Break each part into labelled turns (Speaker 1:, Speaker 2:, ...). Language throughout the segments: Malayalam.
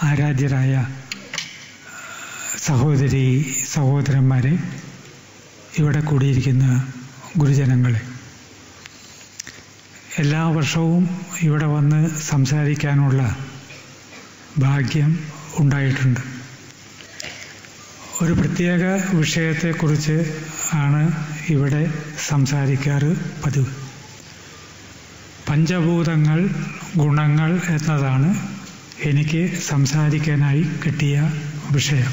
Speaker 1: ആരാധ്യരായ സഹോദരി സഹോദരന്മാരെ ഇവിടെ കൂടിയിരിക്കുന്ന ഗുരുജനങ്ങളെ എല്ലാ വർഷവും ഇവിടെ വന്ന് സംസാരിക്കാനുള്ള ഭാഗ്യം ഉണ്ടായിട്ടുണ്ട് ഒരു പ്രത്യേക വിഷയത്തെക്കുറിച്ച് ആണ് ഇവിടെ സംസാരിക്കാറ് പതിവ് പഞ്ചഭൂതങ്ങൾ ഗുണങ്ങൾ എന്നതാണ് എനിക്ക് സംസാരിക്കാനായി കിട്ടിയ വിഷയം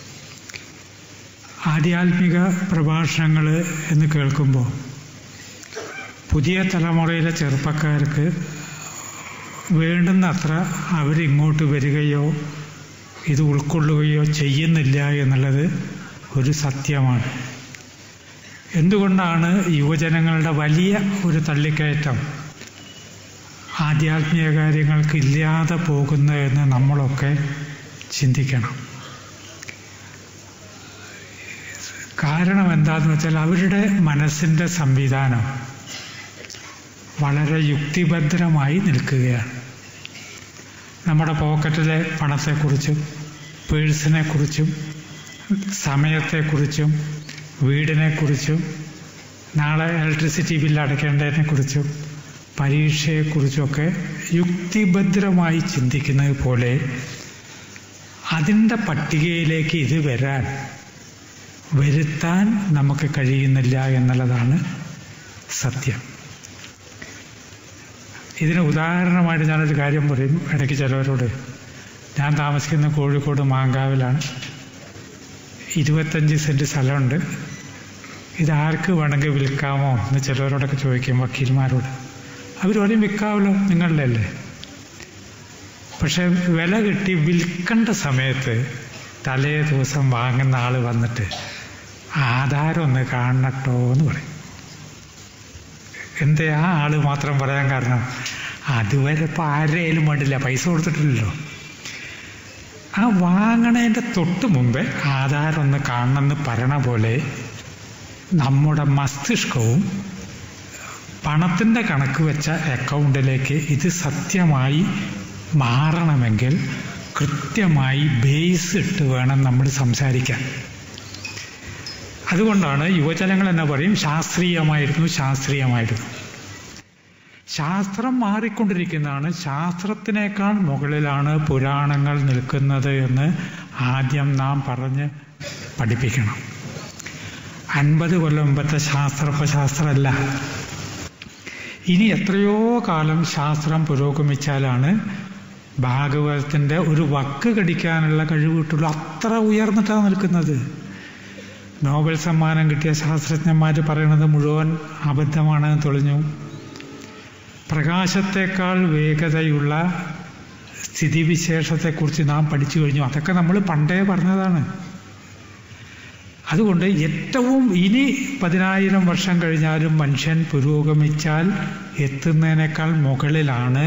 Speaker 1: ആധ്യാത്മിക പ്രഭാഷണങ്ങൾ എന്ന് കേൾക്കുമ്പോൾ പുതിയ തലമുറയിലെ ചെറുപ്പക്കാർക്ക് വേണ്ടുന്നത്ര അവരിങ്ങോട്ട് വരികയോ ഇത് ഉൾക്കൊള്ളുകയോ ചെയ്യുന്നില്ല എന്നുള്ളത് ഒരു സത്യമാണ് എന്തുകൊണ്ടാണ് യുവജനങ്ങളുടെ വലിയ ഒരു തള്ളിക്കയറ്റം ആധ്യാത്മിക കാര്യങ്ങൾക്ക് ഇല്ലാതെ പോകുന്നതെന്ന് നമ്മളൊക്കെ ചിന്തിക്കണം കാരണം എന്താണെന്ന് വെച്ചാൽ അവരുടെ മനസ്സിൻ്റെ സംവിധാനം വളരെ യുക്തിഭദ്രമായി നിൽക്കുകയാണ് നമ്മുടെ പോക്കറ്റിലെ പണത്തെക്കുറിച്ചും പേഴ്സിനെ കുറിച്ചും സമയത്തെക്കുറിച്ചും വീടിനെക്കുറിച്ചും നാളെ ഇലക്ട്രിസിറ്റി ബില്ല് അടയ്ക്കേണ്ടതിനെക്കുറിച്ചും പരീക്ഷയെക്കുറിച്ചൊക്കെ യുക്തിഭദ്രമായി ചിന്തിക്കുന്നത് പോലെ അതിൻ്റെ പട്ടികയിലേക്ക് ഇത് വരാൻ വരുത്താൻ നമുക്ക് കഴിയുന്നില്ല എന്നുള്ളതാണ് സത്യം ഇതിന് ഉദാഹരണമായിട്ട് ഞാനൊരു കാര്യം പറയും ഇടയ്ക്ക് ചിലവരോട് ഞാൻ താമസിക്കുന്ന കോഴിക്കോട് മാങ്കാവിലാണ് ഇരുപത്തഞ്ച് സെൻറ്റ് സ്ഥലമുണ്ട് ഇത് ആർക്ക് വേണമെങ്കിൽ വിൽക്കാമോ എന്ന് ചിലവരോടൊക്കെ ചോദിക്കും വക്കീൽമാരോട് അവർ പറയും വിൽക്കാമല്ലോ നിങ്ങളുടെ അല്ലേ പക്ഷെ വില കിട്ടി വിൽക്കേണ്ട സമയത്ത് തലേ ദിവസം വാങ്ങുന്ന ആൾ വന്നിട്ട് ആധാരം ഒന്ന് കാണട്ടോ എന്ന് പറയും എന്തേ ആ ആള് മാത്രം പറയാൻ കാരണം അതുവരെ ഇപ്പം ആരെയും വേണ്ടില്ല പൈസ കൊടുത്തിട്ടില്ലല്ലോ ആ വാങ്ങണതിൻ്റെ തൊട്ട് മുമ്പേ ആധാരം ഒന്ന് കാണണമെന്ന് പറയണ പോലെ നമ്മുടെ മസ്തിഷ്കവും പണത്തിൻ്റെ കണക്ക് വെച്ച അക്കൗണ്ടിലേക്ക് ഇത് സത്യമായി മാറണമെങ്കിൽ കൃത്യമായി ബേസ് ഇട്ട് വേണം നമ്മൾ സംസാരിക്കാൻ അതുകൊണ്ടാണ് യുവജനങ്ങൾ എന്നെ പറയും ശാസ്ത്രീയമായിരുന്നു ശാസ്ത്രീയമായിരുന്നു ശാസ്ത്രം മാറിക്കൊണ്ടിരിക്കുന്നതാണ് ശാസ്ത്രത്തിനേക്കാൾ മുകളിലാണ് പുരാണങ്ങൾ നിൽക്കുന്നത് എന്ന് ആദ്യം നാം പറഞ്ഞ് പഠിപ്പിക്കണം അൻപത് കൊല്ലം മുമ്പത്തെ ശാസ്ത്രപ്പശാസ്ത്രമല്ല ഇനി എത്രയോ കാലം ശാസ്ത്രം പുരോഗമിച്ചാലാണ് ഭാഗവതത്തിൻ്റെ ഒരു വക്ക് കടിക്കാനുള്ള കഴിവ് കിട്ടുള്ളൂ അത്ര ഉയർന്നിട്ടാണ് നിൽക്കുന്നത് നോബൽ സമ്മാനം കിട്ടിയ ശാസ്ത്രജ്ഞന്മാർ പറയുന്നത് മുഴുവൻ അബദ്ധമാണെന്ന് തെളിഞ്ഞു പ്രകാശത്തെക്കാൾ വേഗതയുള്ള സ്ഥിതിവിശേഷത്തെക്കുറിച്ച് നാം പഠിച്ചു കഴിഞ്ഞു അതൊക്കെ നമ്മൾ പണ്ടേ പറഞ്ഞതാണ് അതുകൊണ്ട് ഏറ്റവും ഇനി പതിനായിരം വർഷം കഴിഞ്ഞാലും മനുഷ്യൻ പുരോഗമിച്ചാൽ എത്തുന്നതിനേക്കാൾ മുകളിലാണ്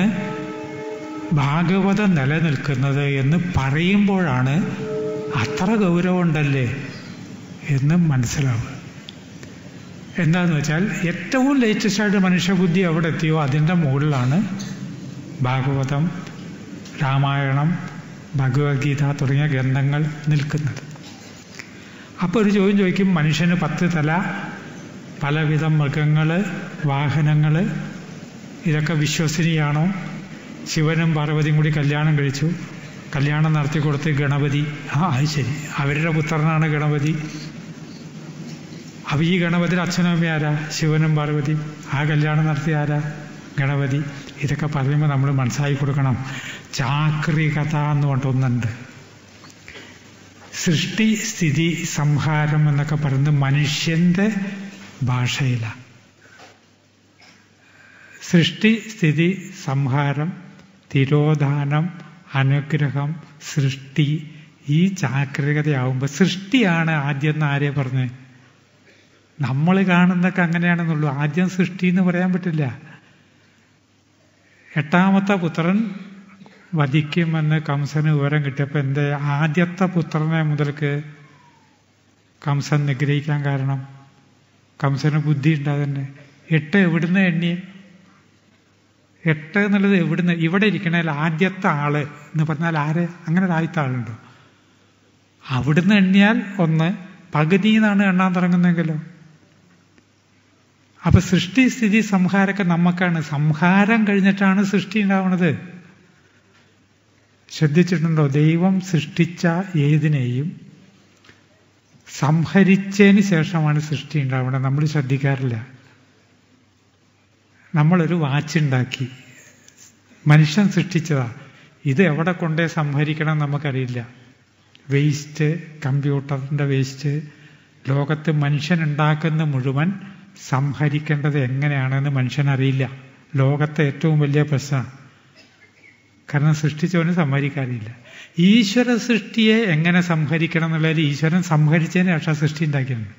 Speaker 1: ഭാഗവതം നിലനിൽക്കുന്നത് എന്ന് പറയുമ്പോഴാണ് അത്ര ഗൗരവമുണ്ടല്ലേ എന്ന് മനസ്സിലാവുക എന്താന്ന് വെച്ചാൽ ഏറ്റവും ലേറ്റസ്റ്റായിട്ട് മനുഷ്യബുദ്ധി എവിടെ എത്തിയോ അതിൻ്റെ മുകളിലാണ് ഭാഗവതം രാമായണം ഭഗവത്ഗീത തുടങ്ങിയ ഗ്രന്ഥങ്ങൾ നിൽക്കുന്നത് അപ്പോൾ ഒരു ചോദ്യം ചോദിക്കും മനുഷ്യന് പത്ത് തല പലവിധം മൃഗങ്ങൾ വാഹനങ്ങൾ ഇതൊക്കെ വിശ്വസനീയാണോ ശിവനും പാർവതിയും കൂടി കല്യാണം കഴിച്ചു കല്യാണം നടത്തി കൊടുത്ത് ഗണപതി ആ അത് ശരി അവരുടെ പുത്രനാണ് ഗണപതി അപ്പം ഈ ഗണപതിയുടെ അച്ഛനും അമ്മയും ആരാ ശിവനും പാർവതി ആ കല്യാണം നടത്തിയ ആരാ ഗണപതി ഇതൊക്കെ പറയുമ്പോൾ നമ്മൾ മനസ്സിലാക്കി കൊടുക്കണം ചാക്രി കഥ എന്ന് പറഞ്ഞൊന്നുണ്ട് സൃഷ്ടി സ്ഥിതി സംഹാരം എന്നൊക്കെ പറയുന്നത് മനുഷ്യന്റെ ഭാഷയിലാണ് സൃഷ്ടി സ്ഥിതി സംഹാരം തിരോധാനം അനുഗ്രഹം സൃഷ്ടി ഈ ചാക്രികതയാവുമ്പോൾ സൃഷ്ടിയാണ് ആദ്യം എന്ന് ആരെ പറഞ്ഞ് നമ്മൾ കാണുന്നതൊക്കെ അങ്ങനെയാണെന്നുള്ളൂ ആദ്യം സൃഷ്ടി എന്ന് പറയാൻ പറ്റില്ല എട്ടാമത്തെ പുത്രൻ വധിക്കുമെന്ന് കംസന് വിവരം കിട്ടിയപ്പോൾ എൻ്റെ ആദ്യത്തെ പുത്രനെ മുതൽക്ക് കംസൻ നിഗ്രഹിക്കാൻ കാരണം കംസന് ബുദ്ധി ഉണ്ടാകുന്നെ എട്ട് എവിടുന്ന് എണ്ണി എട്ട് എന്നുള്ളത് എവിടുന്ന് ഇവിടെ ഇരിക്കണേൽ ആദ്യത്തെ ആള് എന്ന് പറഞ്ഞാൽ ആര് അങ്ങനെ ഒരു ആദ്യത്തെ ആളുണ്ടോ അവിടുന്ന് എണ്ണിയാൽ ഒന്ന് പകുതി എന്നാണ് എണ്ണാൻ തുടങ്ങുന്നെങ്കിലോ അപ്പൊ സൃഷ്ടി സ്ഥിതി സംഹാരമൊക്കെ നമുക്കാണ് സംഹാരം കഴിഞ്ഞിട്ടാണ് സൃഷ്ടി ഉണ്ടാവുന്നത് ശ്രദ്ധിച്ചിട്ടുണ്ടോ ദൈവം സൃഷ്ടിച്ച ഏതിനെയും സംഹരിച്ചതിന് ശേഷമാണ് സൃഷ്ടി ഉണ്ടാവുന്നത് നമ്മൾ ശ്രദ്ധിക്കാറില്ല നമ്മളൊരു വാച്ച് ഉണ്ടാക്കി മനുഷ്യൻ സൃഷ്ടിച്ചതാ ഇത് എവിടെ കൊണ്ടേ സംഹരിക്കണം നമുക്കറിയില്ല വേസ്റ്റ് കമ്പ്യൂട്ടറിൻ്റെ വേസ്റ്റ് ലോകത്ത് മനുഷ്യൻ ഉണ്ടാക്കുന്ന മുഴുവൻ സംഹരിക്കേണ്ടത് എങ്ങനെയാണെന്ന് മനുഷ്യനറിയില്ല ലോകത്തെ ഏറ്റവും വലിയ പ്രശ്നമാണ് കാരണം സൃഷ്ടിച്ചവന് സംഹരിക്കാറില്ല ഈശ്വര സൃഷ്ടിയെ എങ്ങനെ സംഹരിക്കണം എന്നുള്ളതിൽ ഈശ്വരൻ സംഹരിച്ചതിന് ശേഷം സൃഷ്ടി ഉണ്ടാക്കിയിട്ടുണ്ട്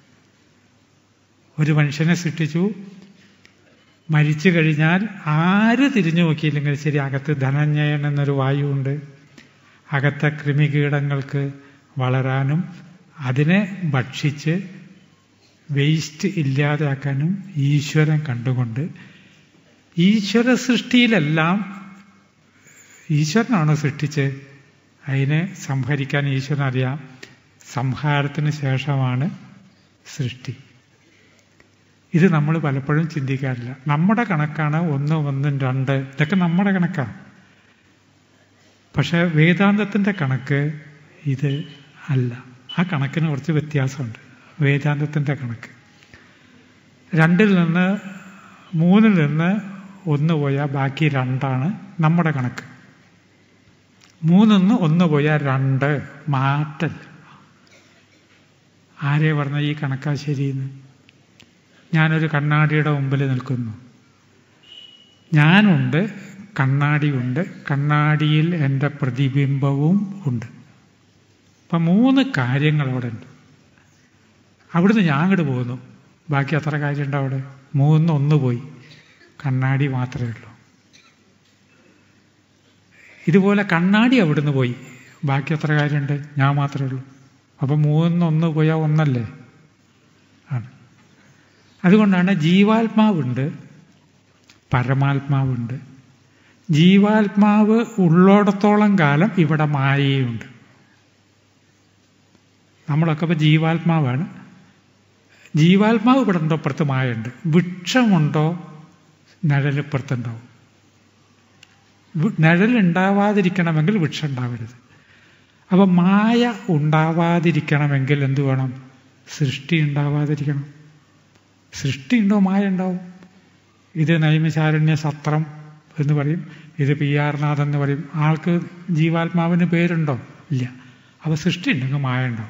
Speaker 1: ഒരു മനുഷ്യനെ സൃഷ്ടിച്ചു മരിച്ചു കഴിഞ്ഞാൽ ആര് തിരിഞ്ഞു നോക്കിയില്ലെങ്കിൽ ശരി അകത്ത് ധനഞ്ജയൻ എന്നൊരു വായുവുണ്ട് അകത്തെ കൃമികീടങ്ങൾക്ക് വളരാനും അതിനെ ഭക്ഷിച്ച് വേസ്റ്റ് ഇല്ലാതാക്കാനും ഈശ്വരൻ കണ്ടുകൊണ്ട് ഈശ്വര സൃഷ്ടിയിലെല്ലാം ഈശ്വരനാണ് സൃഷ്ടിച്ച് അതിനെ സംഹരിക്കാൻ ഈശ്വരൻ അറിയാം സംഹാരത്തിന് ശേഷമാണ് സൃഷ്ടി ഇത് നമ്മൾ പലപ്പോഴും ചിന്തിക്കാറില്ല നമ്മുടെ കണക്കാണ് ഒന്ന് ഒന്നും രണ്ട് ഇതൊക്കെ നമ്മുടെ കണക്കാണ് പക്ഷെ വേദാന്തത്തിൻ്റെ കണക്ക് ഇത് അല്ല ആ കണക്കിന് കുറച്ച് വ്യത്യാസമുണ്ട് വേദാന്തത്തിൻ്റെ കണക്ക് രണ്ടിൽ നിന്ന് മൂന്നിൽ നിന്ന് ഒന്ന് പോയാൽ ബാക്കി രണ്ടാണ് നമ്മുടെ കണക്ക് മൂന്നിന്ന് ഒന്ന് പോയാൽ രണ്ട് മാറ്റൽ ആരെ പറഞ്ഞ ഈ കണക്കാ ശരിയെന്ന് ഞാനൊരു കണ്ണാടിയുടെ മുമ്പിൽ നിൽക്കുന്നു ഞാനുണ്ട് കണ്ണാടിയുണ്ട് കണ്ണാടിയിൽ എൻ്റെ പ്രതിബിംബവും ഉണ്ട് അപ്പം മൂന്ന് കാര്യങ്ങൾ അവിടെ ഉണ്ട് അവിടുന്ന് ഞാൻ അങ്ങോട്ട് പോകുന്നു ബാക്കി എത്ര കാര്യമുണ്ട് അവിടെ മൂന്ന് ഒന്ന് പോയി കണ്ണാടി മാത്രമേ ഉള്ളൂ ഇതുപോലെ കണ്ണാടി അവിടുന്ന് പോയി ബാക്കി എത്ര കാര്യമുണ്ട് ഞാൻ മാത്രമേ ഉള്ളൂ അപ്പം മൂന്ന് ഒന്ന് പോയാൽ ഒന്നല്ലേ ആണ് അതുകൊണ്ടാണ് ജീവാത്മാവുണ്ട് പരമാത്മാവുണ്ട് ജീവാത്മാവ് ഉള്ളോടത്തോളം കാലം ഇവിടെ മായയുണ്ട് നമ്മളൊക്കെ ഇപ്പോൾ ജീവാത്മാവാണ് ജീവാത്മാവ് ഇവിടെ ഉണ്ടോ പുറത്ത് മായുണ്ട് വൃക്ഷമുണ്ടോ നിഴലിപ്പുറത്തുണ്ടാവും നിഴലുണ്ടാവാതിരിക്കണമെങ്കിൽ വൃക്ഷം ഉണ്ടാവരുത് അപ്പം മായ ഉണ്ടാവാതിരിക്കണമെങ്കിൽ എന്ത് വേണം സൃഷ്ടി ഉണ്ടാവാതിരിക്കണം സൃഷ്ടി ഉണ്ടോ മായ ഉണ്ടാവും ഇത് നൈമിശാരണ്യ സത്രം എന്ന് പറയും ഇത് പി ആർ നാഥ് എന്ന് പറയും ആൾക്ക് ജീവാത്മാവിന് പേരുണ്ടോ ഇല്ല അവ സൃഷ്ടി ഉണ്ടെങ്കിൽ മായ ഉണ്ടാവും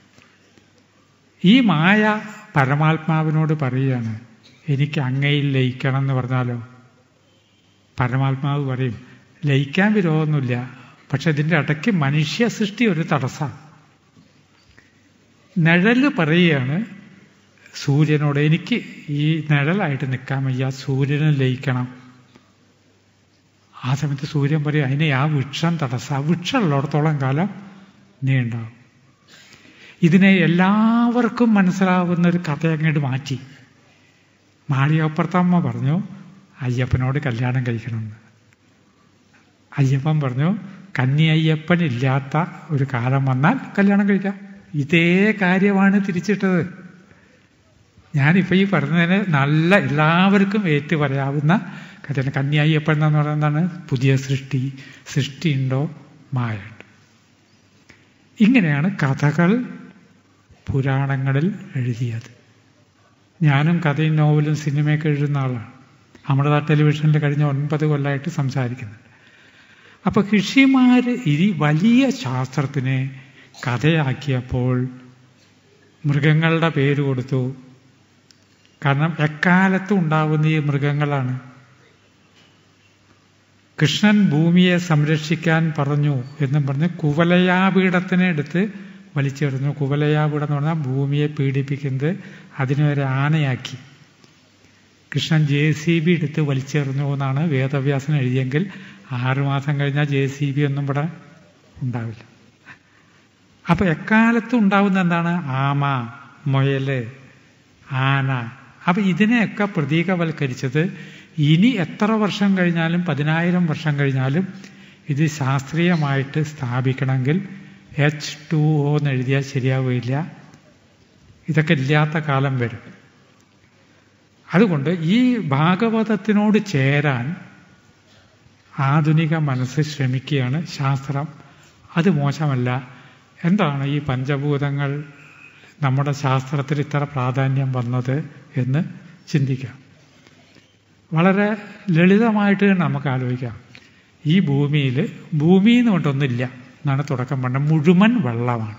Speaker 1: ഈ മായ പരമാത്മാവിനോട് പറയുകയാണ് എനിക്ക് അങ്ങയിൽ ലയിക്കണം എന്ന് പറഞ്ഞാലോ പരമാത്മാവ് പറയും ലയിക്കാൻ വിരോധമൊന്നുമില്ല പക്ഷെ ഇതിൻ്റെ ഇടയ്ക്ക് മനുഷ്യ സൃഷ്ടി ഒരു തടസ്സമാണ് നിഴല് പറയുകയാണ് സൂര്യനോട് എനിക്ക് ഈ നിഴലായിട്ട് നിൽക്കാൻ വയ്യ സൂര്യന് ലയിക്കണം ആ സമയത്ത് സൂര്യൻ പറയും അതിനെ ആ വൃക്ഷം തടസ്സം ആ വൃക്ഷം ഉള്ളിടത്തോളം കാലം നീ ഉണ്ടാവും ഇതിനെ എല്ലാവർക്കും മനസ്സിലാവുന്ന ഒരു കഥ അങ്ങോട്ട് മാറ്റി മാളിയപ്പുറത്തമ്മ പറഞ്ഞു അയ്യപ്പനോട് കല്യാണം കഴിക്കണമെന്ന് അയ്യപ്പൻ പറഞ്ഞു കന്നി അയ്യപ്പൻ ഇല്ലാത്ത ഒരു കാലം വന്നാൽ കല്യാണം കഴിക്കാം ഇതേ കാര്യമാണ് തിരിച്ചിട്ടത് ഞാനിപ്പോൾ ഈ പറഞ്ഞതിന് നല്ല എല്ലാവർക്കും ഏറ്റു പറയാവുന്ന കഥയാണ് കന്നി അയ്യപ്പൻ എന്ന് പറയുന്നതാണ് പുതിയ സൃഷ്ടി സൃഷ്ടിയുണ്ടോ മായുണ്ട് ഇങ്ങനെയാണ് കഥകൾ പുരാണങ്ങളിൽ എഴുതിയത് ഞാനും കഥയും നോവലും സിനിമയൊക്കെ എഴുതുന്ന ആളാണ് അമൃത ടെലിവിഷനിൽ കഴിഞ്ഞ ഒൻപത് കൊല്ലമായിട്ട് സംസാരിക്കുന്നുണ്ട് അപ്പൊ ഋഷിമാർ ഈ വലിയ ശാസ്ത്രത്തിനെ കഥയാക്കിയപ്പോൾ മൃഗങ്ങളുടെ പേര് കൊടുത്തു കാരണം എക്കാലത്തും ഉണ്ടാവുന്ന ഈ മൃഗങ്ങളാണ് കൃഷ്ണൻ ഭൂമിയെ സംരക്ഷിക്കാൻ പറഞ്ഞു എന്നും പറഞ്ഞ് കുവലയാപീഠത്തിനെ എടുത്ത് വലിച്ചെറിഞ്ഞു കുവലയാപീഠം എന്ന് പറഞ്ഞാൽ ഭൂമിയെ പീഡിപ്പിക്കുന്നത് അതിനെ ഒരു ആനയാക്കി കൃഷ്ണൻ ജെ സി ബി എടുത്ത് വലിച്ചെറിഞ്ഞു എന്നാണ് വേദവ്യാസൻ എഴുതിയെങ്കിൽ ആറുമാസം കഴിഞ്ഞാൽ ജെ സി ബി ഒന്നും ഇവിടെ ഉണ്ടാവില്ല അപ്പൊ എക്കാലത്തും ഉണ്ടാവുന്ന എന്താണ് ആമ മുയല് ആന അപ്പൊ ഇതിനെയൊക്കെ പ്രതീകവൽക്കരിച്ചത് ഇനി എത്ര വർഷം കഴിഞ്ഞാലും പതിനായിരം വർഷം കഴിഞ്ഞാലും ഇത് ശാസ്ത്രീയമായിട്ട് സ്ഥാപിക്കണമെങ്കിൽ എച്ച് ടു ഒ എന്ന് എഴുതിയാൽ ശരിയാവുകയില്ല ഇതൊക്കെ ഇല്ലാത്ത കാലം വരും അതുകൊണ്ട് ഈ ഭാഗവതത്തിനോട് ചേരാൻ ആധുനിക മനസ്സ് ശ്രമിക്കുകയാണ് ശാസ്ത്രം അത് മോശമല്ല എന്താണ് ഈ പഞ്ചഭൂതങ്ങൾ നമ്മുടെ ശാസ്ത്രത്തിൽ ഇത്ര പ്രാധാന്യം വന്നത് എന്ന് ചിന്തിക്കാം വളരെ ലളിതമായിട്ട് നമുക്ക് ആലോചിക്കാം ഈ ഭൂമിയിൽ ഭൂമി എന്ന് കൊണ്ടൊന്നില്ല എന്നാണ് തുടക്കം പറഞ്ഞത് മുഴുവൻ വെള്ളമാണ്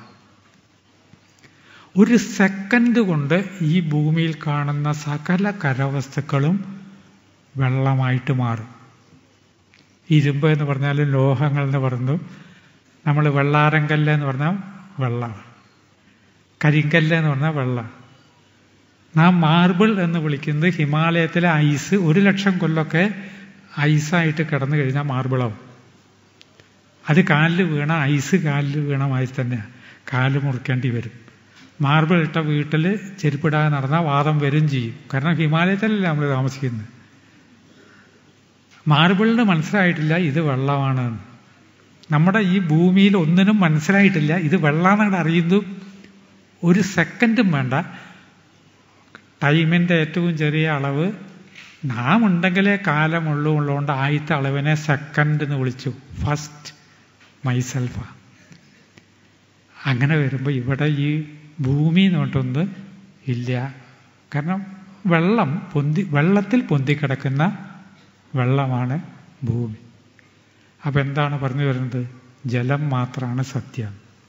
Speaker 1: ഒരു സെക്കൻഡ് കൊണ്ട് ഈ ഭൂമിയിൽ കാണുന്ന സകല കരവസ്തുക്കളും വെള്ളമായിട്ട് മാറും ഇരുമ്പ് എന്ന് പറഞ്ഞാലും ലോഹങ്ങൾ എന്ന് പറഞ്ഞു നമ്മൾ വെള്ളാരങ്കല്ല് എന്ന് പറഞ്ഞാൽ വെള്ളമാണ് കരിങ്കല്ല് എന്ന് പറഞ്ഞാൽ വെള്ളം നാം മാർബിൾ എന്ന് വിളിക്കുന്നത് ഹിമാലയത്തിലെ ഐസ് ഒരു ലക്ഷം കൊല്ലമൊക്കെ ഐസായിട്ട് കിടന്നു കഴിഞ്ഞാൽ മാർബിളാവും അത് കാലിൽ വീണ ഐസ് കാലിൽ വീണ മാതിരി തന്നെയാണ് കാല് മുറിക്കേണ്ടി വരും മാർബിൾ ഇട്ട വീട്ടിൽ ചെരുപ്പിടാതെ നടന്നാൽ വാദം വരും ചെയ്യും കാരണം ഹിമാലയത്തിലല്ലേ നമ്മൾ താമസിക്കുന്നത് മാർബിളിന് മനസ്സിലായിട്ടില്ല ഇത് വെള്ളമാണ് നമ്മുടെ ഈ ഭൂമിയിൽ ഒന്നിനും മനസ്സിലായിട്ടില്ല ഇത് വെള്ളാന്നാണ് അറിയുന്നു ഒരു സെക്കൻഡും വേണ്ട ടൈമിൻ്റെ ഏറ്റവും ചെറിയ അളവ് നാം ഉണ്ടെങ്കിലേ കാലമുള്ളൂ ഉള്ളതുകൊണ്ട് ആദ്യത്തെ അളവിനെ സെക്കൻഡ് എന്ന് വിളിച്ചു ഫസ്റ്റ് മൈസെൽഫ അങ്ങനെ വരുമ്പോൾ ഇവിടെ ഈ ഭൂമി എന്ന് പറഞ്ഞിട്ടൊന്ന് ഇല്ല കാരണം വെള്ളം പൊന്തി വെള്ളത്തിൽ പൊന്തിക്കിടക്കുന്ന വെള്ളമാണ് ഭൂമി അപ്പം എന്താണ് പറഞ്ഞു വരുന്നത് ജലം മാത്രമാണ് സത്യം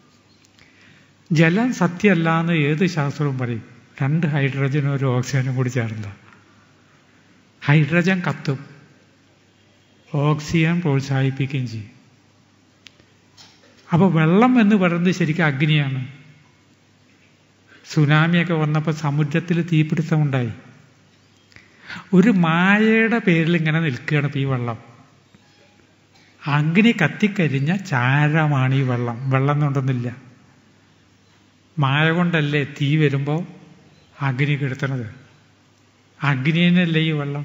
Speaker 1: ജലം സത്യമല്ല എന്ന് ഏത് ശാസ്ത്രവും പറയും രണ്ട് ഹൈഡ്രജനും ഒരു ഓക്സിജനും കൂടി ചേർന്ന ഹൈഡ്രജൻ കത്തും ഓക്സിജൻ പ്രോത്സാഹിപ്പിക്കുകയും ചെയ്യും അപ്പോൾ വെള്ളം എന്ന് പറയുന്നത് ശരിക്കും അഗ്നിയാണ് സുനാമിയൊക്കെ വന്നപ്പോൾ സമുദ്രത്തിൽ തീപിടുത്തമുണ്ടായി ഒരു മായയുടെ പേരിൽ ഇങ്ങനെ നിൽക്കുകയാണ് ഇപ്പോൾ ഈ വെള്ളം അഗ്നി കത്തിക്കരിഞ്ഞ ചാരമാണ് ഈ വെള്ളം വെള്ളം കൊണ്ടൊന്നുമില്ല മായ കൊണ്ടല്ലേ തീ വരുമ്പോൾ അഗ്നി കെടുത്തണത് അഗ്നിയനല്ലേ ഈ വെള്ളം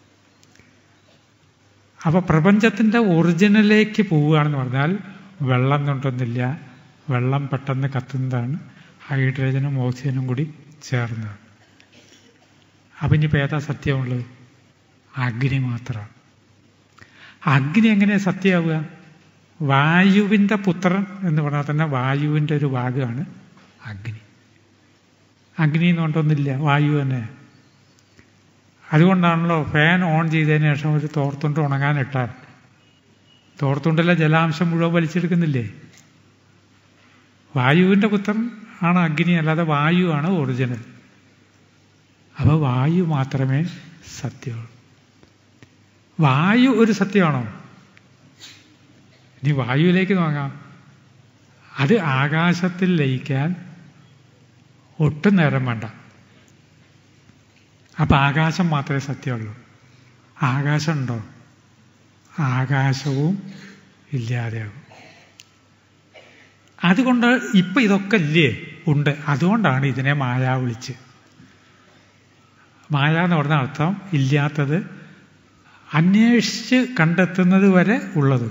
Speaker 1: അപ്പൊ പ്രപഞ്ചത്തിന്റെ ഒറിജിനലേക്ക് പോവുകയാണെന്ന് പറഞ്ഞാൽ വെള്ളം കൊണ്ടൊന്നില്ല വെള്ളം പെട്ടെന്ന് കത്തുന്നതാണ് ഹൈഡ്രജനും ഓക്സിജനും കൂടി ചേർന്നതാണ് അപ്പം ഇനിയിപ്പോൾ ഏതാ സത്യമുള്ളത് അഗ്നി മാത്രമാണ് അഗ്നി എങ്ങനെ സത്യമാവുക വായുവിൻ്റെ പുത്രൻ എന്ന് പറഞ്ഞാൽ തന്നെ വായുവിൻ്റെ ഒരു ഭാഗമാണ് അഗ്നി അഗ്നി എന്നുകൊണ്ടൊന്നില്ല വായു തന്നെ അതുകൊണ്ടാണല്ലോ ഫാൻ ഓൺ ചെയ്തതിന് ശേഷം ഒരു തോർത്തുണ്ട് ഉണങ്ങാനിട്ടാൽ തോർത്തുണ്ടിലെ ജലാംശം മുഴുവൻ വലിച്ചെടുക്കുന്നില്ലേ വായുവിൻ്റെ പുത്രൻ ആണ് അഗ്നി അല്ലാതെ വായുവാണ് ഒറിജിനൽ അപ്പോൾ വായു മാത്രമേ സത്യമുള്ളൂ വായു ഒരു സത്യമാണോ ഇനി വായുവിലേക്ക് നോക്കാം അത് ആകാശത്തിൽ ലയിക്കാൻ ഒട്ടും നേരം വേണ്ട അപ്പം ആകാശം മാത്രമേ സത്യമുള്ളൂ ആകാശമുണ്ടോ ആകാശവും ഇല്ലാതെയാകും അതുകൊണ്ട് ഇപ്പം ഇതൊക്കെ ഇല്ലേ ഉണ്ട് അതുകൊണ്ടാണ് ഇതിനെ മായ വിളിച്ച് മായ എന്ന് പറഞ്ഞ അർത്ഥം ഇല്ലാത്തത് അന്വേഷിച്ച് കണ്ടെത്തുന്നത് വരെ ഉള്ളത്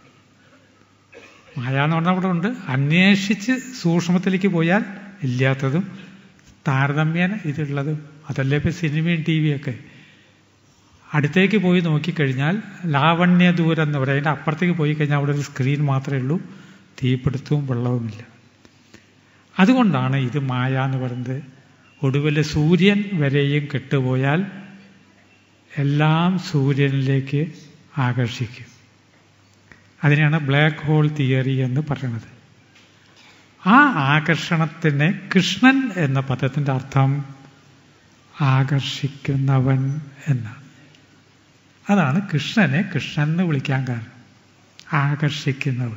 Speaker 1: മായ എന്ന് പറഞ്ഞാൽ അവിടെ ഉണ്ട് അന്വേഷിച്ച് സൂക്ഷ്മത്തിലേക്ക് പോയാൽ ഇല്ലാത്തതും താരതമ്യേന ഇതുള്ളതും അതല്ലേ ഇപ്പം സിനിമയും ടി വിയൊക്കെ അടുത്തേക്ക് പോയി നോക്കിക്കഴിഞ്ഞാൽ ലാവണ്യ ദൂരം എന്ന് പറയും അതിൻ്റെ അപ്പുറത്തേക്ക് പോയി കഴിഞ്ഞാൽ അവിടെ ഒരു സ്ക്രീൻ മാത്രമേ ഉള്ളൂ തീപിടുത്തവും വെള്ളവുമില്ല അതുകൊണ്ടാണ് ഇത് മായ എന്ന് പറയുന്നത് ഒടുവിൽ സൂര്യൻ വരെയും കെട്ടുപോയാൽ എല്ലാം സൂര്യനിലേക്ക് ആകർഷിക്കും അതിനെയാണ് ബ്ലാക്ക് ഹോൾ തിയറി എന്ന് പറയുന്നത് ആ ആകർഷണത്തിന് കൃഷ്ണൻ എന്ന പദത്തിൻ്റെ അർത്ഥം ആകർഷിക്കുന്നവൻ എന്നാണ് അതാണ് കൃഷ്ണനെ കൃഷ്ണൻ എന്ന് വിളിക്കാൻ കാരണം ആകർഷിക്കുന്നവൻ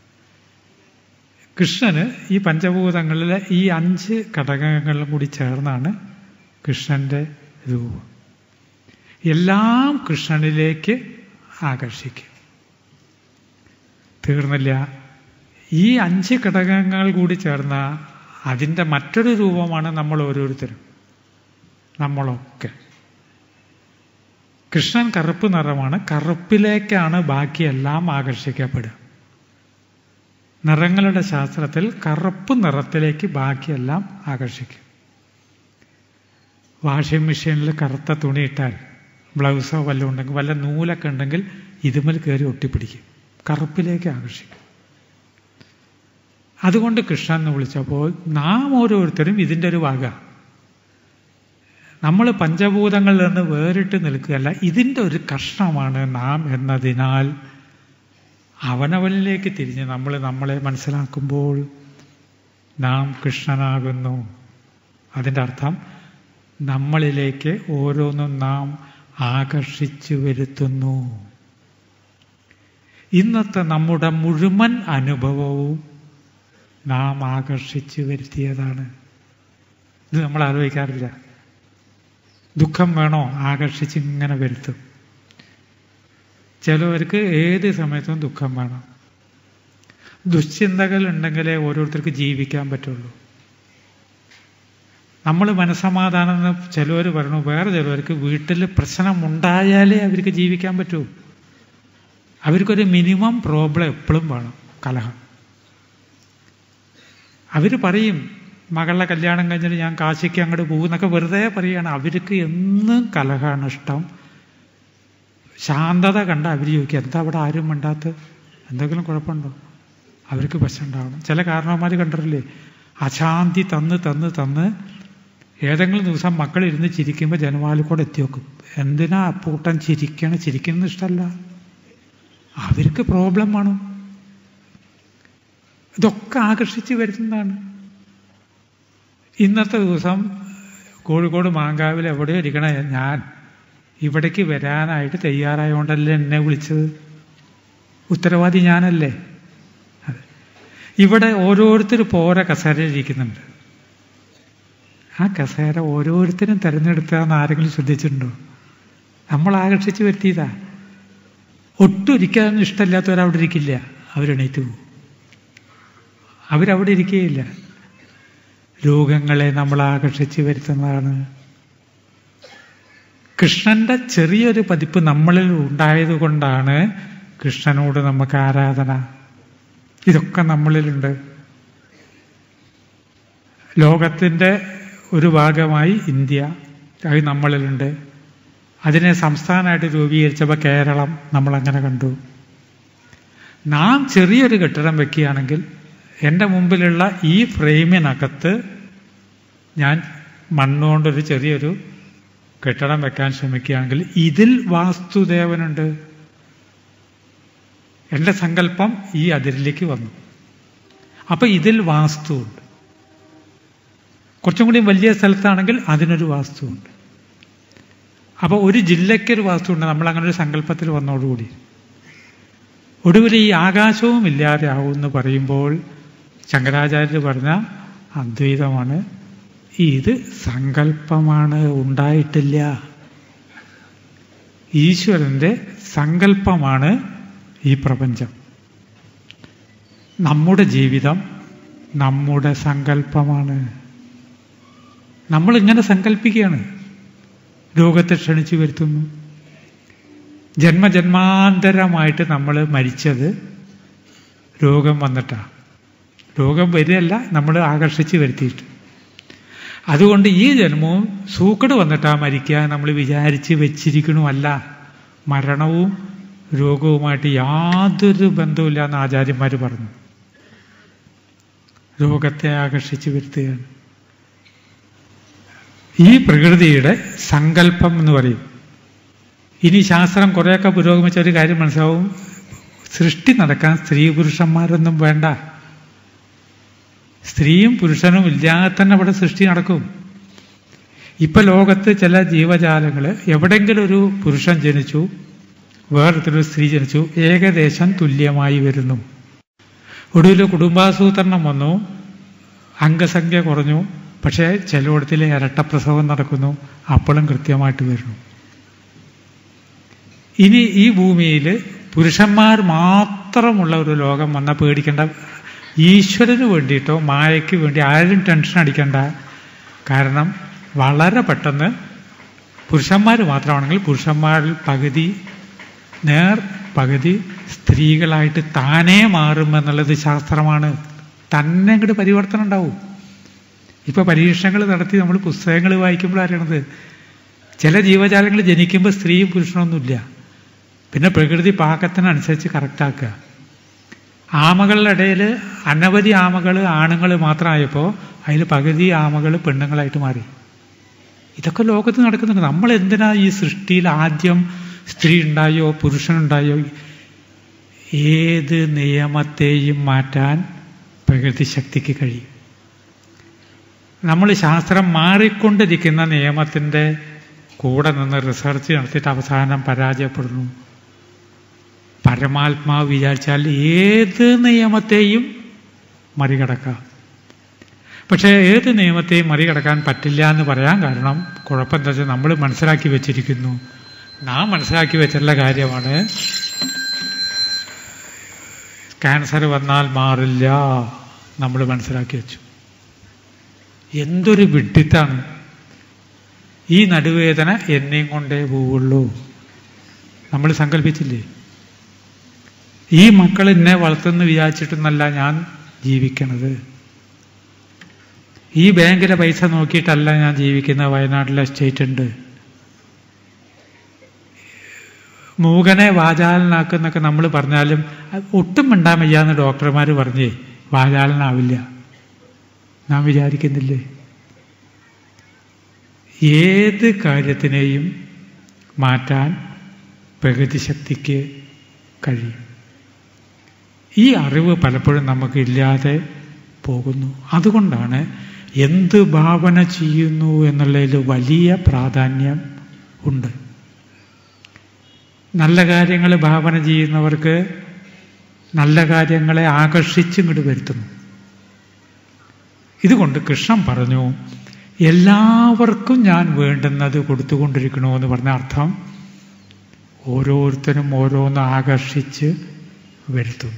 Speaker 1: കൃഷ്ണന് ഈ പഞ്ചഭൂതങ്ങളിലെ ഈ അഞ്ച് ഘടകങ്ങളും കൂടി ചേർന്നാണ് കൃഷ്ണന്റെ രൂപം എല്ലാം കൃഷ്ണനിലേക്ക് ആകർഷിക്കും തീർന്നില്ല ഈ അഞ്ച് ഘടകങ്ങൾ കൂടി ചേർന്ന അതിൻ്റെ മറ്റൊരു രൂപമാണ് നമ്മൾ ഓരോരുത്തരും നമ്മളൊക്കെ കൃഷ്ണൻ കറുപ്പ് നിറമാണ് കറുപ്പിലേക്കാണ് ബാക്കിയെല്ലാം ആകർഷിക്കപ്പെടുക നിറങ്ങളുടെ ശാസ്ത്രത്തിൽ കറുപ്പ് നിറത്തിലേക്ക് ബാക്കിയെല്ലാം ആകർഷിക്കും വാഷിംഗ് മെഷീനിൽ കറുത്ത തുണി ഇട്ടാൽ ബ്ലൗസോ വല്ലതും ഉണ്ടെങ്കിൽ വല്ല നൂലൊക്കെ ഉണ്ടെങ്കിൽ ഇതുമൽ കയറി ഒട്ടിപ്പിടിക്കും കറുപ്പിലേക്ക് ആകർഷിക്കും അതുകൊണ്ട് കൃഷ്ണൻ എന്ന് വിളിച്ചപ്പോൾ നാം ഓരോരുത്തരും ഇതിൻ്റെ ഒരു വക നമ്മൾ പഞ്ചഭൂതങ്ങളിൽ നിന്ന് വേറിട്ട് നിൽക്കുകയല്ല ഇതിൻ്റെ ഒരു കഷ്ണമാണ് നാം എന്നതിനാൽ അവനവനിലേക്ക് തിരിഞ്ഞ് നമ്മൾ നമ്മളെ മനസ്സിലാക്കുമ്പോൾ നാം കൃഷ്ണനാകുന്നു അതിൻ്റെ അർത്ഥം നമ്മളിലേക്ക് ഓരോന്നും നാം ആകർഷിച്ചു വരുത്തുന്നു ഇന്നത്തെ നമ്മുടെ മുഴുവൻ അനുഭവവും നാം ആകർഷിച്ചു വരുത്തിയതാണ് ഇത് നമ്മൾ ആലോചിക്കാറില്ല ദുഃഖം വേണോ ആകർഷിച്ച് ഇങ്ങനെ വരുത്തും ചിലവർക്ക് ഏത് സമയത്തും ദുഃഖം വേണം ദുശ്ചിന്തകൾ ഉണ്ടെങ്കിലേ ഓരോരുത്തർക്ക് ജീവിക്കാൻ പറ്റുള്ളൂ നമ്മൾ മനസമാധാനം എന്ന് ചിലവർ പറഞ്ഞു വേറെ ചിലവർക്ക് വീട്ടിൽ പ്രശ്നമുണ്ടായാലേ അവർക്ക് ജീവിക്കാൻ പറ്റൂ അവർക്കൊരു മിനിമം പ്രോബ്ലം എപ്പോഴും വേണം കലഹം അവർ പറയും മകളുടെ കല്യാണം കഴിഞ്ഞിട്ട് ഞാൻ കാശിക്ക് അങ്ങോട്ട് പോകും എന്നൊക്കെ വെറുതെ പറയുകയാണ് അവർക്ക് എന്നും കലഹമാണ് ഇഷ്ടം ശാന്തത കണ്ട അവർ ചോദിക്കുക എന്താ അവിടെ ആരും മിണ്ടാത്ത എന്തെങ്കിലും കുഴപ്പമുണ്ടോ അവർക്ക് പ്രശ്നം ഉണ്ടാവണം ചില കാരണവന്മാർ കണ്ടിട്ടില്ലേ അശാന്തി തന്ന് തന്ന് തന്ന് ഏതെങ്കിലും ദിവസം മക്കൾ ഇരുന്ന് ചിരിക്കുമ്പോൾ ജനവാലിൽ കൂടെ എത്തി വെക്കും എന്തിനാ അപ്പൂട്ടൻ ചിരിക്കണം ചിരിക്കുന്നത് ഇഷ്ടമല്ല അവർക്ക് പ്രോബ്ലം വേണം ഇതൊക്കെ ആകർഷിച്ച് വരുന്നതാണ് ഇന്നത്തെ ദിവസം കോഴിക്കോട് മാങ്കാവിൽ എവിടെയോ ഇരിക്കണ ഞാൻ ഇവിടേക്ക് വരാനായിട്ട് തയ്യാറായതുകൊണ്ടല്ലേ എന്നെ വിളിച്ചത് ഉത്തരവാദി ഞാനല്ലേ അതെ ഇവിടെ ഓരോരുത്തർ പോരെ കസേര ഇരിക്കുന്നുണ്ട് ആ കസേര ഓരോരുത്തരും തിരഞ്ഞെടുത്താന്ന് ആരെങ്കിലും ശ്രദ്ധിച്ചിട്ടുണ്ടോ നമ്മൾ ആകർഷിച്ച് വരുത്തിയതാ ഒട്ടും ഇരിക്കാൻ ഇഷ്ടമില്ലാത്തവരവിടെ ഇരിക്കില്ല അവരെണീറ്റ് പോകും അവരവിടെ ഇരിക്കുകയില്ല രോഗങ്ങളെ നമ്മൾ ആകർഷിച്ച് വരുത്തുന്നതാണ് കൃഷ്ണന്റെ ചെറിയൊരു പതിപ്പ് നമ്മളിൽ ഉണ്ടായതുകൊണ്ടാണ് കൃഷ്ണനോട് നമുക്ക് ആരാധന ഇതൊക്കെ നമ്മളിലുണ്ട് ലോകത്തിൻ്റെ ഒരു ഭാഗമായി ഇന്ത്യ അത് നമ്മളിലുണ്ട് അതിനെ സംസ്ഥാനമായിട്ട് രൂപീകരിച്ചപ്പോൾ കേരളം നമ്മളങ്ങനെ കണ്ടു നാം ചെറിയൊരു കെട്ടിടം വെക്കുകയാണെങ്കിൽ എൻ്റെ മുമ്പിലുള്ള ഈ ഫ്രെയിമിനകത്ത് ഞാൻ മണ്ണുകൊണ്ടൊരു ചെറിയൊരു കെട്ടിടം വെക്കാൻ ശ്രമിക്കുകയാണെങ്കിൽ ഇതിൽ വാസ്തുദേവനുണ്ട് എൻ്റെ സങ്കല്പം ഈ അതിരിലേക്ക് വന്നു അപ്പൊ ഇതിൽ വാസ്തുവുണ്ട് കുറച്ചും കൂടി വലിയ സ്ഥലത്താണെങ്കിൽ അതിനൊരു വാസ്തുവുണ്ട് അപ്പൊ ഒരു ജില്ലയ്ക്കൊരു വാസ്തുവുണ്ട് നമ്മൾ അങ്ങനെ ഒരു സങ്കല്പത്തിൽ വന്നോടുകൂടി ഒടുവിൽ ഈ ആകാശവും ഇല്ലാതെ ആവും എന്ന് പറയുമ്പോൾ ശങ്കരാചാര്യർ പറഞ്ഞ അദ്വൈതമാണ് ഇത് സങ്കല്പമാണ് ഉണ്ടായിട്ടില്ല ഈശ്വരന്റെ സങ്കല്പമാണ് ഈ പ്രപഞ്ചം നമ്മുടെ ജീവിതം നമ്മുടെ സങ്കല്പമാണ് നമ്മൾ ഇങ്ങനെ സങ്കല്പിക്കുകയാണ് രോഗത്തെ ക്ഷണിച്ചു വരുത്തുന്നു ജന്മജന്മാന്തരമായിട്ട് നമ്മൾ മരിച്ചത് രോഗം വന്നിട്ടാണ് രോഗം വരികയല്ല നമ്മൾ ആകർഷിച്ച് വരുത്തിയിട്ട് അതുകൊണ്ട് ഈ ജന്മവും സൂക്കട് വന്നിട്ടാ മരിക്കുക നമ്മൾ വിചാരിച്ച് വെച്ചിരിക്കണമല്ല മരണവും രോഗവുമായിട്ട് യാതൊരു ബന്ധവുമില്ല എന്ന് ആചാര്യന്മാർ പറഞ്ഞു രോഗത്തെ ആകർഷിച്ച് വരുത്തുകയാണ് ഈ പ്രകൃതിയുടെ സങ്കല്പം എന്ന് പറയും ഇനി ശാസ്ത്രം കുറേയൊക്കെ പുരോഗമിച്ച ഒരു കാര്യം മനസ്സിലാവും സൃഷ്ടി നടക്കാൻ സ്ത്രീ പുരുഷന്മാരൊന്നും വേണ്ട സ്ത്രീയും പുരുഷനും ഇല്ലാതെ തന്നെ ഇവിടെ സൃഷ്ടി നടക്കും ഇപ്പൊ ലോകത്ത് ചില ജീവജാലങ്ങൾ എവിടെങ്കിലും ഒരു പുരുഷൻ ജനിച്ചു വേറൊരു സ്ത്രീ ജനിച്ചു ഏകദേശം തുല്യമായി വരുന്നു ഒടുവിൽ കുടുംബാസൂത്രണം വന്നു അംഗസംഖ്യ കുറഞ്ഞു പക്ഷേ ചിലയിടത്തിൽ ഇരട്ടപ്രസവം നടക്കുന്നു അപ്പോഴും കൃത്യമായിട്ട് വരുന്നു ഇനി ഈ ഭൂമിയിൽ പുരുഷന്മാർ മാത്രമുള്ള ഒരു ലോകം വന്നാൽ പേടിക്കേണ്ട ഈശ്വരന് വേണ്ടിയിട്ടോ മായയ്ക്ക് വേണ്ടി ആരും ടെൻഷൻ അടിക്കണ്ട കാരണം വളരെ പെട്ടെന്ന് പുരുഷന്മാർ മാത്രമാണെങ്കിൽ പുരുഷന്മാരിൽ പകുതി നേർ പകുതി സ്ത്രീകളായിട്ട് താനേ മാറും എന്നുള്ളത് ശാസ്ത്രമാണ് തന്നെ അങ്ങോട്ട് പരിവർത്തനം ഉണ്ടാവും ഇപ്പൊ പരീക്ഷണങ്ങൾ നടത്തി നമ്മൾ പുസ്തകങ്ങൾ വായിക്കുമ്പോൾ അറിയണത് ചില ജീവജാലങ്ങൾ ജനിക്കുമ്പോൾ സ്ത്രീയും പുരുഷനൊന്നുമില്ല പിന്നെ പ്രകൃതി പാകത്തിനനുസരിച്ച് കറക്റ്റാക്കുക ആമകളുടെ ഇടയിൽ അനവധി ആമകൾ ആണുങ്ങൾ മാത്രമായപ്പോൾ അതിൽ പകുതി ആമകൾ പെണ്ണുങ്ങളായിട്ട് മാറി ഇതൊക്കെ ലോകത്ത് നടക്കുന്നുണ്ട് നമ്മൾ എന്തിനാ ഈ സൃഷ്ടിയിൽ ആദ്യം സ്ത്രീ ഉണ്ടായോ പുരുഷനുണ്ടായോ ഏത് നിയമത്തെയും മാറ്റാൻ പ്രകൃതി ശക്തിക്ക് കഴിയും നമ്മൾ ശാസ്ത്രം മാറിക്കൊണ്ടിരിക്കുന്ന നിയമത്തിൻ്റെ കൂടെ നിന്ന് റിസർച്ച് നടത്തിയിട്ട് അവസാനം പരാജയപ്പെടുന്നു പരമാത്മാവ് വിചാരിച്ചാൽ ഏത് നിയമത്തെയും മറികടക്കാം പക്ഷേ ഏത് നിയമത്തെയും മറികടക്കാൻ പറ്റില്ല എന്ന് പറയാൻ കാരണം കുഴപ്പം എന്താ വെച്ചാൽ നമ്മൾ മനസ്സിലാക്കി വെച്ചിരിക്കുന്നു നാം മനസ്സിലാക്കി വെച്ചിട്ടുള്ള കാര്യമാണ് ക്യാൻസർ വന്നാൽ മാറില്ല നമ്മൾ മനസ്സിലാക്കി വെച്ചു എന്തൊരു വിഡ്ഢിത്താണ് ഈ നടുവേദന എന്നെയും കൊണ്ടേ പോവുള്ളൂ നമ്മൾ സങ്കല്പിച്ചില്ലേ ഈ മക്കൾ എന്നെ വളർത്തുന്നു വിചാരിച്ചിട്ടൊന്നല്ല ഞാൻ ജീവിക്കണത് ഈ ബാങ്കിലെ പൈസ നോക്കിയിട്ടല്ല ഞാൻ ജീവിക്കുന്ന വയനാട്ടിലെ എസ്റ്റേറ്റ് ഉണ്ട് മൂകനെ വാചാലനാക്കുന്നൊക്കെ നമ്മൾ പറഞ്ഞാലും അത് ഒട്ടും മിണ്ടാൻ വയ്യാന്ന് ഡോക്ടർമാർ പറഞ്ഞേ വാചാലനാവില്ല നാം വിചാരിക്കുന്നില്ലേ ഏത് കാര്യത്തിനെയും മാറ്റാൻ പ്രകൃതി ശക്തിക്ക് കഴിയും ഈ അറിവ് പലപ്പോഴും നമുക്ക് ഇല്ലാതെ പോകുന്നു അതുകൊണ്ടാണ് എന്ത് ഭാവന ചെയ്യുന്നു എന്നുള്ളതിൽ വലിയ പ്രാധാന്യം ഉണ്ട് നല്ല കാര്യങ്ങൾ ഭാവന ചെയ്യുന്നവർക്ക് നല്ല കാര്യങ്ങളെ ആകർഷിച്ചിങ്ങോട്ട് വരുത്തുന്നു ഇതുകൊണ്ട് കൃഷ്ണൻ പറഞ്ഞു എല്ലാവർക്കും ഞാൻ വേണ്ടുന്നത് കൊടുത്തുകൊണ്ടിരിക്കണമെന്ന് പറഞ്ഞ അർത്ഥം ഓരോരുത്തരും ഓരോന്ന് ആകർഷിച്ച് വരുത്തുന്നു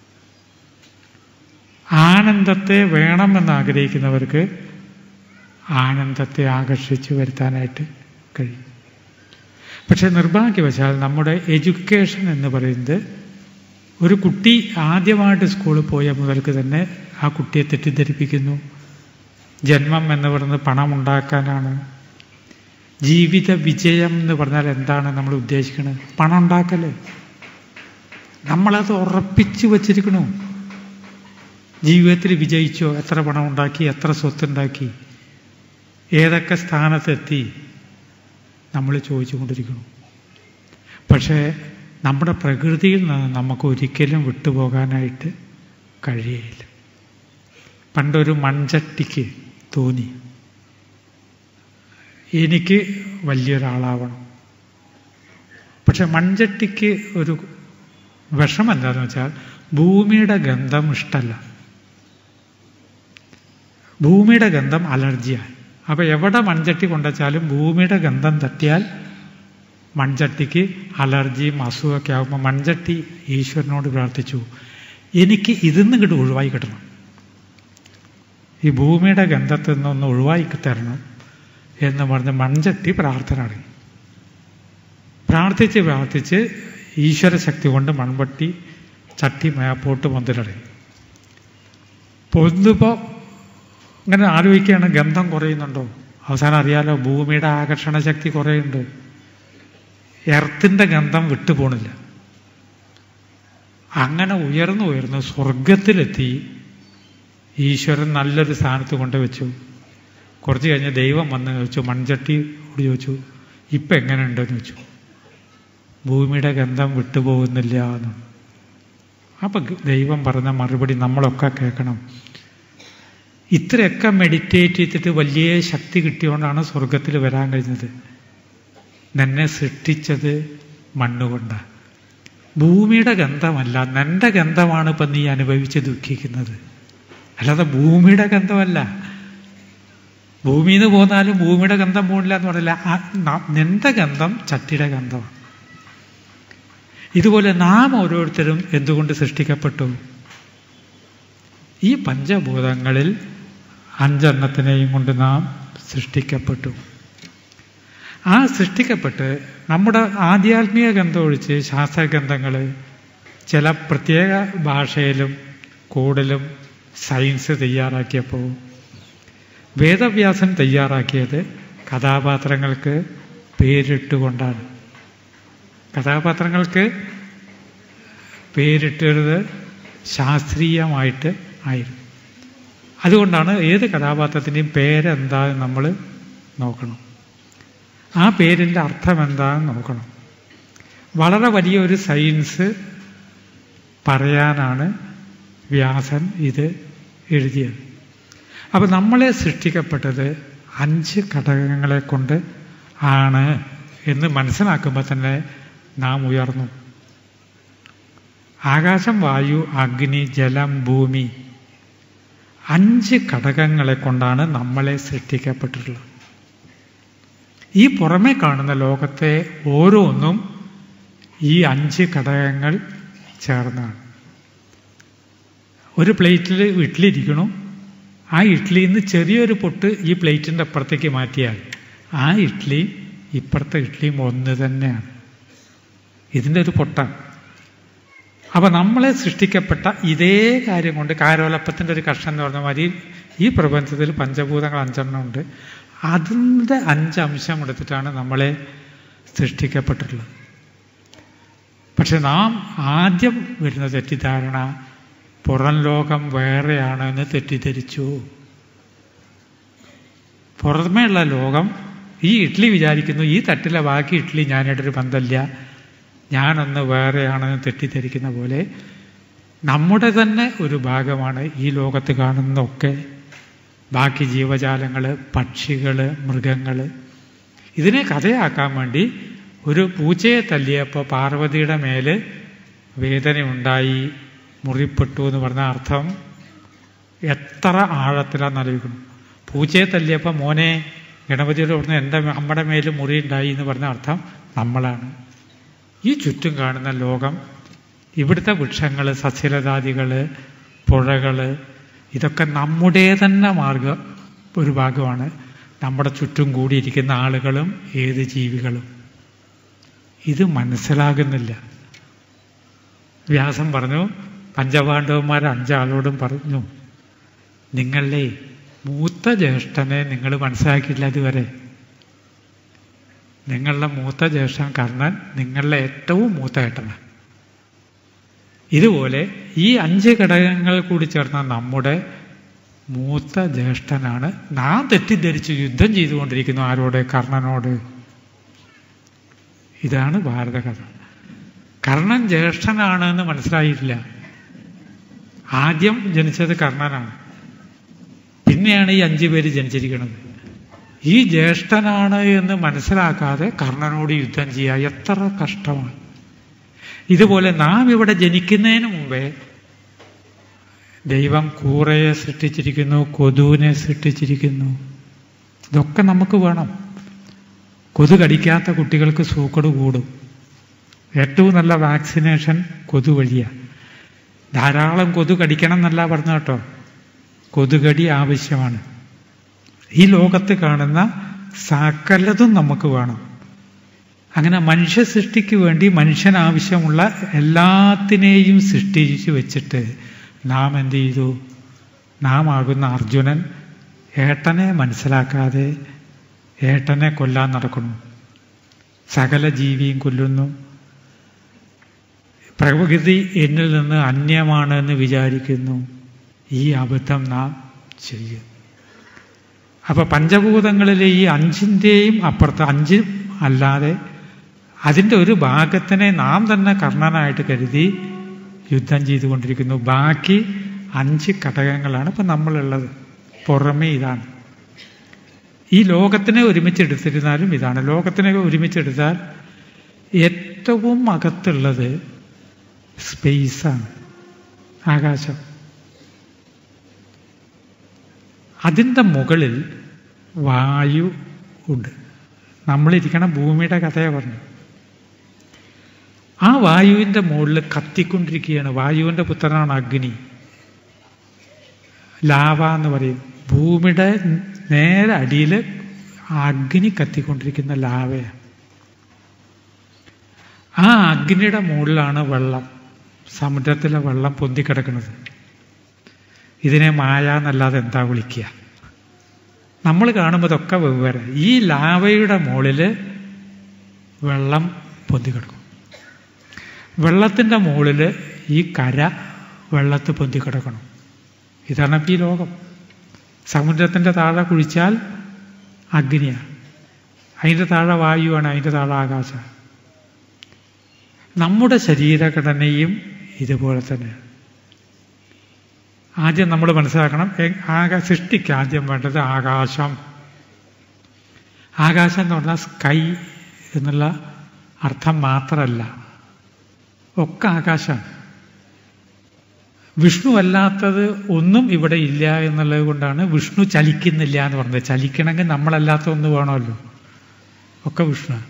Speaker 1: ആനന്ദത്തെ വേണമെന്ന് ആഗ്രഹിക്കുന്നവർക്ക് ആനന്ദത്തെ ആകർഷിച്ച് വരുത്താനായിട്ട് കഴിയും പക്ഷെ നിർഭാഗ്യവശാൽ നമ്മുടെ എഡ്യൂക്കേഷൻ എന്ന് പറയുന്നത് ഒരു കുട്ടി ആദ്യമായിട്ട് സ്കൂളിൽ പോയ മുതൽക്ക് തന്നെ ആ കുട്ടിയെ തെറ്റിദ്ധരിപ്പിക്കുന്നു ജന്മം എന്ന് പറയുന്നത് പണം ഉണ്ടാക്കാനാണ് ജീവിത വിജയം എന്ന് പറഞ്ഞാൽ എന്താണ് നമ്മൾ ഉദ്ദേശിക്കുന്നത് പണം ഉണ്ടാക്കല് നമ്മളത് ഉറപ്പിച്ചു വച്ചിരിക്കണു ജീവിതത്തിൽ വിജയിച്ചോ എത്ര പണം ഉണ്ടാക്കി എത്ര സ്വത്തുണ്ടാക്കി ഏതൊക്കെ സ്ഥാനത്തെത്തി നമ്മൾ ചോദിച്ചുകൊണ്ടിരിക്കണം പക്ഷേ നമ്മുടെ പ്രകൃതിയിൽ നിന്ന് നമുക്ക് ഒരിക്കലും വിട്ടുപോകാനായിട്ട് കഴിയയില്ല പണ്ടൊരു മൺചട്ടിക്ക് തോന്നി എനിക്ക് വലിയൊരാളാവണം പക്ഷെ മൺചട്ടിക്ക് ഒരു വിഷമം എന്താണെന്ന് വെച്ചാൽ ഭൂമിയുടെ ഗന്ധം ഇഷ്ടമല്ല ഭൂമിയുടെ ഗന്ധം അലർജിയാണ് അപ്പോൾ എവിടെ മൺചട്ടി കൊണ്ടുവച്ചാലും ഭൂമിയുടെ ഗന്ധം തട്ടിയാൽ മൺചട്ടിക്ക് അലർജിയും അസുഖമൊക്കെ ആകുമ്പോൾ മൺചട്ടി ഈശ്വരനോട് പ്രാർത്ഥിച്ചു എനിക്ക് ഇതിന്ന് ഇങ്ങോട്ട് ഒഴിവായി കിട്ടണം ഈ ഭൂമിയുടെ ഗന്ധത്തിൽ നിന്നൊന്ന് ഒഴിവായി തരണം എന്ന് പറഞ്ഞ് മൺചട്ടി പ്രാർത്ഥന അടങ്ങി പ്രാർത്ഥിച്ച് പ്രാർത്ഥിച്ച് ഈശ്വര ശക്തി കൊണ്ട് മൺപട്ടി ചട്ടി മേപ്പോട്ട് പൊന്തിലടങ്ങി പൊന്തുമ്പോൾ ഇങ്ങനെ ആലോചിക്കുകയാണ് ഗന്ധം കുറയുന്നുണ്ടോ അവസാനം അറിയാലോ ഭൂമിയുടെ ആകർഷണ ശക്തി കുറയുണ്ട് എർത്തിൻ്റെ ഗന്ധം വിട്ടുപോണില്ല അങ്ങനെ ഉയർന്നു ഉയർന്ന് സ്വർഗത്തിലെത്തി ഈശ്വരൻ നല്ലൊരു സ്ഥാനത്ത് കൊണ്ടുവച്ചു കുറച്ച് കഴിഞ്ഞ് ദൈവം വന്ന് ചോദിച്ചു മൺചട്ടിയോട് ചോദിച്ചു ഇപ്പം എങ്ങനെയുണ്ടെന്ന് ചോദിച്ചു ഭൂമിയുടെ ഗന്ധം വിട്ടുപോകുന്നില്ല എന്ന് അപ്പം ദൈവം പറഞ്ഞ മറുപടി നമ്മളൊക്കെ കേൾക്കണം ഇത്രയൊക്കെ മെഡിറ്റേറ്റ് ചെയ്തിട്ട് വലിയ ശക്തി കിട്ടിയോണ്ടാണ് സ്വർഗത്തിൽ വരാൻ കഴിഞ്ഞത് നിന്നെ സൃഷ്ടിച്ചത് മണ്ണുകൊണ്ടാണ് ഭൂമിയുടെ ഗന്ധമല്ല നിന്റെ ഗന്ധമാണ് ഇപ്പം നീ അനുഭവിച്ച് ദുഃഖിക്കുന്നത് അല്ലാതെ ഭൂമിയുടെ ഗന്ധമല്ല ഭൂമിയിൽ നിന്ന് പോന്നാലും ഭൂമിയുടെ ഗന്ധം പോണില്ല എന്ന് പറയില്ല നിന്റെ ഗന്ധം ചട്ടിയുടെ ഗന്ധമാണ് ഇതുപോലെ നാം ഓരോരുത്തരും എന്തുകൊണ്ട് സൃഷ്ടിക്കപ്പെട്ടു ഈ പഞ്ചഭൂതങ്ങളിൽ അഞ്ചെണ്ണത്തിനെയും കൊണ്ട് നാം സൃഷ്ടിക്കപ്പെട്ടു ആ സൃഷ്ടിക്കപ്പെട്ട് നമ്മുടെ ആധ്യാത്മിക ഗന്ധം ഒഴിച്ച് ശാസ്ത്രഗ്രന്ഥങ്ങൾ ചില പ്രത്യേക ഭാഷയിലും കൂടുതലും സയൻസ് തയ്യാറാക്കിയപ്പോൾ വേദവ്യാസൻ തയ്യാറാക്കിയത് കഥാപാത്രങ്ങൾക്ക് പേരിട്ടുകൊണ്ടാണ് കഥാപാത്രങ്ങൾക്ക് പേരിട്ടത് ശാസ്ത്രീയമായിട്ട് ആയിരുന്നു അതുകൊണ്ടാണ് ഏത് കഥാപാത്രത്തിൻ്റെയും പേരെന്താന്ന് നമ്മൾ നോക്കണം ആ പേരിൻ്റെ അർത്ഥം എന്താണെന്ന് നോക്കണം വളരെ വലിയൊരു സയൻസ് പറയാനാണ് വ്യാസൻ ഇത് എഴുതിയത് അപ്പം നമ്മളെ സൃഷ്ടിക്കപ്പെട്ടത് അഞ്ച് ഘടകങ്ങളെ കൊണ്ട് ആണ് എന്ന് മനസ്സിലാക്കുമ്പോൾ തന്നെ നാം ഉയർന്നു ആകാശം വായു അഗ്നി ജലം ഭൂമി അഞ്ച് ഘടകങ്ങളെ കൊണ്ടാണ് നമ്മളെ സൃഷ്ടിക്കപ്പെട്ടിട്ടുള്ളത് ഈ പുറമെ കാണുന്ന ലോകത്തെ ഓരോന്നും ഈ അഞ്ച് ഘടകങ്ങൾ ചേർന്നാണ് ഒരു പ്ലേറ്റിൽ ഇഡ്ഡലി ഇരിക്കണു ആ ഇഡ്ഡലിയിൽ നിന്ന് ചെറിയൊരു പൊട്ട് ഈ പ്ലേറ്റിൻ്റെ അപ്പുറത്തേക്ക് മാറ്റിയാൽ ആ ഇഡ്ഡലിയും ഇപ്പുറത്തെ ഇഡ്ഡലിയും ഒന്ന് തന്നെയാണ് ഇതിൻ്റെ ഒരു പൊട്ടാണ് അപ്പം നമ്മളെ സൃഷ്ടിക്കപ്പെട്ട ഇതേ കാര്യം കൊണ്ട് കാരോലപ്പത്തിൻ്റെ ഒരു കഷ്ണം എന്ന് പറഞ്ഞ മാതിരി ഈ പ്രപഞ്ചത്തിൽ പഞ്ചഭൂതങ്ങൾ അഞ്ചെണ്ണം ഉണ്ട് അതിൻ്റെ അഞ്ചംശം എടുത്തിട്ടാണ് നമ്മളെ സൃഷ്ടിക്കപ്പെട്ടിട്ടുള്ളത് പക്ഷെ നാം ആദ്യം വരുന്ന തെറ്റിദ്ധാരണ പുറം ലോകം വേറെയാണെന്ന് തെറ്റിദ്ധരിച്ചു പുറമേയുള്ള ലോകം ഈ ഇഡ്ഡലി വിചാരിക്കുന്നു ഈ തട്ടിലെ ബാക്കി ഇഡ്ഡലി ഞാനായിട്ടൊരു ബന്ധമില്ല ഞാനൊന്ന് വേറെയാണെന്ന് തെറ്റിദ്ധരിക്കുന്ന പോലെ നമ്മുടെ തന്നെ ഒരു ഭാഗമാണ് ഈ ലോകത്ത് കാണുന്നതൊക്കെ ബാക്കി ജീവജാലങ്ങൾ പക്ഷികൾ മൃഗങ്ങൾ ഇതിനെ കഥയാക്കാൻ വേണ്ടി ഒരു പൂച്ചയെ തല്ലിയപ്പോൾ പാർവതിയുടെ മേല് വേദനയുണ്ടായി മുറിപ്പെട്ടു എന്ന് പറഞ്ഞ അർത്ഥം എത്ര ആഴത്തിലാന്ന് ആലോചിക്കണം പൂച്ചയെ തല്ലിയപ്പോൾ മോനെ ഗണപതിയുടെ അവിടുന്ന് എൻ്റെ അമ്മയുടെ മേല് മുറി ഉണ്ടായി എന്ന് പറഞ്ഞ അർത്ഥം നമ്മളാണ് ഈ ചുറ്റും കാണുന്ന ലോകം ഇവിടുത്തെ വൃക്ഷങ്ങൾ സസ്യലതാദികൾ പുഴകൾ ഇതൊക്കെ നമ്മുടെ തന്നെ മാർഗം ഒരു ഭാഗമാണ് നമ്മുടെ ചുറ്റും കൂടിയിരിക്കുന്ന ആളുകളും ഏത് ജീവികളും ഇത് മനസ്സിലാകുന്നില്ല വ്യാസം പറഞ്ഞു പഞ്ചപാണ്ഡവന്മാർ അഞ്ചാളോടും പറഞ്ഞു നിങ്ങളെ മൂത്ത ജ്യേഷ്ഠനെ നിങ്ങൾ മനസ്സിലാക്കിയില്ല ഇതുവരെ നിങ്ങളുടെ മൂത്ത ജ്യേഷ്ഠൻ കർണൻ നിങ്ങളുടെ ഏറ്റവും മൂത്ത ഏട്ടനാണ് ഇതുപോലെ ഈ അഞ്ച് ഘടകങ്ങൾ കൂടി ചേർന്ന നമ്മുടെ മൂത്ത ജ്യേഷ്ഠനാണ് നാം തെറ്റിദ്ധരിച്ച് യുദ്ധം ചെയ്തുകൊണ്ടിരിക്കുന്നു ആരോട് കർണനോട് ഇതാണ് ഭാരതകഥ കർണൻ ജ്യേഷ്ഠനാണ് എന്ന് മനസ്സിലായിട്ടില്ല ആദ്യം ജനിച്ചത് കർണനാണ് പിന്നെയാണ് ഈ അഞ്ചു പേര് ജനിച്ചിരിക്കുന്നത് ഈ ജ്യേഷ്ഠനാണ് എന്ന് മനസ്സിലാക്കാതെ കർണനോട് യുദ്ധം ചെയ്യുക എത്ര കഷ്ടമാണ് ഇതുപോലെ നാം ഇവിടെ ജനിക്കുന്നതിന് മുമ്പേ ദൈവം കൂറയെ സൃഷ്ടിച്ചിരിക്കുന്നു കൊതുവിനെ സൃഷ്ടിച്ചിരിക്കുന്നു ഇതൊക്കെ നമുക്ക് വേണം കൊതു കടിക്കാത്ത കുട്ടികൾക്ക് സൂക്കട് കൂടും ഏറ്റവും നല്ല വാക്സിനേഷൻ കൊതു വഴിയാണ് ധാരാളം കൊതു കടിക്കണം എന്നല്ല പറഞ്ഞു കേട്ടോ കൊതുകടി ആവശ്യമാണ് ഈ ലോകത്ത് കാണുന്ന സകലതും നമുക്ക് വേണം അങ്ങനെ മനുഷ്യ സൃഷ്ടിക്ക് വേണ്ടി മനുഷ്യൻ ആവശ്യമുള്ള എല്ലാത്തിനെയും സൃഷ്ടിച്ച് വെച്ചിട്ട് നാം എന്ത് ചെയ്തു നാം ആകുന്ന അർജുനൻ ഏട്ടനെ മനസ്സിലാക്കാതെ ഏട്ടനെ കൊല്ലാൻ നടക്കുന്നു സകല ജീവിയും കൊല്ലുന്നു പ്രകൃതി എന്നിൽ നിന്ന് അന്യമാണ് എന്ന് വിചാരിക്കുന്നു ഈ അബദ്ധം നാം ചെയ്യും അപ്പൊ പഞ്ചഭൂതങ്ങളിലെ ഈ അഞ്ചിൻ്റെയും അപ്പുറത്ത് അഞ്ച് അല്ലാതെ അതിൻ്റെ ഒരു ഭാഗത്തിനെ നാം തന്നെ കർണനായിട്ട് കരുതി യുദ്ധം ചെയ്തുകൊണ്ടിരിക്കുന്നു ബാക്കി അഞ്ച് ഘടകങ്ങളാണ് ഇപ്പം നമ്മളുള്ളത് പുറമേ ഇതാണ് ഈ ലോകത്തിനെ ഒരുമിച്ചെടുത്തിരുന്നാലും ഇതാണ് ലോകത്തിനെ ഒരുമിച്ചെടുത്താൽ ഏറ്റവും അകത്തുള്ളത് സ്പേസാണ് ആകാശം അതിൻ്റെ മുകളിൽ വായു ഉണ്ട് നമ്മളിരിക്കണ ഭൂമിയുടെ കഥയാണ് പറഞ്ഞു ആ വായുവിൻ്റെ മുകളിൽ കത്തിക്കൊണ്ടിരിക്കുകയാണ് വായുവിൻ്റെ പുത്രനാണ് അഗ്നി ലാവ എന്ന് പറയും ഭൂമിയുടെ നേരെ അടിയിൽ അഗ്നി കത്തിക്കൊണ്ടിരിക്കുന്ന ലാവയാണ് ആ അഗ്നിയുടെ മുകളിലാണ് വെള്ളം സമുദ്രത്തിലെ വെള്ളം പൊന്തിക്കിടക്കുന്നത് ഇതിനെ മായ എന്നല്ലാതെ എന്താ വിളിക്കുക നമ്മൾ കാണുമ്പോൾ ഇതൊക്കെ വെവ്വേറെ ഈ ലാവയുടെ മുകളിൽ വെള്ളം പൊന്തിക്കിടക്കും വെള്ളത്തിൻ്റെ മുകളിൽ ഈ കര വെള്ളത്ത് പൊന്തിക്കിടക്കണം ഇതാണ് ഇപ്പം ഈ ലോകം സമുദ്രത്തിൻ്റെ താഴെ കുഴിച്ചാൽ അഗ്നിയാണ് അതിൻ്റെ താഴെ വായുവാണ് അതിൻ്റെ താഴെ ആകാശം നമ്മുടെ ശരീരഘടനയും ഇതുപോലെ തന്നെയാണ് ആദ്യം നമ്മൾ മനസ്സിലാക്കണം ആകാ സൃഷ്ടിക്ക് ആദ്യം വേണ്ടത് ആകാശം ആകാശം എന്ന് പറഞ്ഞാൽ സ്കൈ എന്നുള്ള അർത്ഥം മാത്രമല്ല ഒക്കെ ആകാശമാണ് വിഷ്ണു അല്ലാത്തത് ഒന്നും ഇവിടെ ഇല്ല എന്നുള്ളത് കൊണ്ടാണ് വിഷ്ണു ചലിക്കുന്നില്ല എന്ന് പറഞ്ഞത് ചലിക്കണമെങ്കിൽ നമ്മളല്ലാത്ത ഒന്ന് വേണമല്ലോ ഒക്കെ വിഷ്ണു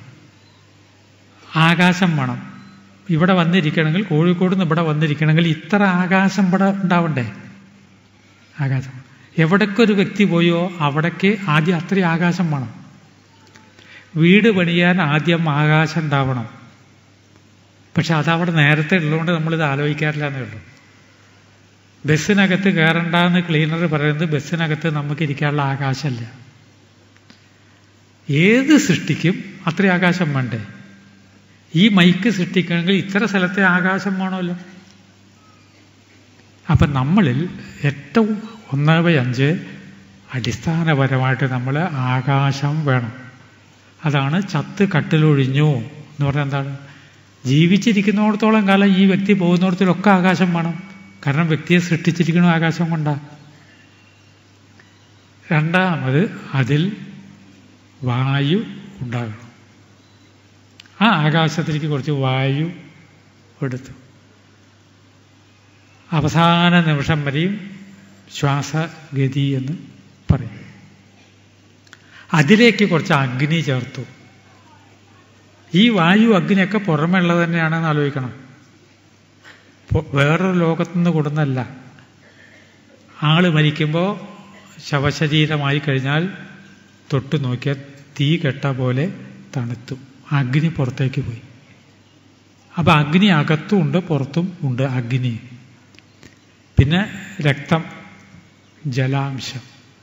Speaker 1: ആകാശം വേണം ഇവിടെ വന്നിരിക്കണമെങ്കിൽ കോഴിക്കോട് നിന്ന് ഇവിടെ വന്നിരിക്കണമെങ്കിൽ ഇത്ര ആകാശം ഇവിടെ ഉണ്ടാവണ്ടേ ആകാശം എവിടേക്ക് ഒരു വ്യക്തി പോയോ അവിടേക്ക് ആദ്യം അത്രയും ആകാശം വേണം വീട് പണിയാൻ ആദ്യം ആകാശം ഉണ്ടാവണം പക്ഷെ അതവിടെ നേരത്തെ ഉള്ളതുകൊണ്ട് നമ്മളിത് ആലോചിക്കാറില്ല എന്നേ ഉള്ളൂ ബസ്സിനകത്ത് കയറണ്ടെന്ന് ക്ലീനർ പറയുന്നത് ബസ്സിനകത്ത് നമുക്ക് ഇരിക്കാനുള്ള ആകാശമല്ല ഏത് സൃഷ്ടിക്കും അത്രയും ആകാശം വേണ്ടേ ഈ മൈക്ക് സൃഷ്ടിക്കണമെങ്കിൽ ഇത്ര സ്ഥലത്തെ ആകാശം വേണമല്ലോ അപ്പം നമ്മളിൽ ഏറ്റവും ഒന്ന് ബൈ അഞ്ച് അടിസ്ഥാനപരമായിട്ട് നമ്മൾ ആകാശം വേണം അതാണ് ചത്ത് കട്ടിലൊഴിഞ്ഞു എന്ന് പറഞ്ഞാൽ എന്താണ് ജീവിച്ചിരിക്കുന്നിടത്തോളം കാലം ഈ വ്യക്തി പോകുന്നിടത്തിലൊക്കെ ആകാശം വേണം കാരണം വ്യക്തിയെ സൃഷ്ടിച്ചിരിക്കുന്ന ആകാശം കൊണ്ടാണ് രണ്ടാമത് അതിൽ വായു ഉണ്ടാകണം ആ ആകാശത്തിലേക്ക് കുറച്ച് വായു എടുത്തു അവസാന നിമിഷം വരെയും ശ്വാസഗതി എന്ന് പറയും അതിലേക്ക് കുറച്ച് അഗ്നി ചേർത്തു ഈ വായു അഗ്നിയൊക്കെ പുറമേ ഉള്ളത് തന്നെയാണെന്ന് ആലോചിക്കണം വേറൊരു ലോകത്തുനിന്ന് കൊടുന്നല്ല ആള് മരിക്കുമ്പോൾ ശവശരീരമായി കഴിഞ്ഞാൽ തൊട്ട് നോക്കിയാൽ തീ കെട്ട പോലെ തണുത്തു അഗ്നി പുറത്തേക്ക് പോയി അപ്പം അഗ്നി അകത്തും ഉണ്ട് പുറത്തും ഉണ്ട് അഗ്നി പിന്നെ രക്തം ജലാംശം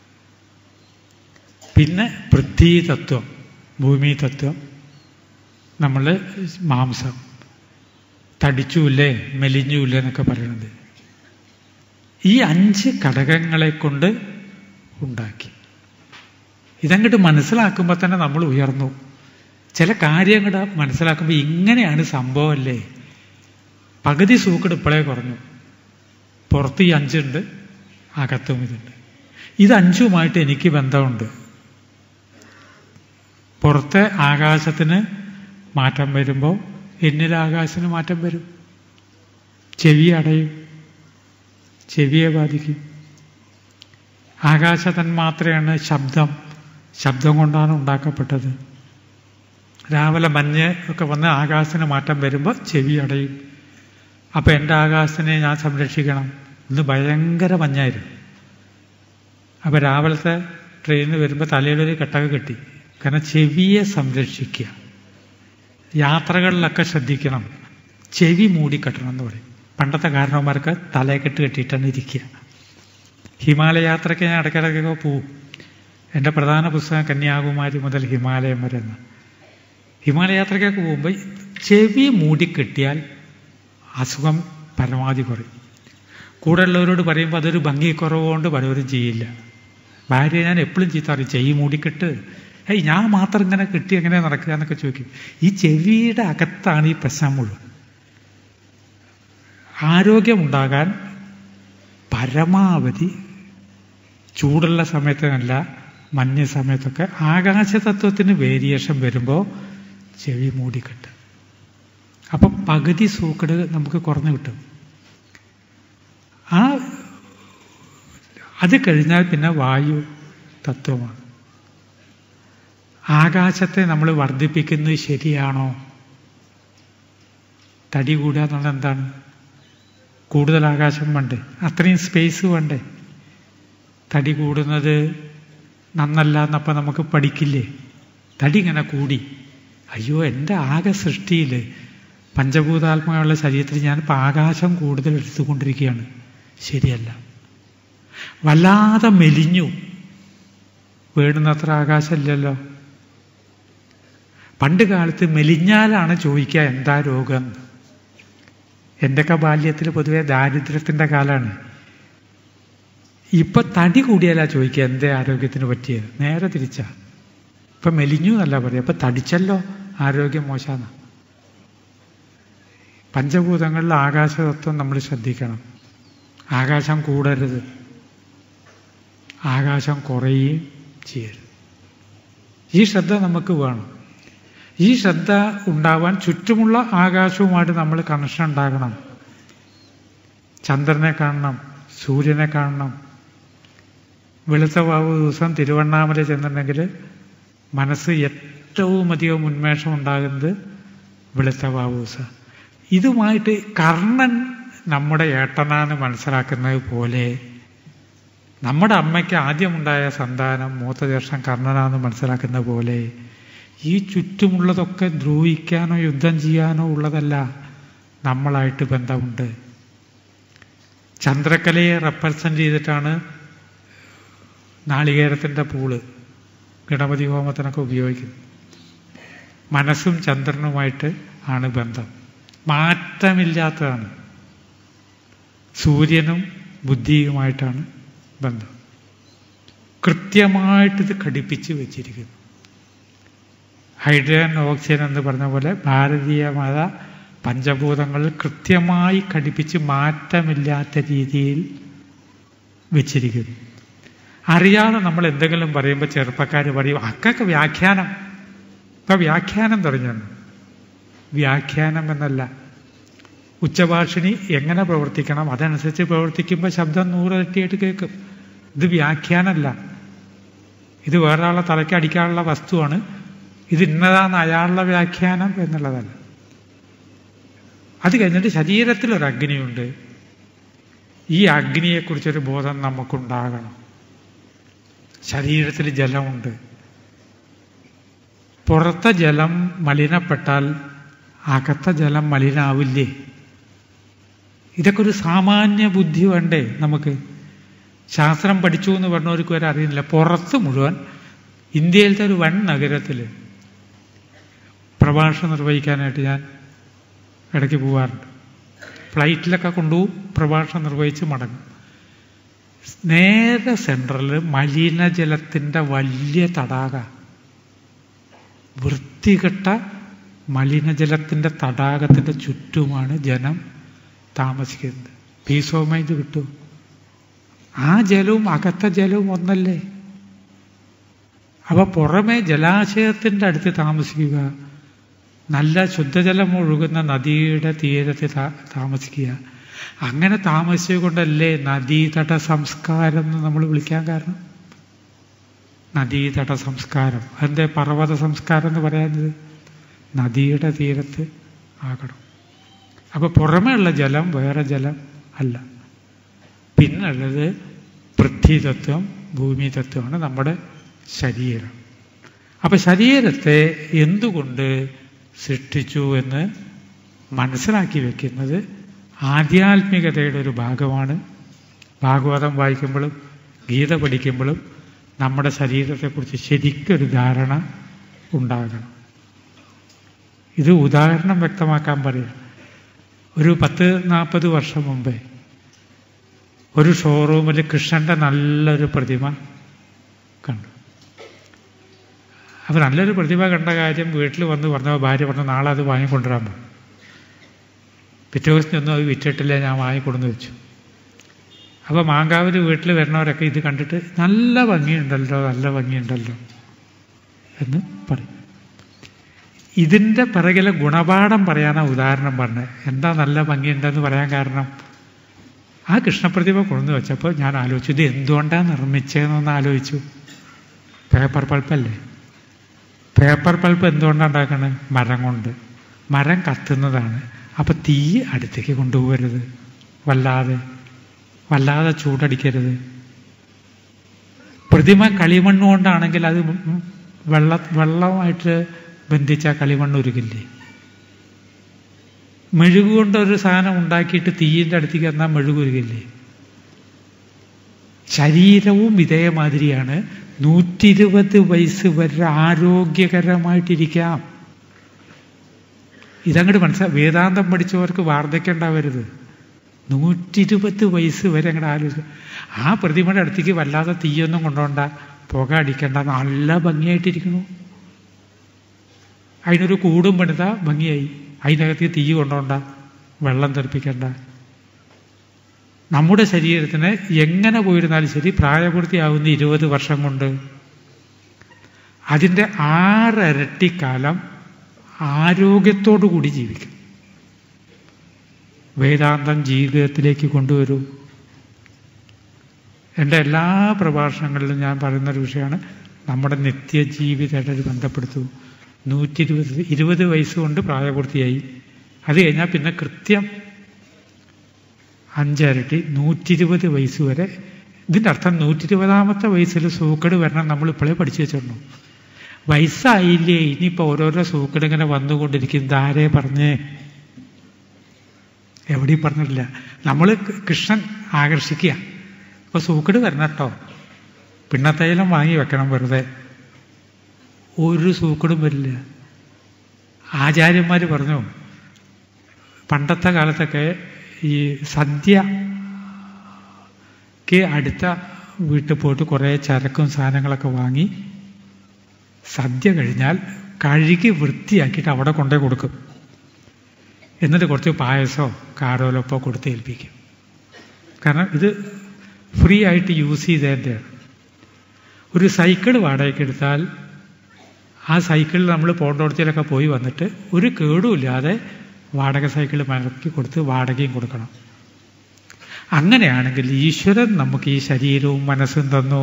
Speaker 1: പിന്നെ പൃഥ്വി തത്വം ഭൂമി തത്വം നമ്മൾ മാംസം തടിച്ചുമില്ലേ മെലിഞ്ഞുമില്ലേ എന്നൊക്കെ പറയുന്നത് ഈ അഞ്ച് ഘടകങ്ങളെ കൊണ്ട് ഉണ്ടാക്കി ഇതങ്ങോട്ട് മനസ്സിലാക്കുമ്പോൾ തന്നെ നമ്മൾ ഉയർന്നു ചില കാര്യങ്ങൾ മനസ്സിലാക്കുമ്പോൾ ഇങ്ങനെയാണ് സംഭവമല്ലേ പകുതി സൂക്കട് ഇപ്പോഴേ കുറഞ്ഞു പുറത്ത് ഈ അഞ്ചുണ്ട് അകത്തും ഇതുണ്ട് ഇത് അഞ്ചുമായിട്ട് എനിക്ക് ബന്ധമുണ്ട് പുറത്തെ ആകാശത്തിന് മാറ്റം വരുമ്പോൾ എന്നിലെ ആകാശത്തിന് മാറ്റം വരും ചെവി അടയും ചെവിയെ ബാധിക്കും ആകാശ തന്മാത്രയാണ് ശബ്ദം ശബ്ദം കൊണ്ടാണ് ഉണ്ടാക്കപ്പെട്ടത് രാവിലെ മഞ്ഞ് ഒക്കെ വന്ന് ആകാശത്തിന് മാറ്റം വരുമ്പോൾ ചെവി അടയും അപ്പം എൻ്റെ ആകാശത്തിനെ ഞാൻ സംരക്ഷിക്കണം ഇന്ന് ഭയങ്കര മഞ്ഞായിരുന്നു അപ്പം രാവിലത്തെ ട്രെയിനിൽ വരുമ്പോൾ തലയിലൊരു കെട്ടക കെട്ടി കാരണം ചെവിയെ സംരക്ഷിക്കുക യാത്രകളിലൊക്കെ ശ്രദ്ധിക്കണം ചെവി മൂടിക്കെട്ടണം എന്ന് പറയും പണ്ടത്തെ കാരണവന്മാർക്ക് തലയെക്കെട്ട് കെട്ടിയിട്ടാണ് ഇരിക്കുക ഹിമാലയ യാത്രയ്ക്ക് ഞാൻ ഇടയ്ക്കിടയ്ക്കൊക്കെ പോവും എൻ്റെ പ്രധാന പുസ്തകം കന്യാകുമാരി മുതൽ ഹിമാലയം വരെ എന്ന് ഹിമാലയ യാത്രയ്ക്കൊക്കെ പോകുമ്പോൾ ചെവി മൂടിക്കെട്ടിയാൽ അസുഖം പരമാവധി കുറയും കൂടെ ഉള്ളവരോട് പറയുമ്പോൾ അതൊരു ഭംഗി കുറവുകൊണ്ട് പലവരും ചെയ്യില്ല ഭാര്യ ഞാൻ എപ്പോഴും ചീത്ത പറയും ചെവി മൂടിക്കെട്ട് ഏയ് ഞാൻ മാത്രം ഇങ്ങനെ കെട്ടി എങ്ങനെ നടക്കുക എന്നൊക്കെ ചോദിക്കും ഈ ചെവിയുടെ അകത്താണ് ഈ പ്രശ്നം മുഴുവൻ ആരോഗ്യമുണ്ടാകാൻ പരമാവധി ചൂടുള്ള സമയത്തല്ല മഞ്ഞ സമയത്തൊക്കെ ആകാശതത്വത്തിന് വേരിയേഷൻ വരുമ്പോൾ ചെവി മൂടിക്കെട്ട് അപ്പം പകുതി സൂക്കട് നമുക്ക് കുറഞ്ഞു കിട്ടും ആ അത് കഴിഞ്ഞാൽ പിന്നെ വായു തത്വമാണ് ആകാശത്തെ നമ്മൾ വർദ്ധിപ്പിക്കുന്നത് ശരിയാണോ തടി കൂടുക എന്നുള്ളത് എന്താണ് കൂടുതൽ ആകാശം വേണ്ടേ അത്രയും സ്പേസ് വേണ്ടേ തടി കൂടുന്നത് നന്നല്ല എന്നപ്പോൾ നമുക്ക് പഠിക്കില്ലേ തടി ഇങ്ങനെ കൂടി അയ്യോ എൻ്റെ ആകെ സൃഷ്ടിയിൽ പഞ്ചഭൂതാത്മകമുള്ള ശരീരത്തിൽ ഞാനിപ്പോൾ ആകാശം കൂടുതൽ എടുത്തുകൊണ്ടിരിക്കുകയാണ് ശരിയല്ല വല്ലാതെ മെലിഞ്ഞു വേണ്ടുന്നത്ര ആകാശമില്ലല്ലോ പണ്ട് കാലത്ത് മെലിഞ്ഞാലാണ് ചോദിക്കുക എന്താ രോഗം എൻ്റെയൊക്കെ ബാല്യത്തിൽ പൊതുവെ ദാരിദ്ര്യത്തിൻ്റെ കാലമാണ് ഇപ്പൊ തടി കൂടിയാലാ ചോദിക്കുക എന്തേ ആരോഗ്യത്തിന് പറ്റിയത് നേരെ തിരിച്ചാ ഇപ്പൊ മെലിഞ്ഞു എന്നല്ല പറയുക ഇപ്പൊ തടിച്ചല്ലോ ആരോഗ്യം മോശമാണ് പഞ്ചഭൂതങ്ങളിൽ ആകാശതത്വം നമ്മൾ ശ്രദ്ധിക്കണം ആകാശം കൂടരുത് ആകാശം കുറയുകയും ചെയ്യരുത് ഈ ശ്രദ്ധ നമുക്ക് വേണം ഈ ശ്രദ്ധ ഉണ്ടാവാൻ ചുറ്റുമുള്ള ആകാശവുമായിട്ട് നമ്മൾ കണക്ഷൻ ഉണ്ടാകണം ചന്ദ്രനെ കാണണം സൂര്യനെ കാണണം വെളുത്ത വാവ് ദിവസം തിരുവണ്ണാമല ചെന്നിട്ടുണ്ടെങ്കിൽ മനസ്സ് ഏറ്റവും അധികം ഉന്മേഷം ഉണ്ടാകുന്നത് വെളുത്ത വാവ് ദിവസം ഇതുമായിട്ട് കർണൻ നമ്മുടെ ഏട്ടനാന്ന് മനസ്സിലാക്കുന്നത് പോലെ നമ്മുടെ അമ്മയ്ക്ക് ആദ്യമുണ്ടായ സന്താനം മൂത്ത ദർശം കർണനാന്ന് മനസ്സിലാക്കുന്ന പോലെ ഈ ചുറ്റുമുള്ളതൊക്കെ ദ്രോഹിക്കാനോ യുദ്ധം ചെയ്യാനോ ഉള്ളതല്ല നമ്മളായിട്ട് ബന്ധമുണ്ട് ചന്ദ്രക്കലയെ റെപ്രസെൻ്റ് ചെയ്തിട്ടാണ് നാളികേരത്തിൻ്റെ പൂള് ഗണപതി ഹോമത്തിനൊക്കെ ഉപയോഗിക്കുന്നത് മനസ്സും ചന്ദ്രനുമായിട്ട് ആണ് ബന്ധം മാറ്റമില്ലാത്തതാണ് സൂര്യനും ബുദ്ധിയുമായിട്ടാണ് ബന്ധം കൃത്യമായിട്ടിത് ഘടിപ്പിച്ച് വെച്ചിരിക്കുന്നു ഹൈഡ്രജൻ ഓക്സിജൻ എന്ന് പറഞ്ഞ പോലെ ഭാരതീയമായ പഞ്ചഭൂതങ്ങളിൽ കൃത്യമായി ഘടിപ്പിച്ച് മാറ്റമില്ലാത്ത രീതിയിൽ വെച്ചിരിക്കുന്നു അറിയാതെ നമ്മൾ എന്തെങ്കിലും പറയുമ്പോൾ ചെറുപ്പക്കാർ പറയും അക്കൊക്കെ വ്യാഖ്യാനം ഇപ്പൊ വ്യാഖ്യാനം തുടങ്ങിയാണ് വ്യാഖ്യാനം എന്നല്ല ഉച്ചഭാഷിണി എങ്ങനെ പ്രവർത്തിക്കണം അതനുസരിച്ച് പ്രവർത്തിക്കുമ്പോൾ ശബ്ദം നൂറിരട്ടിയായിട്ട് കേൾക്കും ഇത് വ്യാഖ്യാനമല്ല ഇത് വേറൊരാളെ തലയ്ക്ക് അടിക്കാനുള്ള വസ്തുവാണ് ഇത് ഇന്നതാണ് അയാളുടെ വ്യാഖ്യാനം എന്നുള്ളതല്ല അത് കഴിഞ്ഞിട്ട് ശരീരത്തിൽ ഒരു അഗ്നിയുണ്ട് ഈ അഗ്നിയെക്കുറിച്ചൊരു ബോധം നമുക്കുണ്ടാകണം ശരീരത്തിൽ ജലമുണ്ട് പുറത്തെ ജലം മലിനപ്പെട്ടാൽ അകത്തെ ജലം മലിനാവില്ലേ ഇതൊക്കെ ഒരു സാമാന്യ ബുദ്ധി വേണ്ടേ നമുക്ക് ശാസ്ത്രം പഠിച്ചു എന്ന് പറഞ്ഞവർക്ക് വരെ അറിയുന്നില്ല പുറത്ത് മുഴുവൻ ഇന്ത്യയിലത്തെ ഒരു വൻ നഗരത്തിൽ പ്രഭാഷണം നിർവഹിക്കാനായിട്ട് ഞാൻ ഇടയ്ക്ക് പോവാറുണ്ട് ഫ്ലൈറ്റിലൊക്കെ കൊണ്ടുപോകും പ്രഭാഷണം നിർവഹിച്ച് മടങ്ങും നേരെ സെൻട്രലിൽ മലിനജലത്തിൻ്റെ വലിയ തടാക വൃത്തികെട്ട മലിനജലത്തിൻ്റെ തടാകത്തിൻ്റെ ചുറ്റുമാണ് ജനം താമസിക്കുന്നത് പീസ് ഓഫ് മൈൻഡ് കിട്ടും ആ ജലവും അകത്ത ജലവും ഒന്നല്ലേ അവ പുറമെ ജലാശയത്തിൻ്റെ അടുത്ത് താമസിക്കുക നല്ല ശുദ്ധജലം ഒഴുകുന്ന നദിയുടെ തീരത്ത് താമസിക്കുക അങ്ങനെ താമസിച്ചുകൊണ്ടല്ലേ നദീതട സംസ്കാരം എന്ന് നമ്മൾ വിളിക്കാൻ കാരണം നദീതട സംസ്കാരം അതിൻ്റെ പർവ്വത സംസ്കാരം എന്ന് പറയാനത് നദിയുടെ തീരത്ത് ആകണം അപ്പൊ പുറമേ ഉള്ള ജലം വേറെ ജലം അല്ല പിന്നുള്ളത് പൃഥ്വിതത്വം ഭൂമിതത്വമാണ് നമ്മുടെ ശരീരം അപ്പൊ ശരീരത്തെ എന്തുകൊണ്ട് സൃഷ്ടിച്ചു എന്ന് മനസ്സിലാക്കി വെക്കുന്നത് ആധ്യാത്മികതയുടെ ഒരു ഭാഗമാണ് ഭാഗവതം വായിക്കുമ്പോഴും ഗീത പഠിക്കുമ്പോഴും നമ്മുടെ ശരീരത്തെക്കുറിച്ച് ശരിക്കൊരു ധാരണ ഉണ്ടാകണം ഇത് ഉദാഹരണം വ്യക്തമാക്കാൻ പറയാം ഒരു പത്ത് നാൽപ്പത് വർഷം മുമ്പേ ഒരു ഷോറൂമിൽ കൃഷ്ണന്റെ നല്ലൊരു പ്രതിമ കണ്ടു അപ്പോൾ നല്ലൊരു പ്രതിഭ കണ്ട കാര്യം വീട്ടിൽ വന്ന് പറഞ്ഞപ്പോൾ ഭാര്യ പറഞ്ഞു നാളെ അത് വാങ്ങിക്കൊണ്ടുവരാൻ പോകും പിറ്റേ ദിവസം ഒന്നും അത് വിറ്റിട്ടില്ല ഞാൻ വാങ്ങിക്കൊടുന്ന് വെച്ചു അപ്പോൾ മാങ്കാവിൽ വീട്ടിൽ വരുന്നവരൊക്കെ ഇത് കണ്ടിട്ട് നല്ല ഭംഗിയുണ്ടല്ലോ നല്ല ഭംഗിയുണ്ടല്ലോ എന്ന് പറയും ഇതിൻ്റെ പിറകിലെ ഗുണപാഠം പറയാനാ ഉദാഹരണം പറഞ്ഞത് എന്താ നല്ല ഭംഗിയുണ്ടെന്ന് പറയാൻ കാരണം ആ കൃഷ്ണപ്രതിഭ കൊണ്ടു വെച്ചപ്പോൾ ഞാൻ ആലോചിച്ചു ഇത് എന്തുകൊണ്ടാണ് നിർമ്മിച്ചതെന്നൊന്ന് ആലോചിച്ചു പേപ്പർ പൾപ്പല്ലേ പേപ്പർ പൾപ്പ് എന്തുകൊണ്ടാണ് ഉണ്ടാക്കുന്നത് മരം കൊണ്ട് മരം കത്തുന്നതാണ് അപ്പം തീ അടുത്തേക്ക് കൊണ്ടുപോകരുത് വല്ലാതെ വല്ലാതെ ചൂടടിക്കരുത് പ്രതിമ കളിമണ്ണ് കൊണ്ടാണെങ്കിൽ അത് വെള്ള വെള്ളമായിട്ട് ബന്ധിച്ച കളിമണ്ണ് ഉരുകില്ലേ മെഴുക് കൊണ്ട് ഒരു സാധനം ഉണ്ടാക്കിയിട്ട് തീയിൻ്റെ അടുത്തേക്ക് എന്നാൽ മെഴുക് ഉരുകില്ലേ ശരീരവും ഇതേമാതിരിയാണ് നൂറ്റി ഇരുപത് വയസ്സ് വരെ ആരോഗ്യകരമായിട്ടിരിക്കാം ഇതങ്ങോട്ട് മനസ്സിലാ വേദാന്തം പഠിച്ചവർക്ക് വാർദ്ധക്യം ഉണ്ടാവരുത് നൂറ്റി ഇരുപത് വയസ്സ് വരെ അങ്ങോട്ട് ആലോചിക്കുക ആ പ്രതിമയുടെ അടുത്തേക്ക് വല്ലാതെ തീയൊന്നും കൊണ്ടുപോണ്ട പുക അടിക്കണ്ട നല്ല ഭംഗിയായിട്ടിരിക്കണു അതിനൊരു കൂടും പണിത ഭംഗിയായി അതിനകത്ത് തീ കൊണ്ടുപോണ്ട വെള്ളം തെറിപ്പിക്കണ്ട നമ്മുടെ ശരീരത്തിന് എങ്ങനെ പോയിരുന്നാലും ശരി പ്രായപൂർത്തിയാവുന്ന ഇരുപത് വർഷം കൊണ്ട് അതിൻ്റെ ആറരട്ടിക്കാലം ആരോഗ്യത്തോടു കൂടി ജീവിക്കും വേദാന്തം ജീവിതത്തിലേക്ക് കൊണ്ടുവരൂ എൻ്റെ എല്ലാ പ്രഭാഷണങ്ങളിലും ഞാൻ പറയുന്ന ഒരു വിഷയമാണ് നമ്മുടെ നിത്യജീവിതമായിട്ട് ബന്ധപ്പെടുത്തൂ നൂറ്റി ഇരുപത് ഇരുപത് വയസ്സ് കൊണ്ട് പ്രായപൂർത്തിയായി അത് കഴിഞ്ഞാൽ പിന്നെ കൃത്യം അഞ്ചരട്ടി നൂറ്റി ഇരുപത് വയസ്സ് വരെ ഇതിൻ്റെ അർത്ഥം നൂറ്റി ഇരുപതാമത്തെ വയസ്സിൽ സൂക്കട് വരണം നമ്മൾ ഇപ്പോഴേ പഠിച്ചു വെച്ചിട്ടുണ്ടോ വയസ്സായില്ലേ ഇനിയിപ്പോൾ ഓരോരോ സൂക്കട് ഇങ്ങനെ വന്നുകൊണ്ടിരിക്കും ധാരേ പറഞ്ഞേ എവിടെയും പറഞ്ഞിട്ടില്ല നമ്മൾ കൃഷ്ണൻ ആകർഷിക്കുക അപ്പോൾ സൂക്കട് വരണം കേട്ടോ പിണ്ണത്തൈലം വാങ്ങി വെക്കണം വെറുതെ ഒരു സൂക്കടും വരില്ല ആചാര്യന്മാർ പറഞ്ഞു പണ്ടത്തെ കാലത്തൊക്കെ ഈ സദ്യക്ക് അടുത്ത വീട്ടിൽ പോയിട്ട് കുറേ ചരക്കും സാധനങ്ങളൊക്കെ വാങ്ങി സദ്യ കഴിഞ്ഞാൽ കഴുകി വൃത്തിയാക്കിയിട്ട് അവിടെ കൊണ്ടേ കൊടുക്കും എന്നിട്ട് കുറച്ച് പായസമോ കാരോലപ്പോ കൊടുത്ത് ഏൽപ്പിക്കും കാരണം ഇത് ഫ്രീ ആയിട്ട് യൂസ് ചെയ്തതിൻ്റെയാണ് ഒരു സൈക്കിൾ വാടകയ്ക്ക് എടുത്താൽ ആ സൈക്കിളിൽ നമ്മൾ പോണ്ടോടത്തിലൊക്കെ പോയി വന്നിട്ട് ഒരു കേടുമില്ലാതെ വാടക സൈക്കിൾ മടക്കി കൊടുത്ത് വാടകയും കൊടുക്കണം അങ്ങനെയാണെങ്കിൽ ഈശ്വരൻ നമുക്ക് ഈ ശരീരവും മനസ്സും തന്നു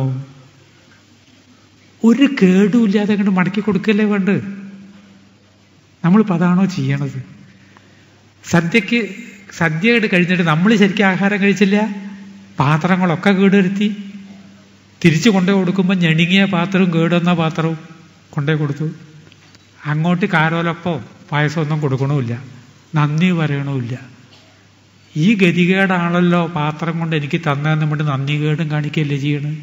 Speaker 1: ഒരു കേടുമില്ലാതെ അങ്ങോട്ട് മടക്കി കൊടുക്കല്ലേ വേണ്ട നമ്മളിപ്പോൾ അതാണോ ചെയ്യണത് സദ്യക്ക് സദ്യ കഴിഞ്ഞിട്ട് നമ്മൾ ശരിക്കും ആഹാരം കഴിച്ചില്ല പാത്രങ്ങളൊക്കെ കേടുവരുത്തി തിരിച്ചു കൊണ്ടു കൊടുക്കുമ്പോൾ ഞെണുങ്ങിയ പാത്രവും കേടുവന്ന പാത്രവും കൊണ്ടേ കൊടുത്തു അങ്ങോട്ട് കാരോലപ്പോ പായസമൊന്നും കൊടുക്കണമില്ല നന്ദി പറയണമില്ല ഈ ഗതികേടാണല്ലോ പാത്രം കൊണ്ട് എനിക്ക് തന്നതെന്ന് കൊണ്ട് നന്ദി കേടും കാണിക്കുകയല്ലേ ചെയ്യണത്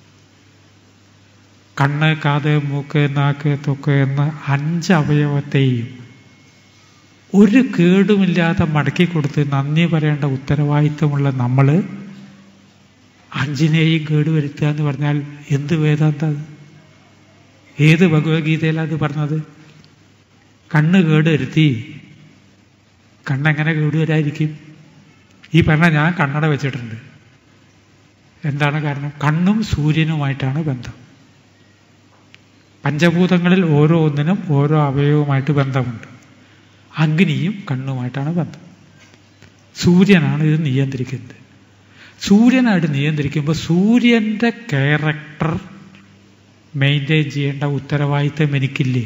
Speaker 1: കണ്ണ് കാത് മൂക്ക് നാക്ക് തൊക്ക് എന്ന അഞ്ച് അവയവത്തെയും ഒരു കേടുമില്ലാതെ മടക്കി കൊടുത്ത് നന്ദി പറയേണ്ട ഉത്തരവാദിത്വമുള്ള നമ്മൾ അഞ്ചിനെയും കേടുവരുത്തുക എന്ന് പറഞ്ഞാൽ എന്ത് വേദാന്ത ഏത് ഭഗവത്ഗീതയിലാണ് അത് പറഞ്ഞത് കണ്ണ് കേടുവരുത്തി കണ്ണെങ്ങനെ കേടുവരായിരിക്കും ഈ പറഞ്ഞ ഞാൻ കണ്ണട വെച്ചിട്ടുണ്ട് എന്താണ് കാരണം കണ്ണും സൂര്യനുമായിട്ടാണ് ബന്ധം പഞ്ചഭൂതങ്ങളിൽ ഓരോ ഒന്നിനും ഓരോ അവയവവുമായിട്ട് ബന്ധമുണ്ട് അഗ്നിയും കണ്ണുമായിട്ടാണ് ബന്ധം സൂര്യനാണ് ഇത് നിയന്ത്രിക്കുന്നത് സൂര്യനായിട്ട് നിയന്ത്രിക്കുമ്പോൾ സൂര്യൻ്റെ ക്യാരക്ടർ മെയിൻറ്റെയിൻ ചെയ്യേണ്ട ഉത്തരവാദിത്തം എനിക്കില്ലേ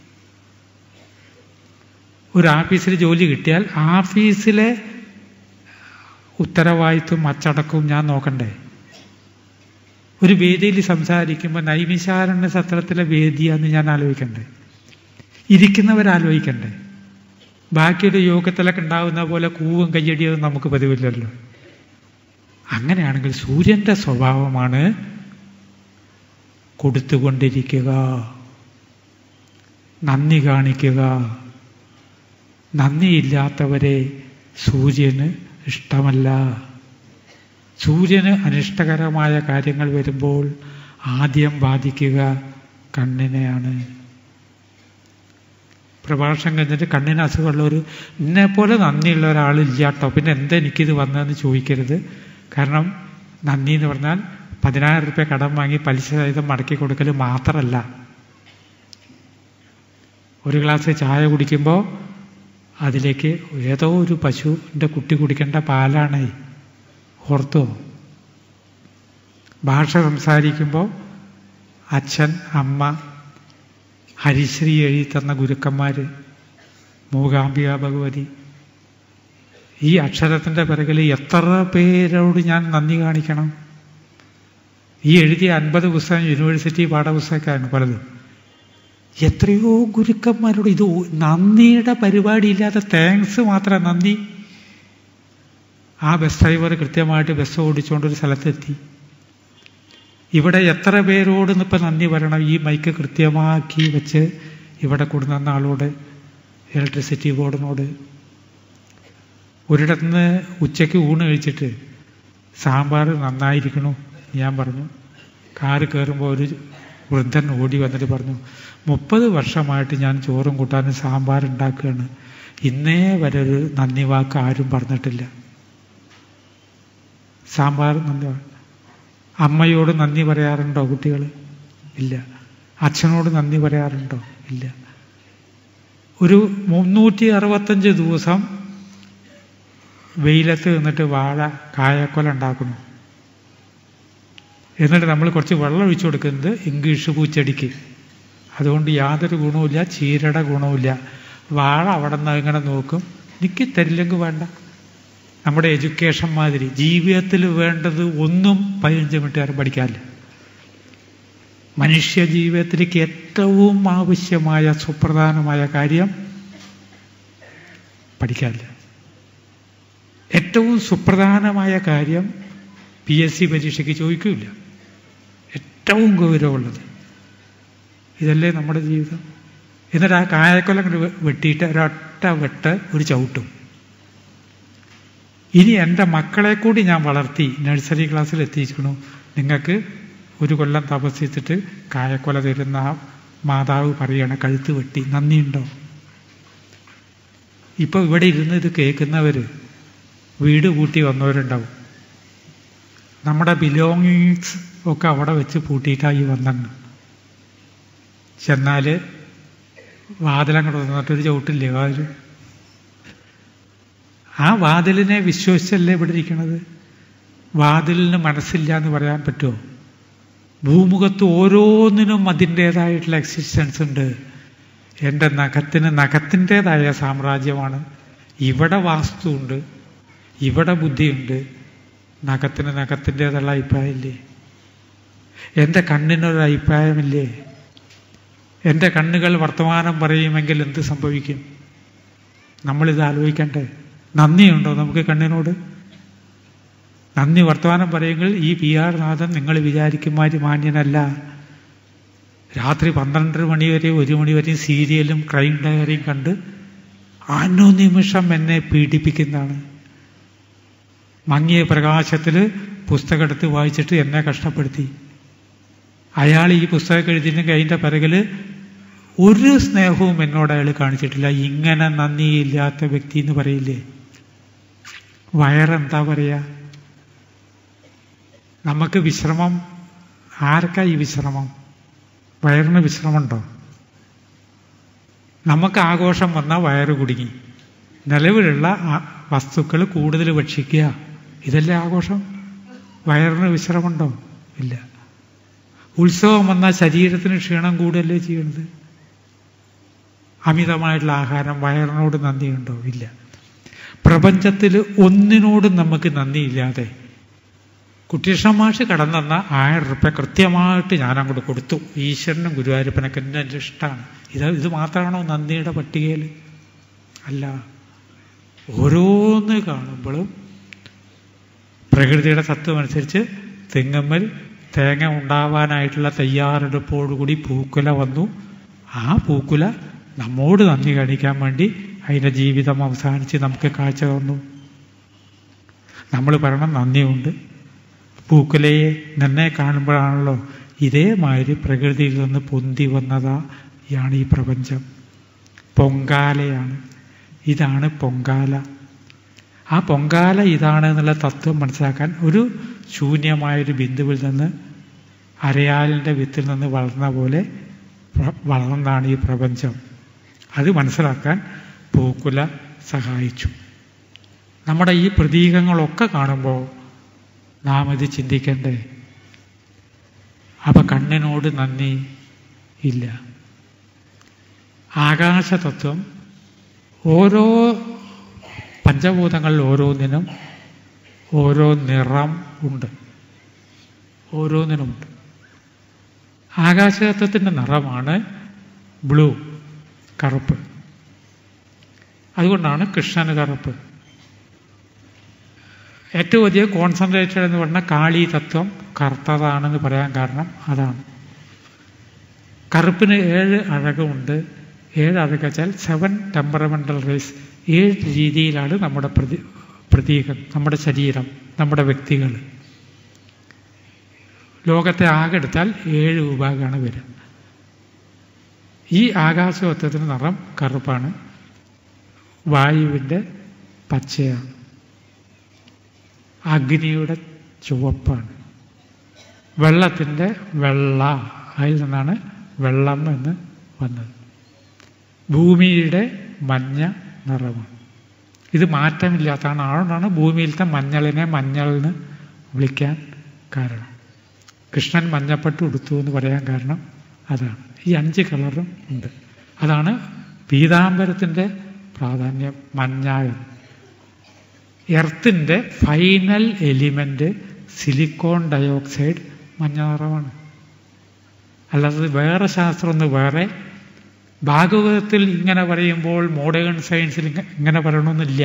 Speaker 1: ഒരു ഓഫീസിൽ ജോലി കിട്ടിയാൽ ഓഫീസിലെ ഉത്തരവാദിത്വം അച്ചടക്കവും ഞാൻ നോക്കണ്ടേ ഒരു വേദിയിൽ സംസാരിക്കുമ്പോൾ നൈമിശാരണ്യ സത്രത്തിലെ വേദിയാന്ന് ഞാൻ ആലോചിക്കണ്ടേ ഇരിക്കുന്നവരാലോചിക്കണ്ടേ ബാക്കിയൊരു യോഗത്തിലൊക്കെ ഉണ്ടാകുന്ന പോലെ കൂവും കയ്യടിയൊന്നും നമുക്ക് പതിവില്ലല്ലോ അങ്ങനെയാണെങ്കിൽ സൂര്യൻ്റെ സ്വഭാവമാണ് കൊടുത്തുകൊണ്ടിരിക്കുക നന്ദി കാണിക്കുക നന്ദിയില്ലാത്തവരെ സൂര്യന് ഇഷ്ടമല്ല സൂര്യന് അനിഷ്ടകരമായ കാര്യങ്ങൾ വരുമ്പോൾ ആദ്യം ബാധിക്കുക കണ്ണിനെയാണ് പ്രഭാഷണം കഴിഞ്ഞിട്ട് കണ്ണിന് അസുഖമുള്ളവർ എന്നെ പോലെ നന്ദിയുള്ള ഒരാളില്ല കേട്ടോ പിന്നെ എന്താ എനിക്കിത് വന്നതെന്ന് ചോദിക്കരുത് കാരണം നന്ദി എന്ന് പറഞ്ഞാൽ പതിനായിരം റുപ്യ കടം വാങ്ങി പലിശ സഹിതം മടക്കി കൊടുക്കൽ മാത്രമല്ല ഒരു ഗ്ലാസ് ചായ കുടിക്കുമ്പോൾ അതിലേക്ക് ഏതോ ഒരു പശുവിൻ്റെ കുട്ടി കുടിക്കേണ്ട പാലാണ് ഓർത്തോ ഭാഷ സംസാരിക്കുമ്പോൾ അച്ഛൻ അമ്മ ഹരിശ്രീ എഴുതി തന്ന ഗുരുക്കന്മാർ മൂകാംബിക ഭഗവതി ഈ അക്ഷരത്തിൻ്റെ പിറകിൽ എത്ര പേരോട് ഞാൻ നന്ദി കാണിക്കണം ഈ എഴുതിയ അൻപത് പുസ്തകം യൂണിവേഴ്സിറ്റി പാഠപുസ്തകമാണ് പലതും എത്രയോ ഗുരുക്കന്മാരോട് ഇത് നന്ദിയുടെ പരിപാടിയില്ലാതെ താങ്ക്സ് മാത്രം നന്ദി ആ ബസ് ഡ്രൈവർ കൃത്യമായിട്ട് ബസ് ഓടിച്ചുകൊണ്ടൊരു സ്ഥലത്തെത്തി ഇവിടെ എത്ര പേരോട് ഇപ്പം നന്ദി പറയണം ഈ മൈക്ക് കൃത്യമാക്കി വെച്ച് ഇവിടെ കൊണ്ടുവന്ന ആളോട് ഇലക്ട്രിസിറ്റി ബോർഡിനോട് ഒരിടത്തുനിന്ന് ഉച്ചയ്ക്ക് ഊണ് കഴിച്ചിട്ട് സാമ്പാർ നന്നായിരിക്കണു ഞാൻ പറഞ്ഞു കാറ് കയറുമ്പോൾ ഒരു വൃദ്ധൻ ഓടി വന്നിട്ട് പറഞ്ഞു മുപ്പത് വർഷമായിട്ട് ഞാൻ ചോറും കൂട്ടാനും സാമ്പാർ ഉണ്ടാക്കുകയാണ് ഇന്നേ വരെ ഒരു നന്ദി വാക്ക് ആരും പറഞ്ഞിട്ടില്ല സാമ്പാർ നന്ദി അമ്മയോട് നന്ദി പറയാറുണ്ടോ കുട്ടികൾ ഇല്ല അച്ഛനോട് നന്ദി പറയാറുണ്ടോ ഇല്ല ഒരു മുന്നൂറ്റി അറുപത്തഞ്ച് ദിവസം വെയിലത്ത് നിന്നിട്ട് വാഴ കായക്കൊല ഉണ്ടാക്കുന്നു എന്നിട്ട് നമ്മൾ കുറച്ച് വെള്ളം ഒഴിച്ചു കൊടുക്കുന്നത് ഇംഗ്ലീഷ് പൂച്ചെടിക്ക് അതുകൊണ്ട് യാതൊരു ഗുണവുമില്ല ചീരയുടെ ഗുണവുമില്ല വാഴ അവിടെ നിന്ന് ഇങ്ങനെ നോക്കും എനിക്ക് തരില്ലെങ്കിൽ വേണ്ട നമ്മുടെ എഡ്യൂക്കേഷൻ മാതിരി ജീവിതത്തിൽ വേണ്ടത് ഒന്നും പതിനഞ്ച് മിനിറ്റുകാരും പഠിക്കാനില്ല മനുഷ്യ ജീവിതത്തിലേക്ക് ഏറ്റവും ആവശ്യമായ സുപ്രധാനമായ കാര്യം പഠിക്കാനില്ല ഏറ്റവും സുപ്രധാനമായ കാര്യം പി എസ് സി പരീക്ഷയ്ക്ക് ചോദിക്കില്ല ഏറ്റവും ഗൗരവമുള്ളത് ഇതല്ലേ നമ്മുടെ ജീവിതം എന്നിട്ട് ആ കായക്കൊല്ലം കൊണ്ട് വെട്ടിയിട്ട് ഒരൊറ്റ വെട്ട് ഒരു ചവിട്ടും ഇനി എൻ്റെ മക്കളെ കൂടി ഞാൻ വളർത്തി നഴ്സറി ക്ലാസ്സിൽ എത്തിച്ചിരിക്കണു നിങ്ങൾക്ക് ഒരു കൊല്ലം തപസ്സിച്ചിട്ട് കായക്കൊല തരുന്ന ആ മാതാവ് പറയണ കഴുത്ത് വെട്ടി നന്ദിയുണ്ടോ ഇപ്പോൾ ഇവിടെ ഇരുന്ന് ഇത് കേൾക്കുന്നവർ വീട് കൂട്ടി വന്നവരുണ്ടാവും നമ്മുടെ ബിലോങ്ങിങ്സ് ഒക്കെ അവിടെ വെച്ച് പൂട്ടിയിട്ടായി വന്നെന്ന് ചെന്നാൽ വാതിലങ്ങോട്ട് വന്നിട്ടൊരു ചവിട്ടില്ലേ വാതിൽ ആ വാതിലിനെ വിശ്വസിച്ചല്ലേ ഇവിടെ ഇരിക്കണത് വാതിലിന് മനസ്സില്ല എന്ന് പറയാൻ പറ്റുമോ ഭൂമുഖത്ത് ഓരോന്നിനും അതിൻ്റേതായിട്ടുള്ള എക്സിസ്റ്റൻസ് ഉണ്ട് എൻ്റെ നഖത്തിന് നഖത്തിൻ്റെതായ സാമ്രാജ്യമാണ് ഇവിടെ വാസ്തുണ്ട് ഇവിടെ ബുദ്ധിയുണ്ട് നഖത്തിന് നഖത്തിൻ്റെതുള്ള അഭിപ്രായമില്ലേ എൻ്റെ കണ്ണിനൊരു അഭിപ്രായമില്ലേ എൻ്റെ കണ്ണുകൾ വർത്തമാനം പറയുമെങ്കിൽ എന്ത് സംഭവിക്കും നമ്മളിത് ആലോചിക്കണ്ടേ നന്ദിയുണ്ടോ നമുക്ക് കണ്ണിനോട് നന്ദി വർത്തമാനം പറയുമെങ്കിൽ ഈ പി ആർ നാഥൻ നിങ്ങൾ വിചാരിക്കുമാതിരി മാന്യനല്ല രാത്രി പന്ത്രണ്ടര മണി വരെ ഒരു മണി വരെ സീരിയലും ക്രൈം ഡയറിയും കണ്ട് അനുനിമിഷം എന്നെ പീഡിപ്പിക്കുന്നതാണ് മങ്ങിയ പ്രകാശത്തിൽ പുസ്തകം എടുത്ത് വായിച്ചിട്ട് എന്നെ കഷ്ടപ്പെടുത്തി അയാൾ ഈ പുസ്തകം എഴുതിയിട്ടുണ്ടെങ്കിൽ അതിൻ്റെ പിറകിൽ ഒരു സ്നേഹവും എന്നോട് അയാൾ കാണിച്ചിട്ടില്ല ഇങ്ങനെ നന്ദിയില്ലാത്ത വ്യക്തി എന്ന് പറയില്ലേ വയറെന്താ പറയുക നമുക്ക് വിശ്രമം ആർക്കാ ഈ വിശ്രമം വയറിന് വിശ്രമമുണ്ടോ നമുക്ക് ആഘോഷം വന്നാൽ വയറ് കുടുങ്ങി നിലവിലുള്ള വസ്തുക്കൾ കൂടുതൽ ഭക്ഷിക്കുക ഇതല്ലേ ആഘോഷം വയറിന് വിശ്രമമുണ്ടോ ഇല്ല ഉത്സവം വന്നാൽ ശരീരത്തിന് ക്ഷീണം കൂടുകയല്ലേ ചെയ്യുന്നത് അമിതമായിട്ടുള്ള ആഹാരം വയറിനോട് നന്ദിയുണ്ടോ ഇല്ല പ്രപഞ്ചത്തിൽ ഒന്നിനോടും നമുക്ക് നന്ദിയില്ലാതെ കുട്ടികൃഷ്ണ മാഷ് കടന്നെന്ന ആയിരം റുപ്യ കൃത്യമായിട്ട് ഞാൻ അങ്ങോട്ട് കൊടുത്തു ഈശ്വരനും ഗുരുവായൂരപ്പനൊക്കെ എൻ്റെ എൻ്റെ ഇഷ്ടമാണ് ഇത് ഇത് മാത്രമാണോ നന്ദിയുടെ പട്ടികയിൽ അല്ല ഓരോന്ന് കാണുമ്പോഴും പ്രകൃതിയുടെ തത്വം അനുസരിച്ച് തെങ്ങമ്മൽ തേങ്ങ ഉണ്ടാവാനായിട്ടുള്ള തയ്യാറെടുപ്പോടുകൂടി പൂക്കുല വന്നു ആ പൂക്കുല നമ്മോട് നന്ദി കാണിക്കാൻ വേണ്ടി അതിൻ്റെ ജീവിതം അവസാനിച്ച് നമുക്ക് കാഴ്ച തന്നു നമ്മൾ പറയണം നന്ദിയുണ്ട് പൂക്കുലയെ നിന്നെ കാണുമ്പോഴാണല്ലോ ഇതേമാതിരി പ്രകൃതിയിൽ നിന്ന് പൊന്തി വന്നതാണ് ഈ പ്രപഞ്ചം പൊങ്കാലയാണ് ഇതാണ് പൊങ്കാല ആ പൊങ്കാല ഇതാണ് എന്നുള്ള തത്വം മനസ്സിലാക്കാൻ ഒരു ശൂന്യമായൊരു ബിന്ദുവിൽ നിന്ന് അരയാലിൻ്റെ വിത്തിൽ നിന്ന് വളർന്ന പോലെ വളർന്നതാണ് ഈ പ്രപഞ്ചം അത് മനസ്സിലാക്കാൻ പൂക്കുല സഹായിച്ചു നമ്മുടെ ഈ പ്രതീകങ്ങളൊക്കെ കാണുമ്പോൾ നാം ഇത് ചിന്തിക്കണ്ടേ അപ്പൊ കണ്ണിനോട് നന്ദി ഇല്ല ആകാശതത്വം ഓരോ പഞ്ചഭൂതങ്ങളിൽ ഓരോന്നിനും ഓരോ നിറം ഉണ്ട് ഓരോന്നിനുമുണ്ട് ആകാശതത്വത്തിൻ്റെ നിറമാണ് ബ്ലൂ കറുപ്പ് അതുകൊണ്ടാണ് കൃഷ്ണന് കറുപ്പ് ഏറ്റവും അധികം കോൺസെൻട്രേറ്റഡ് എന്ന് പറഞ്ഞാൽ കാളി തത്വം കറുത്തതാണെന്ന് പറയാൻ കാരണം അതാണ് കറുപ്പിന് ഏഴ് അഴകുമുണ്ട് ഏഴ് അഴക് വെച്ചാൽ സെവൻ ടെമ്പറമെൻ്റൽ റേസ് ഏഴ് രീതിയിലാണ് നമ്മുടെ പ്രതി പ്രതീകം നമ്മുടെ ശരീരം നമ്മുടെ വ്യക്തികൾ ലോകത്തെ ആകെ എടുത്താൽ ഏഴ് വിഭാഗമാണ് വരിക ഈ ആകാശവത്വത്തിന് നിറം കറുപ്പാണ് വായുവിൻ്റെ പച്ചയാണ് അഗ്നിയുടെ ചുവപ്പാണ് വെള്ളത്തിൻ്റെ വെള്ള അതിൽ നിന്നാണ് വെള്ളം എന്ന് വന്നത് ഭൂമിയുടെ മഞ്ഞ നിറമാണ് ഇത് മാറ്റമില്ലാത്തതാണ് അതുകൊണ്ടാണ് ഭൂമിയിലത്തെ മഞ്ഞളിനെ മഞ്ഞൾ എന്ന് വിളിക്കാൻ കാരണം കൃഷ്ണൻ മഞ്ഞപ്പെട്ട് ഉടുത്തു എന്ന് പറയാൻ കാരണം അതാണ് ഈ അഞ്ച് കളറും ഉണ്ട് അതാണ് പീതാംബരത്തിൻ്റെ പ്രാധാന്യം മഞ്ഞായം എർത്തിൻ്റെ ഫൈനൽ എലിമെൻ്റ് സിലിക്കോൺ ഡയോക്സൈഡ് മഞ്ഞ നിറമാണ് അല്ലാതെ വേറെ ശാസ്ത്രം ഒന്ന് വേറെ ഭാഗവതത്തിൽ ഇങ്ങനെ പറയുമ്പോൾ മോഡേൺ സയൻസിൽ ഇങ്ങനെ പറയണമെന്നില്ല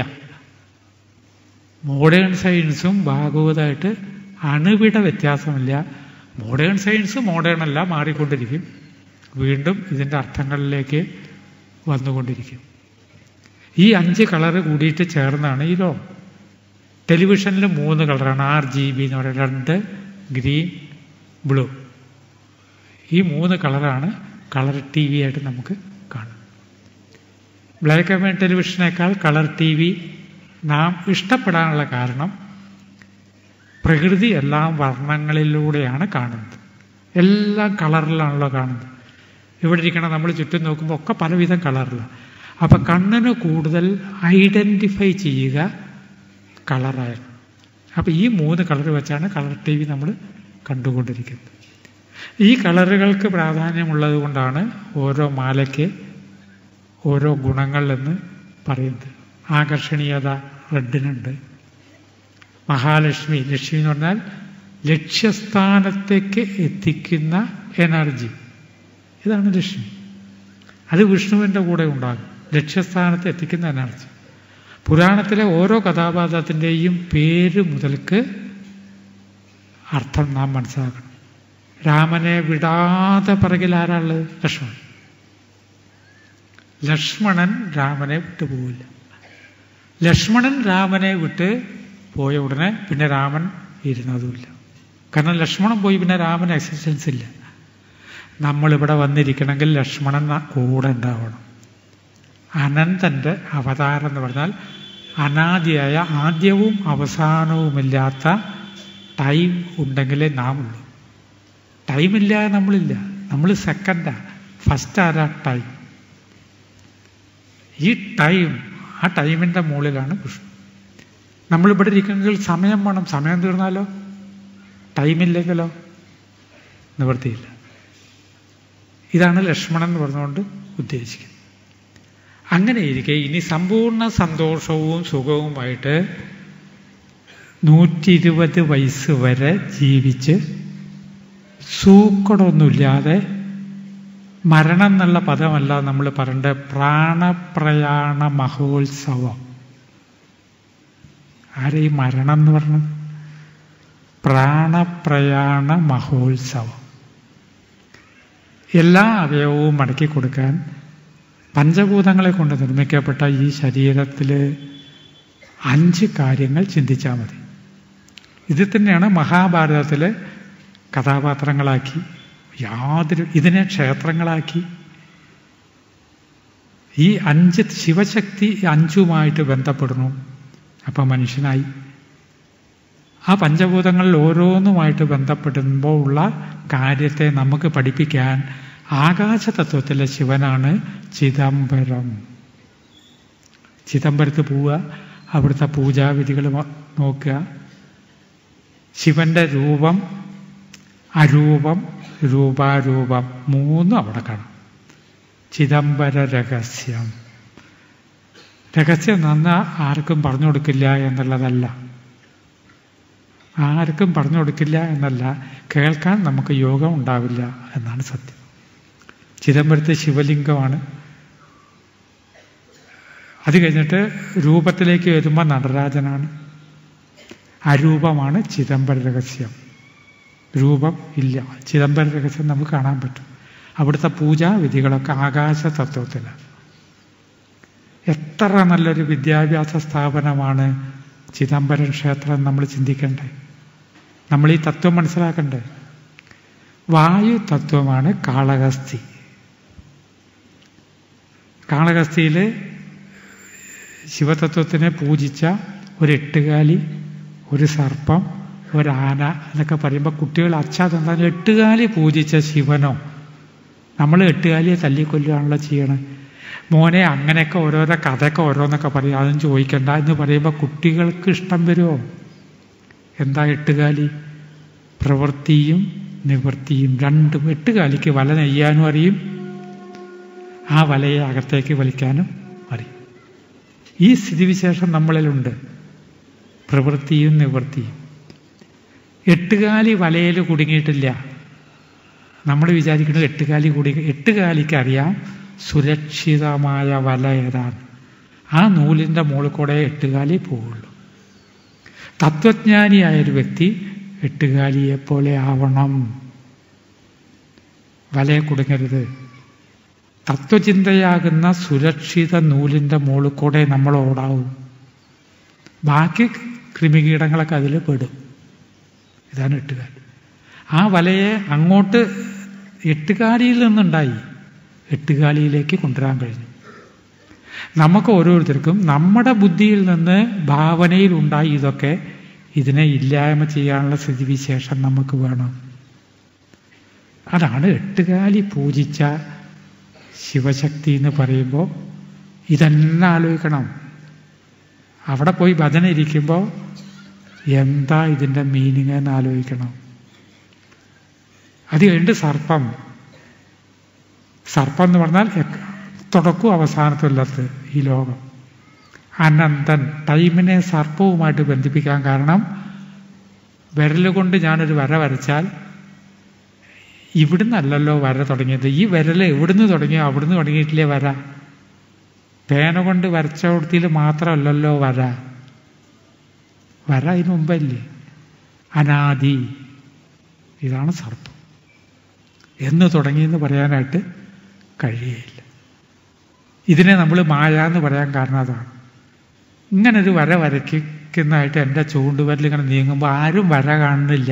Speaker 1: മോഡേൺ സയൻസും ഭാഗവതമായിട്ട് അണുവിട വ്യത്യാസമില്ല മോഡേൺ സയൻസ് മോഡേൺ അല്ല മാറിക്കൊണ്ടിരിക്കും വീണ്ടും ഇതിൻ്റെ അർത്ഥങ്ങളിലേക്ക് വന്നുകൊണ്ടിരിക്കും ഈ അഞ്ച് കളറ് കൂടിയിട്ട് ചേർന്നാണ് ഈ ലോകം ടെലിവിഷനിൽ മൂന്ന് കളറാണ് ആർ ജി ബി എന്ന് പറയുന്നത് രണ്ട് ഗ്രീൻ ബ്ലൂ ഈ മൂന്ന് കളറാണ് കളർ ടി വി ആയിട്ട് നമുക്ക് കാണും ബ്ലാക്ക് ആൻഡ് വൈറ്റ് ടെലിവിഷനേക്കാൾ കളർ ടി വി നാം ഇഷ്ടപ്പെടാനുള്ള കാരണം പ്രകൃതി എല്ലാം വർണ്ണങ്ങളിലൂടെയാണ് കാണുന്നത് എല്ലാം കളറിലാണല്ലോ കാണുന്നത് ഇവിടെ ഇരിക്കണം നമ്മൾ ചുറ്റും നോക്കുമ്പോൾ ഒക്കെ പലവിധം കളറിലാണ് അപ്പം കണ്ണിന് കൂടുതൽ ഐഡൻറ്റിഫൈ ചെയ്യുക കളറായിരുന്നു അപ്പം ഈ മൂന്ന് കളർ വെച്ചാണ് കളർ ടി വി നമ്മൾ കണ്ടുകൊണ്ടിരിക്കുന്നത് ഈ കളറുകൾക്ക് പ്രാധാന്യമുള്ളത് കൊണ്ടാണ് ഓരോ മാലയ്ക്ക് ഓരോ ഗുണങ്ങൾ എന്ന് പറയുന്നത് ആകർഷണീയത റെഡിനുണ്ട് മഹാലക്ഷ്മി ലക്ഷ്മി എന്ന് പറഞ്ഞാൽ ലക്ഷ്യസ്ഥാനത്തേക്ക് എത്തിക്കുന്ന എനർജി ഇതാണ് ലക്ഷ്മി അത് വിഷ്ണുവിൻ്റെ കൂടെ ഉണ്ടാകും ലക്ഷ്യസ്ഥാനത്ത് എത്തിക്കുന്ന എനർജി പുരാണത്തിലെ ഓരോ കഥാപാത്രത്തിൻ്റെയും പേര് മുതൽക്ക് അർത്ഥം നാം മനസ്സിലാക്കണം രാമനെ വിടാതെ പിറകിൽ ആരാളുള്ളത് ലക്ഷ്മണൻ ലക്ഷ്മണൻ രാമനെ വിട്ടു പോവില്ല ലക്ഷ്മണൻ രാമനെ വിട്ട് പോയ ഉടനെ പിന്നെ രാമൻ ഇരുന്നതുമില്ല കാരണം ലക്ഷ്മണൻ പോയി പിന്നെ രാമൻ എക്സിസ്റ്റൻസ് ഇല്ല നമ്മളിവിടെ വന്നിരിക്കണമെങ്കിൽ ലക്ഷ്മണൻ കൂടെ ഉണ്ടാവണം അനന്തൻ്റെ അവതാരം എന്ന് പറഞ്ഞാൽ അനാദിയായ ആദ്യവും അവസാനവുമില്ലാത്ത ടൈം ഉണ്ടെങ്കിലേ നാം ഉള്ളൂ ടൈമില്ല നമ്മളില്ല നമ്മൾ സെക്കൻഡാ ഫസ്റ്റ് ആരാ ടൈം ഈ ടൈം ആ ടൈമിൻ്റെ മുകളിലാണ് വിഷ്ണു നമ്മളിവിടെ ഇരിക്കുമെങ്കിൽ സമയം വേണം സമയം തീർന്നാലോ ടൈമില്ലെങ്കിലോ നിവൃത്തിയില്ല ഇതാണ് ലക്ഷ്മണൻ എന്ന് പറഞ്ഞുകൊണ്ട് ഉദ്ദേശിക്കുന്നത് അങ്ങനെ ഇരിക്കെ ഇനി സമ്പൂർണ്ണ സന്തോഷവും സുഖവുമായിട്ട് നൂറ്റി ഇരുപത് വയസ്സ് വരെ ജീവിച്ച് സൂക്കടൊന്നുമില്ലാതെ മരണം എന്നുള്ള പദമല്ല നമ്മൾ പറയേണ്ട പ്രാണപ്രയാണ മഹോത്സവം ആരെ ഈ മരണം എന്ന് പറഞ്ഞത് പ്രാണപ്രയാണ മഹോത്സവം എല്ലാ അവയവവും മടക്കി കൊടുക്കാൻ പഞ്ചഭൂതങ്ങളെ കൊണ്ട് നിർമ്മിക്കപ്പെട്ട ഈ ശരീരത്തിൽ അഞ്ച് കാര്യങ്ങൾ ചിന്തിച്ചാൽ മതി ഇത് തന്നെയാണ് മഹാഭാരതത്തിലെ കഥാപാത്രങ്ങളാക്കി യാതൊരു ഇതിനെ ക്ഷേത്രങ്ങളാക്കി ഈ അഞ്ച് ശിവശക്തി അഞ്ചുമായിട്ട് ബന്ധപ്പെടുന്നു അപ്പം മനുഷ്യനായി ആ പഞ്ചഭൂതങ്ങളിൽ ഓരോന്നുമായിട്ട് ബന്ധപ്പെടുമ്പോൾ ഉള്ള കാര്യത്തെ നമുക്ക് പഠിപ്പിക്കാൻ ആകാശതത്വത്തിലെ ശിവനാണ് ചിദംബരം ചിദംബരത്ത് പോവുക അവിടുത്തെ പൂജാവിധികൾ നോക്കുക ശിവന്റെ രൂപം അരൂപം രൂപാരൂപം മൂന്നും അവിടെ കാണാം ചിദംബര രഹസ്യം രഹസ്യം നന്ന ആർക്കും പറഞ്ഞു കൊടുക്കില്ല എന്നുള്ളതല്ല ആർക്കും പറഞ്ഞു കൊടുക്കില്ല എന്നല്ല കേൾക്കാൻ നമുക്ക് യോഗം ഉണ്ടാവില്ല എന്നാണ് സത്യം ചിദംബരത്തെ ശിവലിംഗമാണ് അത് കഴിഞ്ഞിട്ട് രൂപത്തിലേക്ക് വരുമ്പോൾ നടരാജനാണ് അരൂപമാണ് ചിദംബര രഹസ്യം രൂപം ഇല്ല ചിദംബര രഹസ്യം നമുക്ക് കാണാൻ പറ്റും അവിടുത്തെ പൂജാ വിധികളൊക്കെ ആകാശ തത്വത്തിലാണ് എത്ര നല്ലൊരു വിദ്യാഭ്യാസ സ്ഥാപനമാണ് ചിദംബരം ക്ഷേത്രം നമ്മൾ ചിന്തിക്കണ്ടേ നമ്മൾ ഈ തത്വം മനസ്സിലാക്കണ്ടേ വായു തത്വമാണ് കാളഹസ്തി കാളഹസ്തിയിൽ ശിവതത്വത്തിനെ പൂജിച്ച ഒരു എട്ടുകാലി ഒരു സർപ്പം ഒരു ആന എന്നൊക്കെ പറയുമ്പോൾ കുട്ടികൾ അച്ഛാതെന്തായാലും എട്ടുകാലി പൂജിച്ച ശിവനോ നമ്മൾ എട്ടുകാലിയെ തല്ലിക്കൊല്ലുകയാണല്ലോ ചെയ്യണത് മോനെ അങ്ങനെയൊക്കെ ഓരോരോ കഥയൊക്കെ ഓരോന്നൊക്കെ പറയും അതൊന്നും ചോദിക്കണ്ട എന്ന് പറയുമ്പോൾ കുട്ടികൾക്ക് ഇഷ്ടം വരുമോ എന്താ എട്ടുകാലി പ്രവൃത്തിയും നിവൃത്തിയും രണ്ടും എട്ടുകാലിക്ക് വല നെയ്യാനും അറിയും ആ വലയെ അകത്തേക്ക് വലിക്കാനും അറിയും ഈ സ്ഥിതിവിശേഷം നമ്മളിലുണ്ട് പ്രവൃത്തിയും നിവൃത്തിയും എട്ടുകാലി വലയിൽ കുടുങ്ങിയിട്ടില്ല നമ്മൾ വിചാരിക്കുന്നത് എട്ടുകാലി കൂടി എട്ടുകാലിക്ക് അറിയാം സുരക്ഷിതമായ വല ഏതാണ് ആ നൂലിൻ്റെ മുകളിൽ കൂടെ എട്ടുകാലി പോവുള്ളൂ തത്വജ്ഞാനിയായൊരു വ്യക്തി എട്ടുകാലിയെ പോലെ ആവണം വലയെ കുടുങ്ങരുത് തത്വചിന്തയാകുന്ന സുരക്ഷിത നൂലിൻ്റെ മുകളിൽ കൂടെ നമ്മൾ ഓടാവും ബാക്കി കൃമികീടങ്ങളൊക്കെ അതിൽ പെടും ഇതാണ് എട്ടുകാലി ആ വലയെ അങ്ങോട്ട് എട്ടുകാലിയിൽ നിന്നുണ്ടായി എട്ടുകാലിയിലേക്ക് കൊണ്ടുവരാൻ കഴിഞ്ഞു നമുക്ക് ഓരോരുത്തർക്കും നമ്മുടെ ബുദ്ധിയിൽ നിന്ന് ഭാവനയിൽ ഉണ്ടായി ഇതൊക്കെ ഇതിനെ ഇല്ലായ്മ ചെയ്യാനുള്ള സ്ഥിതിവിശേഷം നമുക്ക് വേണം അതാണ് എട്ടുകാലി പൂജിച്ച ശിവശക്തി എന്ന് പറയുമ്പോൾ ഇതെന്നെ ആലോചിക്കണം അവിടെ പോയി ഭജന ഇരിക്കുമ്പോൾ എന്താ ഇതിൻ്റെ മീനിങ് എന്ന് ആലോചിക്കണം അത് കഴിഞ്ഞിട്ട് സർപ്പം സർപ്പം എന്ന് പറഞ്ഞാൽ തുടക്കവും അവസാനത്തുള്ളത് ഈ ലോകം അനന്തൻ ടൈമിനെ സർപ്പവുമായിട്ട് ബന്ധിപ്പിക്കാൻ കാരണം വിരൽ കൊണ്ട് ഞാനൊരു വര വരച്ചാൽ ഇവിടുന്നല്ലല്ലോ വര തുടങ്ങിയത് ഈ വിരൽ എവിടുന്ന് തുടങ്ങിയോ അവിടുന്ന് തുടങ്ങിയിട്ടില്ലേ വര പേന കൊണ്ട് വരച്ച കൊടുത്തിൽ മാത്രമല്ലല്ലോ വര വര അതിന് മുമ്പല്ലേ അനാദി ഇതാണ് സർപ്പം എന്ന് തുടങ്ങിയെന്ന് പറയാനായിട്ട് കഴിയയില്ല ഇതിനെ നമ്മൾ മായ എന്ന് പറയാൻ കാരണം അതാണ് ഇങ്ങനൊരു വര വരയ്ക്കുന്നതായിട്ട് എൻ്റെ ചൂണ്ടുവരൽ ഇങ്ങനെ നീങ്ങുമ്പോൾ ആരും വര കാണുന്നില്ല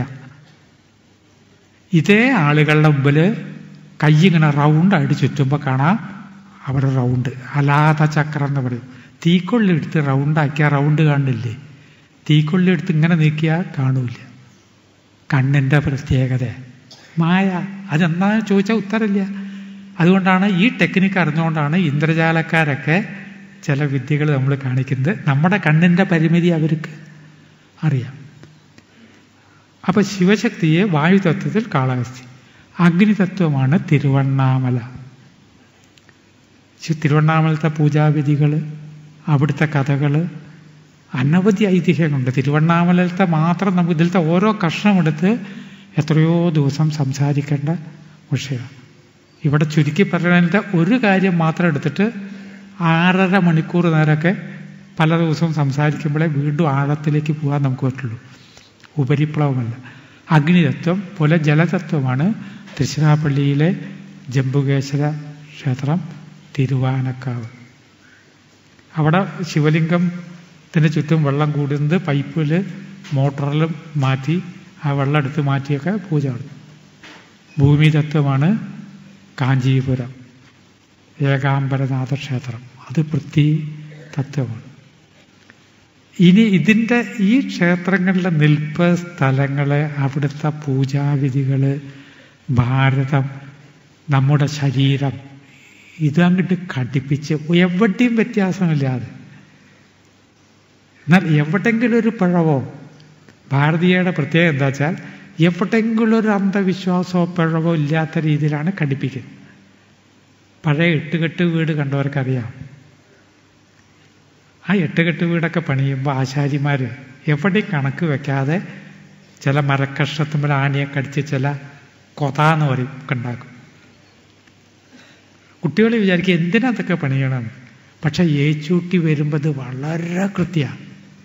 Speaker 1: ഇതേ ആളുകളുടെ മുമ്പിൽ കൈ ഇങ്ങനെ റൗണ്ടായിട്ട് ചുറ്റുമ്പോൾ കാണാം അവിടെ റൗണ്ട് അലാത ചക്രം എന്ന് പറയും തീക്കൊള്ളി എടുത്ത് റൗണ്ടാക്കിയാൽ റൗണ്ട് കാണില്ലേ തീക്കൊള്ളി എടുത്ത് ഇങ്ങനെ നീക്കിയാൽ കാണൂല കണ്ണിൻ്റെ പ്രത്യേകത മായ അതെന്താ ചോദിച്ചാൽ ഉത്തരമില്ല അതുകൊണ്ടാണ് ഈ ടെക്നിക്ക് അറിഞ്ഞുകൊണ്ടാണ് ഇന്ദ്രജാലക്കാരൊക്കെ ചില വിദ്യകൾ നമ്മൾ കാണിക്കുന്നത് നമ്മുടെ കണ്ണിൻ്റെ പരിമിതി അവർക്ക് അറിയാം അപ്പൊ ശിവശക്തിയെ വായുതത്വത്തിൽ കാളഹസ്തി അഗ്നിതത്വമാണ് തിരുവണ്ണാമല തിരുവണ്ണാമലത്തെ പൂജാവിധികൾ അവിടുത്തെ കഥകൾ അനവധി ഐതിഹ്യങ്ങളുണ്ട് തിരുവണ്ണാമലത്തെ മാത്രം നമുക്ക് ഇതിലത്തെ ഓരോ കഷ്ണമെടുത്ത് എത്രയോ ദിവസം സംസാരിക്കേണ്ട വിഷയമാണ് ഇവിടെ ചുരുക്കി പറയുന്നതിൻ്റെ ഒരു കാര്യം മാത്രം എടുത്തിട്ട് ആറര മണിക്കൂർ നേരമൊക്കെ പല ദിവസവും സംസാരിക്കുമ്പോഴേ വീണ്ടും ആഴത്തിലേക്ക് പോകാൻ നമുക്ക് പറ്റുള്ളൂ ഉപരിപ്ലവമല്ല അഗ്നിതത്വം പോലെ ജലതത്വമാണ് തൃശ്ശിരാപ്പള്ളിയിലെ ജംബുകേശ്വര ക്ഷേത്രം തിരുവാനക്കാവ് അവിടെ ശിവലിംഗത്തിന് ചുറ്റും വെള്ളം കൂടുന്നത് പൈപ്പിൽ മോട്ടറിലും മാറ്റി ആ വെള്ളം എടുത്ത് മാറ്റിയൊക്കെ പൂജ നടത്തും ഭൂമി തത്വമാണ് കാഞ്ചീപുരം ഏകാംബരനാഥ ക്ഷേത്രം അത് പൃഥ്വി തത്വമാണ് ഇനി ഇതിൻ്റെ ഈ ക്ഷേത്രങ്ങളിലെ നിൽപ്പ് സ്ഥലങ്ങള് അവിടുത്തെ പൂജാവിധികൾ ഭാരതം നമ്മുടെ ശരീരം ഇതങ്ങോട്ട് ഘടിപ്പിച്ച് എവിടെയും വ്യത്യാസമില്ലാതെ എന്നാൽ എവിടെങ്കിലും ഒരു പിഴവോ ഭാരതീയയുടെ പ്രത്യേകത എന്താ വെച്ചാൽ എവിടെങ്കിലും ഒരു അന്ധവിശ്വാസമോ പിഴവോ ഇല്ലാത്ത രീതിയിലാണ് ഘടിപ്പിക്കുന്നത് പഴയ എട്ടുകെട്ട് വീട് കണ്ടവർക്കറിയാം ആ എട്ടുകെട്ട് വീടൊക്കെ പണിയുമ്പോൾ ആശാരിമാർ എവിടെയും കണക്ക് വെക്കാതെ ചില മരക്കഷ്ണത്തുമ്പോൾ ആനയെ കടിച്ച് ചില കൊതാന്ന് പറയും ഒക്കെ ഉണ്ടാക്കും കുട്ടികൾ വിചാരിക്കും എന്തിനാ അതൊക്കെ പണിയണം പക്ഷെ ഏച്ചൂട്ടി വരുമ്പോൾ ഇത് വളരെ കൃത്യമാണ്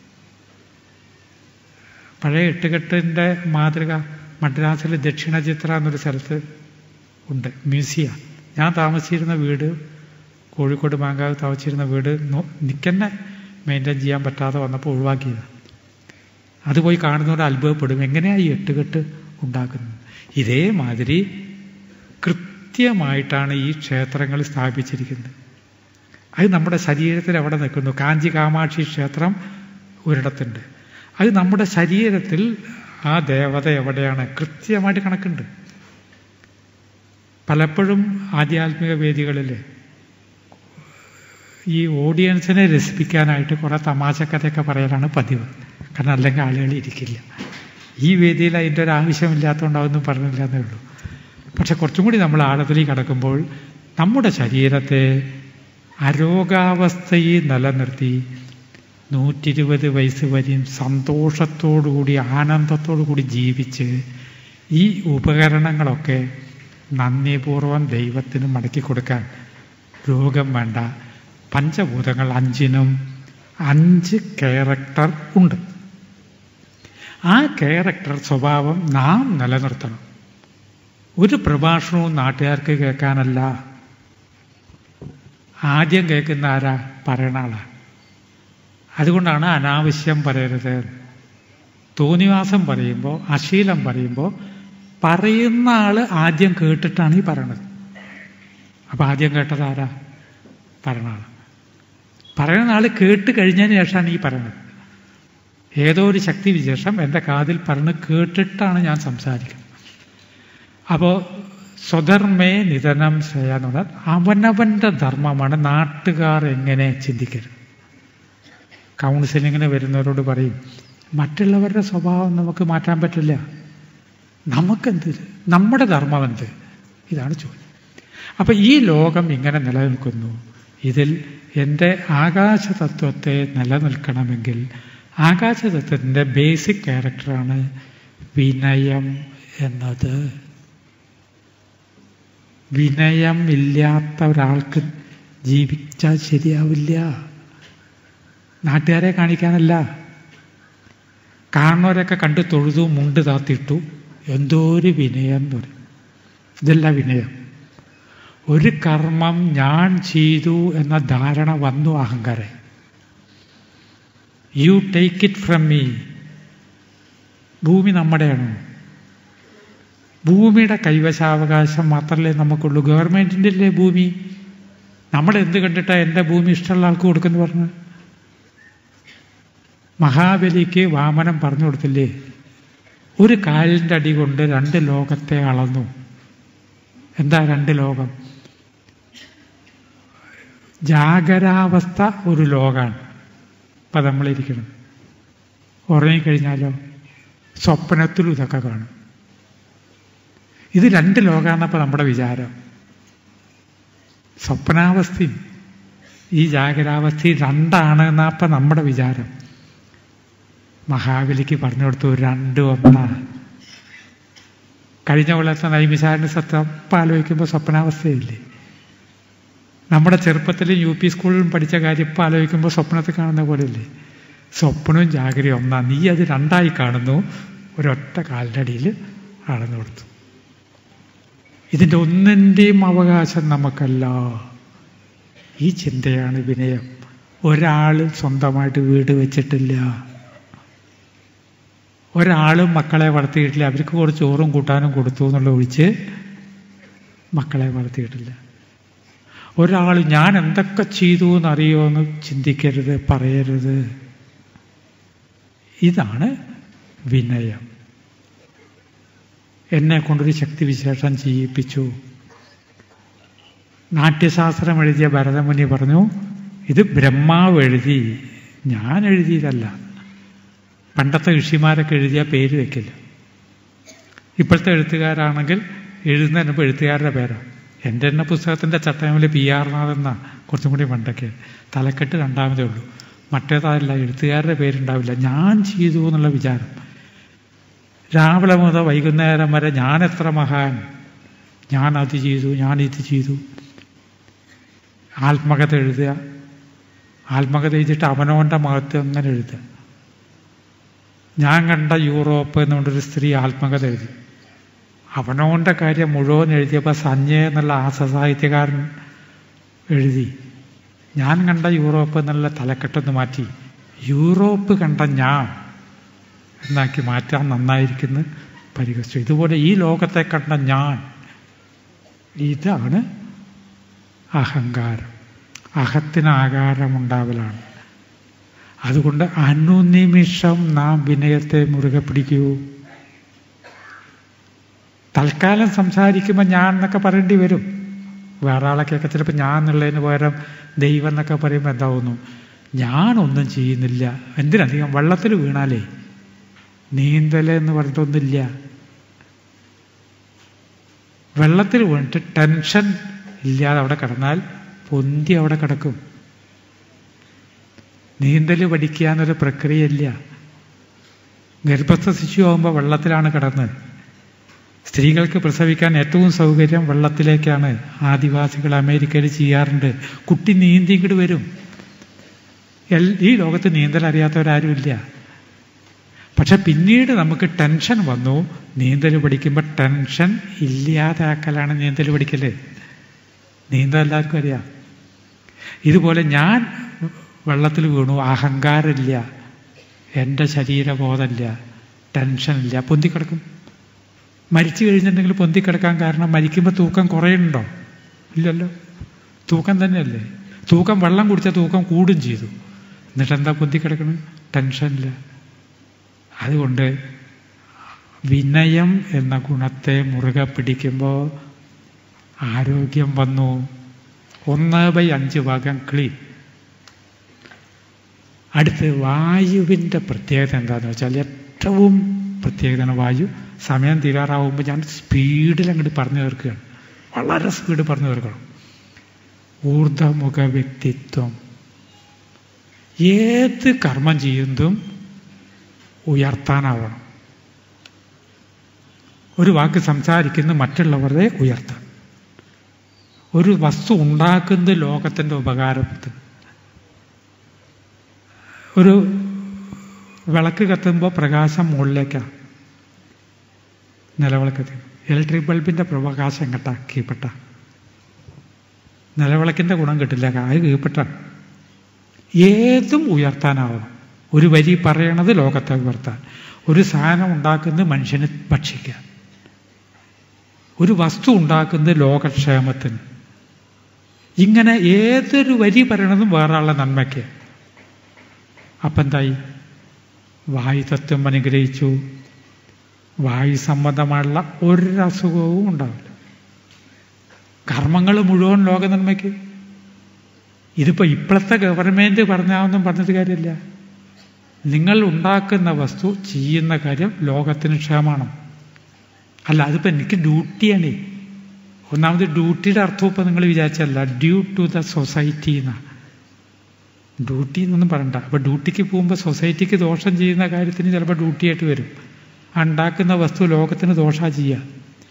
Speaker 1: പഴയ എട്ടുകെട്ടിൻ്റെ മാതൃക മദ്രാസിൽ ദക്ഷിണ ചിത്ര എന്നൊരു സ്ഥലത്ത് ഉണ്ട് മ്യൂസിയം ഞാൻ താമസിച്ചിരുന്ന വീട് കോഴിക്കോട് മാങ്കാവ് താമസിച്ചിരുന്ന വീട് നിൽക്കന്നെ മെയിൻറ്റെയിൻ ചെയ്യാൻ പറ്റാതെ വന്നപ്പോൾ ഒഴിവാക്കിയത് അത് പോയി കാണുന്നവർ അത്ഭുതപ്പെടും എങ്ങനെയാണ് ഈ എട്ടുകെട്ട് ഉണ്ടാക്കുന്നത് ഇതേമാതിരി കൃത്യമായിട്ടാണ് ഈ ക്ഷേത്രങ്ങൾ സ്ഥാപിച്ചിരിക്കുന്നത് അത് നമ്മുടെ ശരീരത്തിൽ എവിടെ നിൽക്കുന്നു കാഞ്ചി കാമാക്ഷി ക്ഷേത്രം ഒരിടത്തുണ്ട് അത് നമ്മുടെ ശരീരത്തിൽ ആ ദേവത എവിടെയാണ് കൃത്യമായിട്ട് കണക്കുണ്ട് പലപ്പോഴും ആധ്യാത്മിക വേദികളിൽ ഈ ഓഡിയൻസിനെ രസിപ്പിക്കാനായിട്ട് കുറേ തമാശക്കഥയൊക്കെ പറയലാണ് പതിവ് കാരണം അല്ലെങ്കിൽ ആളുകൾ ഇരിക്കില്ല ഈ വേദിയിൽ അതിൻ്റെ ഒരു ആവശ്യമില്ലാത്തതുകൊണ്ട് അതൊന്നും പറഞ്ഞില്ല എന്നേ ഉള്ളൂ പക്ഷെ കുറച്ചും കൂടി നമ്മൾ ആഴത്തിലേക്ക് കടക്കുമ്പോൾ നമ്മുടെ ശരീരത്തെ അരോഗാവസ്ഥയിൽ നിലനിർത്തി നൂറ്റിരുപത് വയസ്സ് വരെയും സന്തോഷത്തോടുകൂടി ആനന്ദത്തോടു കൂടി ജീവിച്ച് ഈ ഉപകരണങ്ങളൊക്കെ നന്ദിപൂർവം ദൈവത്തിന് മടക്കി കൊടുക്കാൻ രോഗം വേണ്ട പഞ്ചഭൂതങ്ങൾ അഞ്ചിനും അഞ്ച് ക്യാരക്ടർ ഉണ്ട് ആ ക്യാരക്ടർ സ്വഭാവം നാം നിലനിർത്തണം ഒരു പ്രഭാഷണവും നാട്ടുകാർക്ക് കേൾക്കാനല്ല ആദ്യം കേൾക്കുന്ന ആരാ പറയണ ആളാണ് അതുകൊണ്ടാണ് അനാവശ്യം പറയരുത് തോന്നിവാസം പറയുമ്പോൾ അശീലം പറയുമ്പോൾ പറയുന്ന ആൾ ആദ്യം കേട്ടിട്ടാണ് ഈ പറയണത് അപ്പം ആദ്യം കേട്ടത് ആരാ പറയണ ആൾ പറയുന്ന ആൾ കേട്ട് കഴിഞ്ഞതിന് ശേഷമാണ് ഈ പറയുന്നത് ഏതോ ഒരു ശക്തി വിശേഷം എൻ്റെ കാതിൽ പറഞ്ഞ് കേട്ടിട്ടാണ് ഞാൻ സംസാരിക്കുന്നത് അപ്പോൾ സ്വധർമ്മേ നിധനം ചെയ്യാന്ന് പറഞ്ഞാൽ അവനവൻ്റെ ധർമ്മമാണ് നാട്ടുകാർ എങ്ങനെ ചിന്തിക്കരുത് കൗൺസിലിങ്ങിന് വരുന്നവരോട് പറയും മറ്റുള്ളവരുടെ സ്വഭാവം നമുക്ക് മാറ്റാൻ പറ്റില്ല നമുക്കെന്ത് നമ്മുടെ ധർമ്മം എന്ത് ഇതാണ് ചോദ്യം അപ്പം ഈ ലോകം ഇങ്ങനെ നിലനിൽക്കുന്നു ഇതിൽ എൻ്റെ ആകാശതത്വത്തെ നിലനിൽക്കണമെങ്കിൽ ആകാശതത്വത്തിൻ്റെ ബേസിക് ക്യാരക്ടറാണ് വിനയം എന്നത് വിനയം ഇല്ലാത്ത ഒരാൾക്ക് ജീവിച്ചാൽ ശരിയാവില്ല നാട്ടുകാരെ കാണിക്കാനല്ല കാണുന്നവരൊക്കെ കണ്ട് തൊഴുതു മുണ്ട് താത്തിട്ടു എന്തോ ഒരു വിനയം എന്ന് പറയും ഇതല്ല വിനയം ഒരു കർമ്മം ഞാൻ ചെയ്തു എന്ന ധാരണ വന്നു അഹങ്കാരം you take it from me ഭൂമി നമ്മുടെയാണോ ഭൂമിയുടെ കൈവശാവകാശം മാത്രമല്ലേ നമുക്കുള്ളൂ ഗവൺമെൻറ്റിൻ്റെ അല്ലേ ഭൂമി നമ്മൾ എന്ത് കണ്ടിട്ടാണ് എൻ്റെ ഭൂമി ഇഷ്ടമുള്ള ആൾക്ക് കൊടുക്കുന്നു പറഞ്ഞു മഹാബലിക്ക് വാമനം പറഞ്ഞു കൊടുത്തില്ലേ ഒരു കാലിൻ്റെ അടി കൊണ്ട് രണ്ട് ലോകത്തെ അളന്നു എന്താ രണ്ട് ലോകം ജാഗരാവസ്ഥ ഒരു ലോകമാണ് ഇപ്പം നമ്മളിരിക്കണം ഉറങ്ങിക്കഴിഞ്ഞാലോ സ്വപ്നത്തിലും ഇതൊക്കെ കാണും ഇത് രണ്ട് ലോകമാണെന്നപ്പോൾ നമ്മുടെ വിചാരം സ്വപ്നാവസ്ഥയും ഈ ജാഗരാവസ്ഥയും രണ്ടാണ് എന്നപ്പം നമ്മുടെ വിചാരം മഹാബലിക്ക് പറഞ്ഞു കൊടുത്തു രണ്ട് ഒന്നാ കഴിഞ്ഞ കൊല്ലത്തെ നൈമിശാരൻ്റെ സത്യം ഇപ്പം ആലോചിക്കുമ്പോൾ സ്വപ്നാവസ്ഥയില്ലേ നമ്മുടെ ചെറുപ്പത്തിലും യു പി സ്കൂളിലും പഠിച്ച കാര്യം ഇപ്പം ആലോചിക്കുമ്പോൾ സ്വപ്നത്തിൽ കാണുന്ന പോലെയല്ലേ സ്വപ്നവും ജാഗ്രതയും ഒന്നാ നീ അത് രണ്ടായി കാണുന്നു ഒരൊറ്റ കാലിൻ്റെ അടിയിൽ അളന്നു കൊടുത്തു ഇതിൻ്റെ ഒന്നിൻ്റെയും അവകാശം നമുക്കല്ല ഈ ചിന്തയാണ് വിനയം ഒരാളും സ്വന്തമായിട്ട് വീട് വെച്ചിട്ടില്ല ഒരാളും മക്കളെ വളർത്തിയിട്ടില്ല അവർക്ക് കുറച്ച് ചോറും കൂട്ടാനും കൊടുത്തു എന്നുള്ള ഒഴിച്ച് മക്കളെ വളർത്തിയിട്ടില്ല ഒരാൾ ഞാൻ എന്തൊക്കെ ചെയ്തു എന്നറിയോ എന്ന് ചിന്തിക്കരുത് പറയരുത് ഇതാണ് വിനയം എന്നെ കൊണ്ടൊരു ശക്തിവിശേഷം ചെയ്യിപ്പിച്ചു നാട്യശാസ്ത്രം എഴുതിയ ഭരതമുനി പറഞ്ഞു ഇത് ബ്രഹ്മാവ് എഴുതി ഞാൻ എഴുതിയതല്ല പണ്ടത്തെ ഋഷിമാരൊക്കെ എഴുതിയ പേര് വെക്കില്ല ഇപ്പോഴത്തെ എഴുത്തുകാരാണെങ്കിൽ എഴുതുന്നതിന് മുമ്പ് എഴുത്തുകാരുടെ പേരാണ് എൻ്റെ തന്നെ പുസ്തകത്തിൻ്റെ ചട്ടയമിൽ പി ആർ നാഥെന്ന കുറച്ചും കൂടി പണ്ടൊക്കെ തലക്കെട്ട് രണ്ടാമതേ ഉള്ളൂ മറ്റേതല്ല എഴുത്തുകാരുടെ പേരുണ്ടാവില്ല ഞാൻ ചെയ്തു എന്നുള്ള വിചാരം രാവിലെ മുതൽ വൈകുന്നേരം വരെ ഞാൻ എത്ര മഹാൻ ഞാൻ അത് ചെയ്തു ഞാൻ ഇത് ചെയ്തു ആത്മകഥ എഴുതുക ആത്മകഥ എഴുതിയിട്ട് അവനവൻ്റെ മഹത്വം അങ്ങനെ എഴുതുക ഞാൻ കണ്ട യൂറോപ്പ് എന്നുകൊണ്ടൊരു സ്ത്രീ ആത്മകഥ എഴുതി അവനവൻ്റെ കാര്യം മുഴുവൻ എഴുതിയപ്പോൾ സഞ്ജയ് എന്നുള്ള ആസസാഹിത്യകാരൻ എഴുതി ഞാൻ കണ്ട യൂറോപ്പ് എന്നുള്ള തലക്കെട്ടൊന്ന് മാറ്റി യൂറോപ്പ് കണ്ട ഞാൻ എന്നാക്കി മാറ്റാൻ നന്നായിരിക്കുന്നു പരിഹസിച്ചു ഇതുപോലെ ഈ ലോകത്തെ കണ്ട ഞാൻ ഇതാണ് അഹങ്കാരം അഹത്തിന് ആകാരമുണ്ടാവലാണ് അതുകൊണ്ട് അനുനിമിഷം നാം വിനയത്തെ മുറുകെ പിടിക്കൂ തൽക്കാലം സംസാരിക്കുമ്പോൾ ഞാൻ എന്നൊക്കെ പറയേണ്ടി വരും വേറെ ആളൊക്കെയൊക്കെ ചിലപ്പോൾ ഞാൻ എന്നുള്ളതിന് പകരം ദൈവം എന്നൊക്കെ പറയുമ്പോൾ എന്താവുന്നു ഞാനൊന്നും ചെയ്യുന്നില്ല എന്തിനധികം വെള്ളത്തിൽ വീണാലേ നീന്തൽ എന്ന് പറഞ്ഞിട്ടൊന്നുമില്ല വെള്ളത്തിൽ വീണിട്ട് ടെൻഷൻ ഇല്ലാതെ അവിടെ കിടന്നാൽ പൊന്തി അവിടെ കിടക്കും നീന്തൽ പഠിക്കുക എന്നൊരു പ്രക്രിയയില്ല ഗർഭസ്ഥ ശിശു ആകുമ്പോൾ വെള്ളത്തിലാണ് കിടന്ന് സ്ത്രീകൾക്ക് പ്രസവിക്കാൻ ഏറ്റവും സൗകര്യം വെള്ളത്തിലേക്കാണ് ആദിവാസികൾ അമേരിക്കയിൽ ചെയ്യാറുണ്ട് കുട്ടി നീന്തി ഇങ്ങോട്ട് വരും എൽ- ഈ ലോകത്ത് നീന്തൽ അറിയാത്തവരാരുമില്ല പക്ഷെ പിന്നീട് നമുക്ക് ടെൻഷൻ വന്നു നീന്തൽ പഠിക്കുമ്പോൾ ടെൻഷൻ ഇല്ലാതാക്കലാണ് നീന്തൽ പഠിക്കല് നീന്തൽ എല്ലാവർക്കും അറിയാം ഇതുപോലെ ഞാൻ വെള്ളത്തിൽ വീണു അഹങ്കാരമില്ല എൻ്റെ ശരീരബോധമില്ല ടെൻഷനില്ല പൊന്തിക്കിടക്കും മരിച്ചു കഴിഞ്ഞിട്ടുണ്ടെങ്കിൽ പൊന്തിക്കിടക്കാൻ കാരണം മരിക്കുമ്പോൾ തൂക്കം കുറയുന്നുണ്ടോ ഇല്ലല്ലോ തൂക്കം തന്നെയല്ലേ തൂക്കം വെള്ളം കുടിച്ച തൂക്കം കൂടും ചെയ്തു എന്നിട്ട് എന്താ പൊന്തിക്കിടക്കണം ടെൻഷനില്ല അതുകൊണ്ട് വിനയം എന്ന ഗുണത്തെ മുറുകെ പിടിക്കുമ്പോൾ ആരോഗ്യം വന്നു ഒന്ന് ബൈ അഞ്ച് ഭാഗം ക്ലീൻ അടുത്ത് വായുവിൻ്റെ പ്രത്യേകത എന്താണെന്ന് വെച്ചാൽ ഏറ്റവും പ്രത്യേകതയാണ് വായു സമയം തീരാറാവുമ്പോൾ ഞാൻ സ്പീഡിൽ അങ്ങോട്ട് പറഞ്ഞു തീർക്കുകയാണ് വളരെ സ്പീഡ് പറഞ്ഞു തീർക്കണം ഊർധമുഖ വ്യക്തിത്വം ഏത് കർമ്മം ചെയ്യുന്നതും ഉയർത്താനാവണം ഒരു വാക്ക് സംസാരിക്കുന്ന മറ്റുള്ളവരെ ഉയർത്താൻ ഒരു വസ്തു ഉണ്ടാക്കുന്നത് ലോകത്തിൻ്റെ ഉപകാരത്തിന് ഒരു വിളക്ക് കത്തുമ്പോൾ പ്രകാശം മുകളിലേക്കാണ് നിലവിളക്ക് കത്തി ഇലക്ട്രിക് ബൾബിൻ്റെ പ്രകാശം എങ്ങട്ടാ കീപ്പെട്ട നിലവിളക്കിൻ്റെ ഗുണം കിട്ടില്ല അത് കീപ്പെട്ട ഏതും ഉയർത്താനാവണം ഒരു വരി പറയണത് ലോകത്തെ ഉയർത്താൻ ഒരു സാധനം ഉണ്ടാക്കുന്നത് മനുഷ്യന് ഭക്ഷിക്കാൻ ഒരു വസ്തു ഉണ്ടാക്കുന്നത് ലോകക്ഷേമത്തിന് ഇങ്ങനെ ഏതൊരു വരി പറയണതും വേറെയുള്ള നന്മയ്ക്ക് അപ്പം എന്തായി വായുതത്വം അനുഗ്രഹിച്ചു വായു സംബന്ധമായുള്ള ഒരു അസുഖവും ഉണ്ടാവില്ല കർമ്മങ്ങൾ മുഴുവൻ ലോക നന്മയ്ക്ക് ഇതിപ്പോ ഇപ്പോഴത്തെ ഗവൺമെന്റ് പറഞ്ഞാവൊന്നും പറഞ്ഞിട്ട് കാര്യമില്ല നിങ്ങൾ ഉണ്ടാക്കുന്ന വസ്തു ചെയ്യുന്ന കാര്യം ലോകത്തിന് ക്ഷേമമാണ് അല്ല അതിപ്പോ എനിക്ക് ഡ്യൂട്ടിയാണ് ഒന്നാമത് ഡ്യൂട്ടിയുടെ അർത്ഥം ഇപ്പൊ നിങ്ങൾ വിചാരിച്ചല്ല ഡ്യൂ ടു ദ സൊസൈറ്റി എന്നാണ് ഡ്യൂട്ടി എന്നൊന്നും പറയണ്ട അപ്പൊ ഡ്യൂട്ടിക്ക് പോകുമ്പോൾ സൊസൈറ്റിക്ക് ദോഷം ചെയ്യുന്ന കാര്യത്തിന് ചിലപ്പോൾ ഡ്യൂട്ടി ആയിട്ട് വരും ആ ഉണ്ടാക്കുന്ന വസ്തു ലോകത്തിന് ദോഷ ചെയ്യുക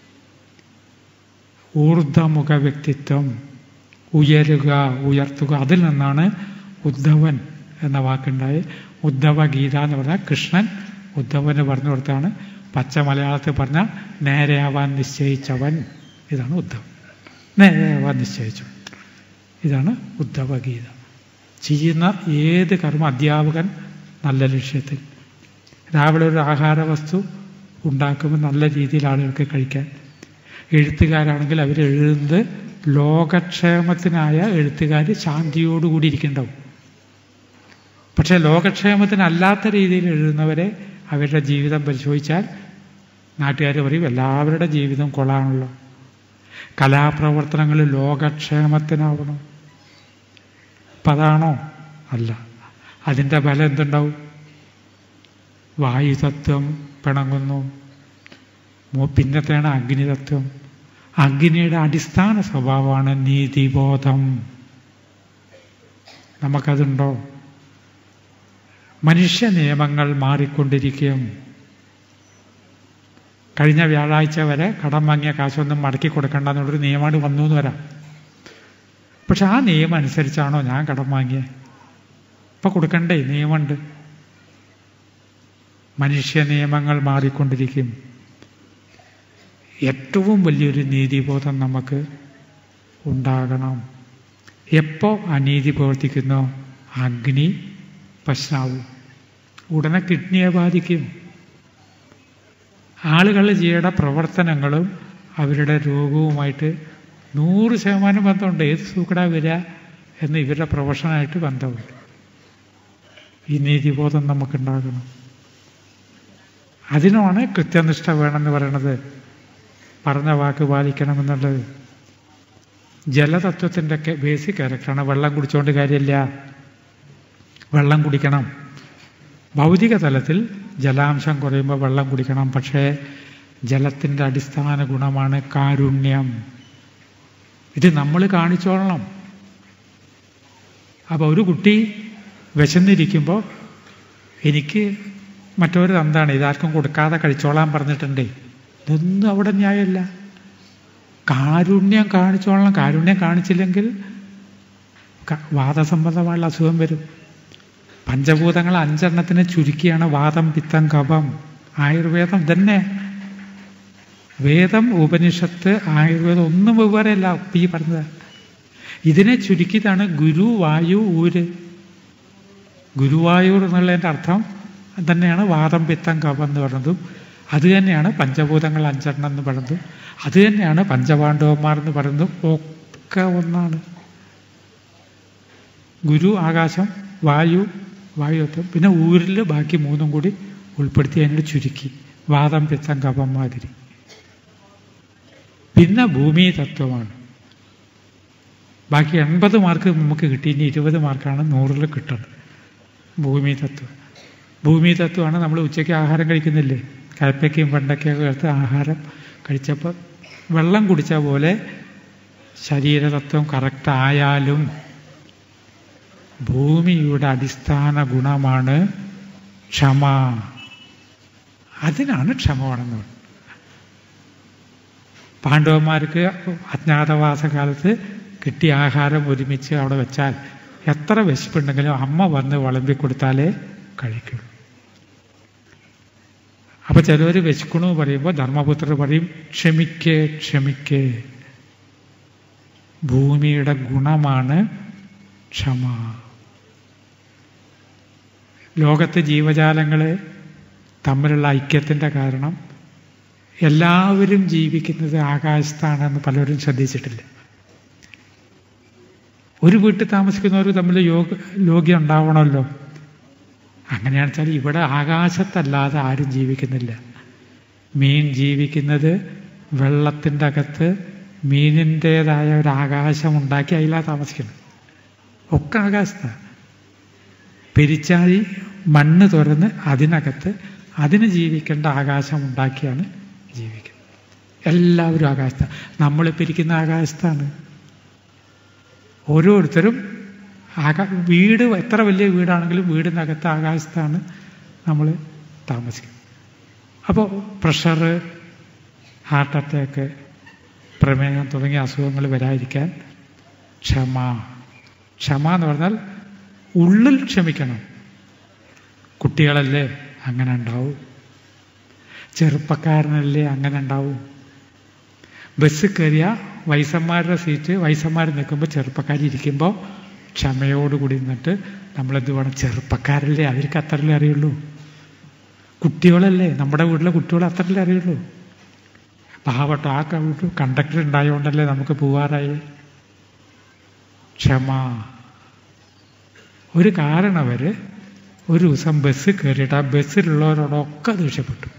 Speaker 1: ഊർധമുഖ വ്യക്തിത്വം ഉയരുക ഉയർത്തുക അതിൽ നിന്നാണ് ഉദ്ധവൻ എന്ന വാക്കുണ്ടായി ഉദ്ധവ ഗീത എന്ന് പറഞ്ഞാൽ കൃഷ്ണൻ ഉദ്ധവന് പറഞ്ഞു കൊടുത്താണ് പച്ച മലയാളത്തിൽ പറഞ്ഞ നേരെയാവാൻ നിശ്ചയിച്ചവൻ ഇതാണ് ഉദ്ധവൻ നേരെയാവാൻ നിശ്ചയിച്ചു ഇതാണ് ഉദ്ധവ ഗീത ചെയ്യുന്ന ഏത് കർമ്മ അധ്യാപകൻ നല്ല ലക്ഷ്യത്തിൽ രാവിലെ ഒരു ആഹാര വസ്തു ഉണ്ടാക്കുമ്പോൾ നല്ല രീതിയിൽ ആളുകൾക്ക് കഴിക്കാൻ എഴുത്തുകാരാണെങ്കിൽ അവർ എഴുതുന്നത് ലോകക്ഷേമത്തിനായ എഴുത്തുകാർ ശാന്തിയോടുകൂടി ഇരിക്കുന്നുണ്ടാവും പക്ഷേ ലോകക്ഷേമത്തിനല്ലാത്ത രീതിയിൽ എഴുതുന്നവരെ അവരുടെ ജീവിതം പരിശോധിച്ചാൽ നാട്ടുകാർ പറയും എല്ലാവരുടെ ജീവിതം കൊള്ളാണല്ലോ കലാപ്രവർത്തനങ്ങൾ ലോകക്ഷേമത്തിനാവണം അപ്പം അതാണോ അല്ല അതിൻ്റെ ഫലം എന്തുണ്ടാവും വായുതത്വം പിണങ്ങുന്നു മോ- പിന്നത്തെയാണ് അഗ്നിതത്വം അഗ്നിയുടെ അടിസ്ഥാന സ്വഭാവമാണ് നീതിബോധം നമുക്കതുണ്ടോ മനുഷ്യ നിയമങ്ങൾ മാറിക്കൊണ്ടിരിക്കും കഴിഞ്ഞ വ്യാഴാഴ്ച വരെ കടം വാങ്ങിയ കാശൊന്നും മടക്കി കൊടുക്കണ്ട എന്നുള്ളൊരു നിയമമാണ് വന്നു എന്ന് വരാം പക്ഷെ ആ നിയമം അനുസരിച്ചാണോ ഞാൻ കടം വാങ്ങിയത് ഇപ്പം കൊടുക്കണ്ടേ നിയമമുണ്ട് മനുഷ്യ നിയമങ്ങൾ മാറിക്കൊണ്ടിരിക്കും ഏറ്റവും വലിയൊരു നീതിബോധം നമുക്ക് ഉണ്ടാകണം എപ്പോൾ അനീതി പ്രവർത്തിക്കുന്നോ അഗ്നി പ്രശ്നമാവും ഉടനെ കിഡ്നിയെ ബാധിക്കും ആളുകൾ ചെയ്യേണ്ട പ്രവർത്തനങ്ങളും അവരുടെ രോഗവുമായിട്ട് നൂറ് ശതമാനം ബന്ധമുണ്ട് ഏത് സൂക്കട വരിക എന്ന് ഇവരുടെ പ്രൊഫഷനായിട്ട് ബന്ധമുണ്ട് ഈ നീതിബോധം നമുക്കുണ്ടാകണം അതിനുമാണ് കൃത്യനിഷ്ഠ വേണമെന്ന് പറയണത് പറഞ്ഞ വാക്ക് പാലിക്കണമെന്നുള്ളത് ജലതത്വത്തിൻ്റെ ഒക്കെ ബേസിക് ക്യാരക്ടറാണ് വെള്ളം കുടിച്ചുകൊണ്ട് കാര്യമില്ല വെള്ളം കുടിക്കണം ഭൗതിക തലത്തിൽ ജലാംശം കുറയുമ്പോൾ വെള്ളം കുടിക്കണം പക്ഷേ ജലത്തിൻ്റെ അടിസ്ഥാന ഗുണമാണ് കാരുണ്യം ഇത് നമ്മൾ കാണിച്ചോളണം അപ്പോൾ ഒരു കുട്ടി വിശന്നിരിക്കുമ്പോൾ എനിക്ക് മറ്റൊരു എന്താണ് ഇതാർക്കും കൊടുക്കാതെ കഴിച്ചോളാൻ പറഞ്ഞിട്ടുണ്ടേ ഇതൊന്നും അവിടെ ന്യായമില്ല കാരുണ്യം കാണിച്ചോളണം കാരുണ്യം കാണിച്ചില്ലെങ്കിൽ വാദസംബന്ധമായുള്ള അസുഖം വരും പഞ്ചഭൂതങ്ങൾ അഞ്ചെണ്ണത്തിന് ചുരുക്കിയാണ് വാദം പിത്തം കഫം ആയുർവേദം തന്നെ വേദം ഉപനിഷത്ത് ആയുർവേദം ഒന്നും വെവ്വേറെയല്ല ഈ പറഞ്ഞത് ഇതിനെ ചുരുക്കിയതാണ് ഗുരു വായു ഊര് ഗുരുവായൂർ എന്നുള്ളതിൻ്റെ അർത്ഥം തന്നെയാണ് വാദം പിത്തം കഫം എന്ന് പറയുന്നതും അത് തന്നെയാണ് പഞ്ചഭൂതങ്ങൾ അഞ്ചെണ്ണം എന്ന് പറയുന്നതും അത് തന്നെയാണ് പഞ്ചപാണ്ഡവന്മാർ എന്ന് പറയുന്നതും ഒക്കെ ഒന്നാണ് ഗുരു ആകാശം വായു വായുത്വം പിന്നെ ഊരിൽ ബാക്കി മൂന്നും കൂടി ഉൾപ്പെടുത്തി അതിനോട് ചുരുക്കി വാദം പിത്തം കഫം മാതിരി പിന്നെ ഭൂമി തത്വമാണ് ബാക്കി എൺപത് മാർക്ക് നമുക്ക് കിട്ടി ഇനി ഇരുപത് മാർക്കാണ് നൂറിൽ കിട്ടുന്നത് ഭൂമി തത്വം ഭൂമി തത്വമാണ് നമ്മൾ ഉച്ചയ്ക്ക് ആഹാരം കഴിക്കുന്നില്ലേ കയ്പയ്ക്കയും വെണ്ടയ്ക്കൊക്കെ ചേർത്ത് ആഹാരം കഴിച്ചപ്പോൾ വെള്ളം കുടിച്ച പോലെ ശരീരതത്വം കറക്റ്റ് ആയാലും ഭൂമിയുടെ അടിസ്ഥാന ഗുണമാണ് ക്ഷമ അതിനാണ് ക്ഷമ വേണമെന്ന് പറയുന്നത് പാണ്ഡവന്മാർക്ക് അജ്ഞാതവാസകാലത്ത് കിട്ടിയ ആഹാരം ഒരുമിച്ച് അവിടെ വെച്ചാൽ എത്ര വിശപ്പുണ്ടെങ്കിലും അമ്മ വന്ന് വിളമ്പി കൊടുത്താലേ കഴിക്കുള്ളൂ അപ്പൊ ചിലവർ വിശക്കണു പറയുമ്പോൾ ധർമ്മപുത്രർ പറയും ക്ഷമിക്കേ ക്ഷമിക്കേ ഭൂമിയുടെ ഗുണമാണ് ക്ഷമ ലോകത്തെ ജീവജാലങ്ങളെ തമ്മിലുള്ള ഐക്യത്തിൻ്റെ കാരണം എല്ലാവരും ജീവിക്കുന്നത് ആകാശത്താണെന്ന് പലരും ശ്രദ്ധിച്ചിട്ടില്ല ഒരു വീട്ടിൽ താമസിക്കുന്നവർ തമ്മിൽ യോഗ ലോഗ്യം ഉണ്ടാവണമല്ലോ അങ്ങനെയാണെന്ന് വെച്ചാൽ ഇവിടെ ആകാശത്തല്ലാതെ ആരും ജീവിക്കുന്നില്ല മീൻ ജീവിക്കുന്നത് വെള്ളത്തിൻ്റെ അകത്ത് മീനിൻ്റേതായ ഒരു ആകാശം ഉണ്ടാക്കി അതിലാണ് താമസിക്കുന്നത് ഒക്കെ ആകാശത്താണ് പെരിച്ചാഴി മണ്ണ് തുറന്ന് അതിനകത്ത് അതിന് ജീവിക്കേണ്ട ആകാശം ഉണ്ടാക്കിയാണ് ജീവിക്കുന്നത് എല്ലാവരും ആകാശത്താണ് നമ്മളിപ്പോൾ ഇരിക്കുന്ന ആകാശത്താണ് ഓരോരുത്തരും ആകാ വീട് എത്ര വലിയ വീടാണെങ്കിലും വീടിനകത്ത് ആകാശത്താണ് നമ്മൾ താമസിക്കുന്നത് അപ്പോൾ പ്രഷർ ഹാർട്ട് അറ്റാക്ക് പ്രമേഹം തുടങ്ങിയ അസുഖങ്ങൾ വരാതിരിക്കാൻ ക്ഷമ ക്ഷമ എന്ന് പറഞ്ഞാൽ ഉള്ളിൽ ക്ഷമിക്കണം കുട്ടികളല്ലേ അങ്ങനെ ഉണ്ടാവും ചെറുപ്പക്കാരനല്ലേ അങ്ങനെ ഉണ്ടാവും ബസ് കയറിയ വയസ്സന്മാരുടെ സീറ്റ് വയസ്സന്മാർ നിൽക്കുമ്പോൾ ചെറുപ്പക്കാർ ഇരിക്കുമ്പോൾ ക്ഷമയോടുകൂടി നിന്നിട്ട് നമ്മളെന്ത് വേണം ചെറുപ്പക്കാരല്ലേ അവർക്ക് അത്രല്ലേ അറിയുള്ളൂ കുട്ടികളല്ലേ നമ്മുടെ വീട്ടിലെ കുട്ടികൾ അത്രല്ലേ അറിയുള്ളൂ പാവട്ട ആ കണ്ടക്ടർ ഉണ്ടായതുകൊണ്ടല്ലേ നമുക്ക് പോവാറായി ക്ഷമ ഒരു കാരണവർ ഒരു ദിവസം ബസ് കയറിയിട്ട് ആ ബസ്സിലുള്ളവരോടൊക്കെ ദേഷ്യപ്പെട്ടു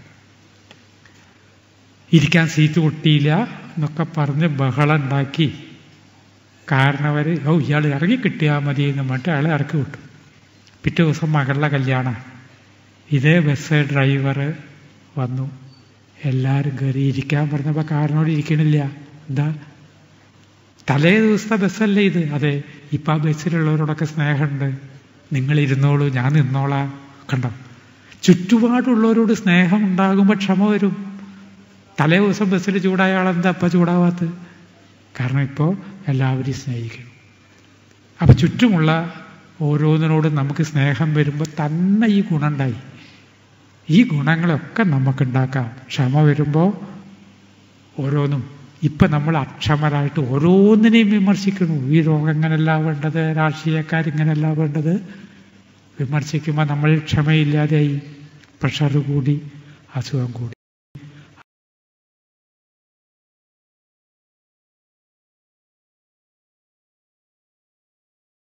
Speaker 1: ഇരിക്കാൻ സീറ്റ് പൊട്ടിയില്ല എന്നൊക്കെ പറഞ്ഞ് ബഹളം ഉണ്ടാക്കി കാരണവർ ഓ ഇയാൾ ഇറങ്ങി കിട്ടിയാൽ മതി എന്ന് പറഞ്ഞിട്ട് അയാളെ ഇറക്കി വിട്ടു പിറ്റേ ദിവസം മകളുടെ കല്യാണം ഇതേ ബസ് ഡ്രൈവർ വന്നു എല്ലാവരും കയറി ഇരിക്കാൻ പറഞ്ഞപ്പോൾ കാരനോട് ഇരിക്കണില്ല എന്താ തലേ ദിവസത്തെ ബസ്സല്ലേ ഇത് അതെ ഇപ്പം ആ ബസ്സിലുള്ളവരോടൊക്കെ സ്നേഹമുണ്ട് നിങ്ങൾ ഇരുന്നോളൂ ഞാൻ നിന്നോളാം കണ്ടോ ചുറ്റുപാടുള്ളവരോട് സ്നേഹം ഉണ്ടാകുമ്പോൾ ക്ഷമ വരും തലേ ദിവസം ബസ്സിൽ ചൂടായ ആളെന്താ ഇപ്പം ചൂടാവാത്തത് കാരണം ഇപ്പോൾ എല്ലാവരെയും സ്നേഹിക്കണം അപ്പം ചുറ്റുമുള്ള ഓരോന്നിനോടും നമുക്ക് സ്നേഹം വരുമ്പോൾ തന്നെ ഈ ഗുണമുണ്ടായി ഈ ഗുണങ്ങളൊക്കെ നമുക്കുണ്ടാക്കാം ക്ഷമ വരുമ്പോൾ ഓരോന്നും ഇപ്പം നമ്മൾ അക്ഷമരായിട്ട് ഓരോന്നിനെയും വിമർശിക്കണു ഈ രോഗം ഇങ്ങനെയല്ല വേണ്ടത് രാഷ്ട്രീയക്കാരിങ്ങനെയല്ല വേണ്ടത് വിമർശിക്കുമ്പോൾ നമ്മൾ ക്ഷമയില്ലാതെയായി പ്രഷർ കൂടി അസുഖം കൂടി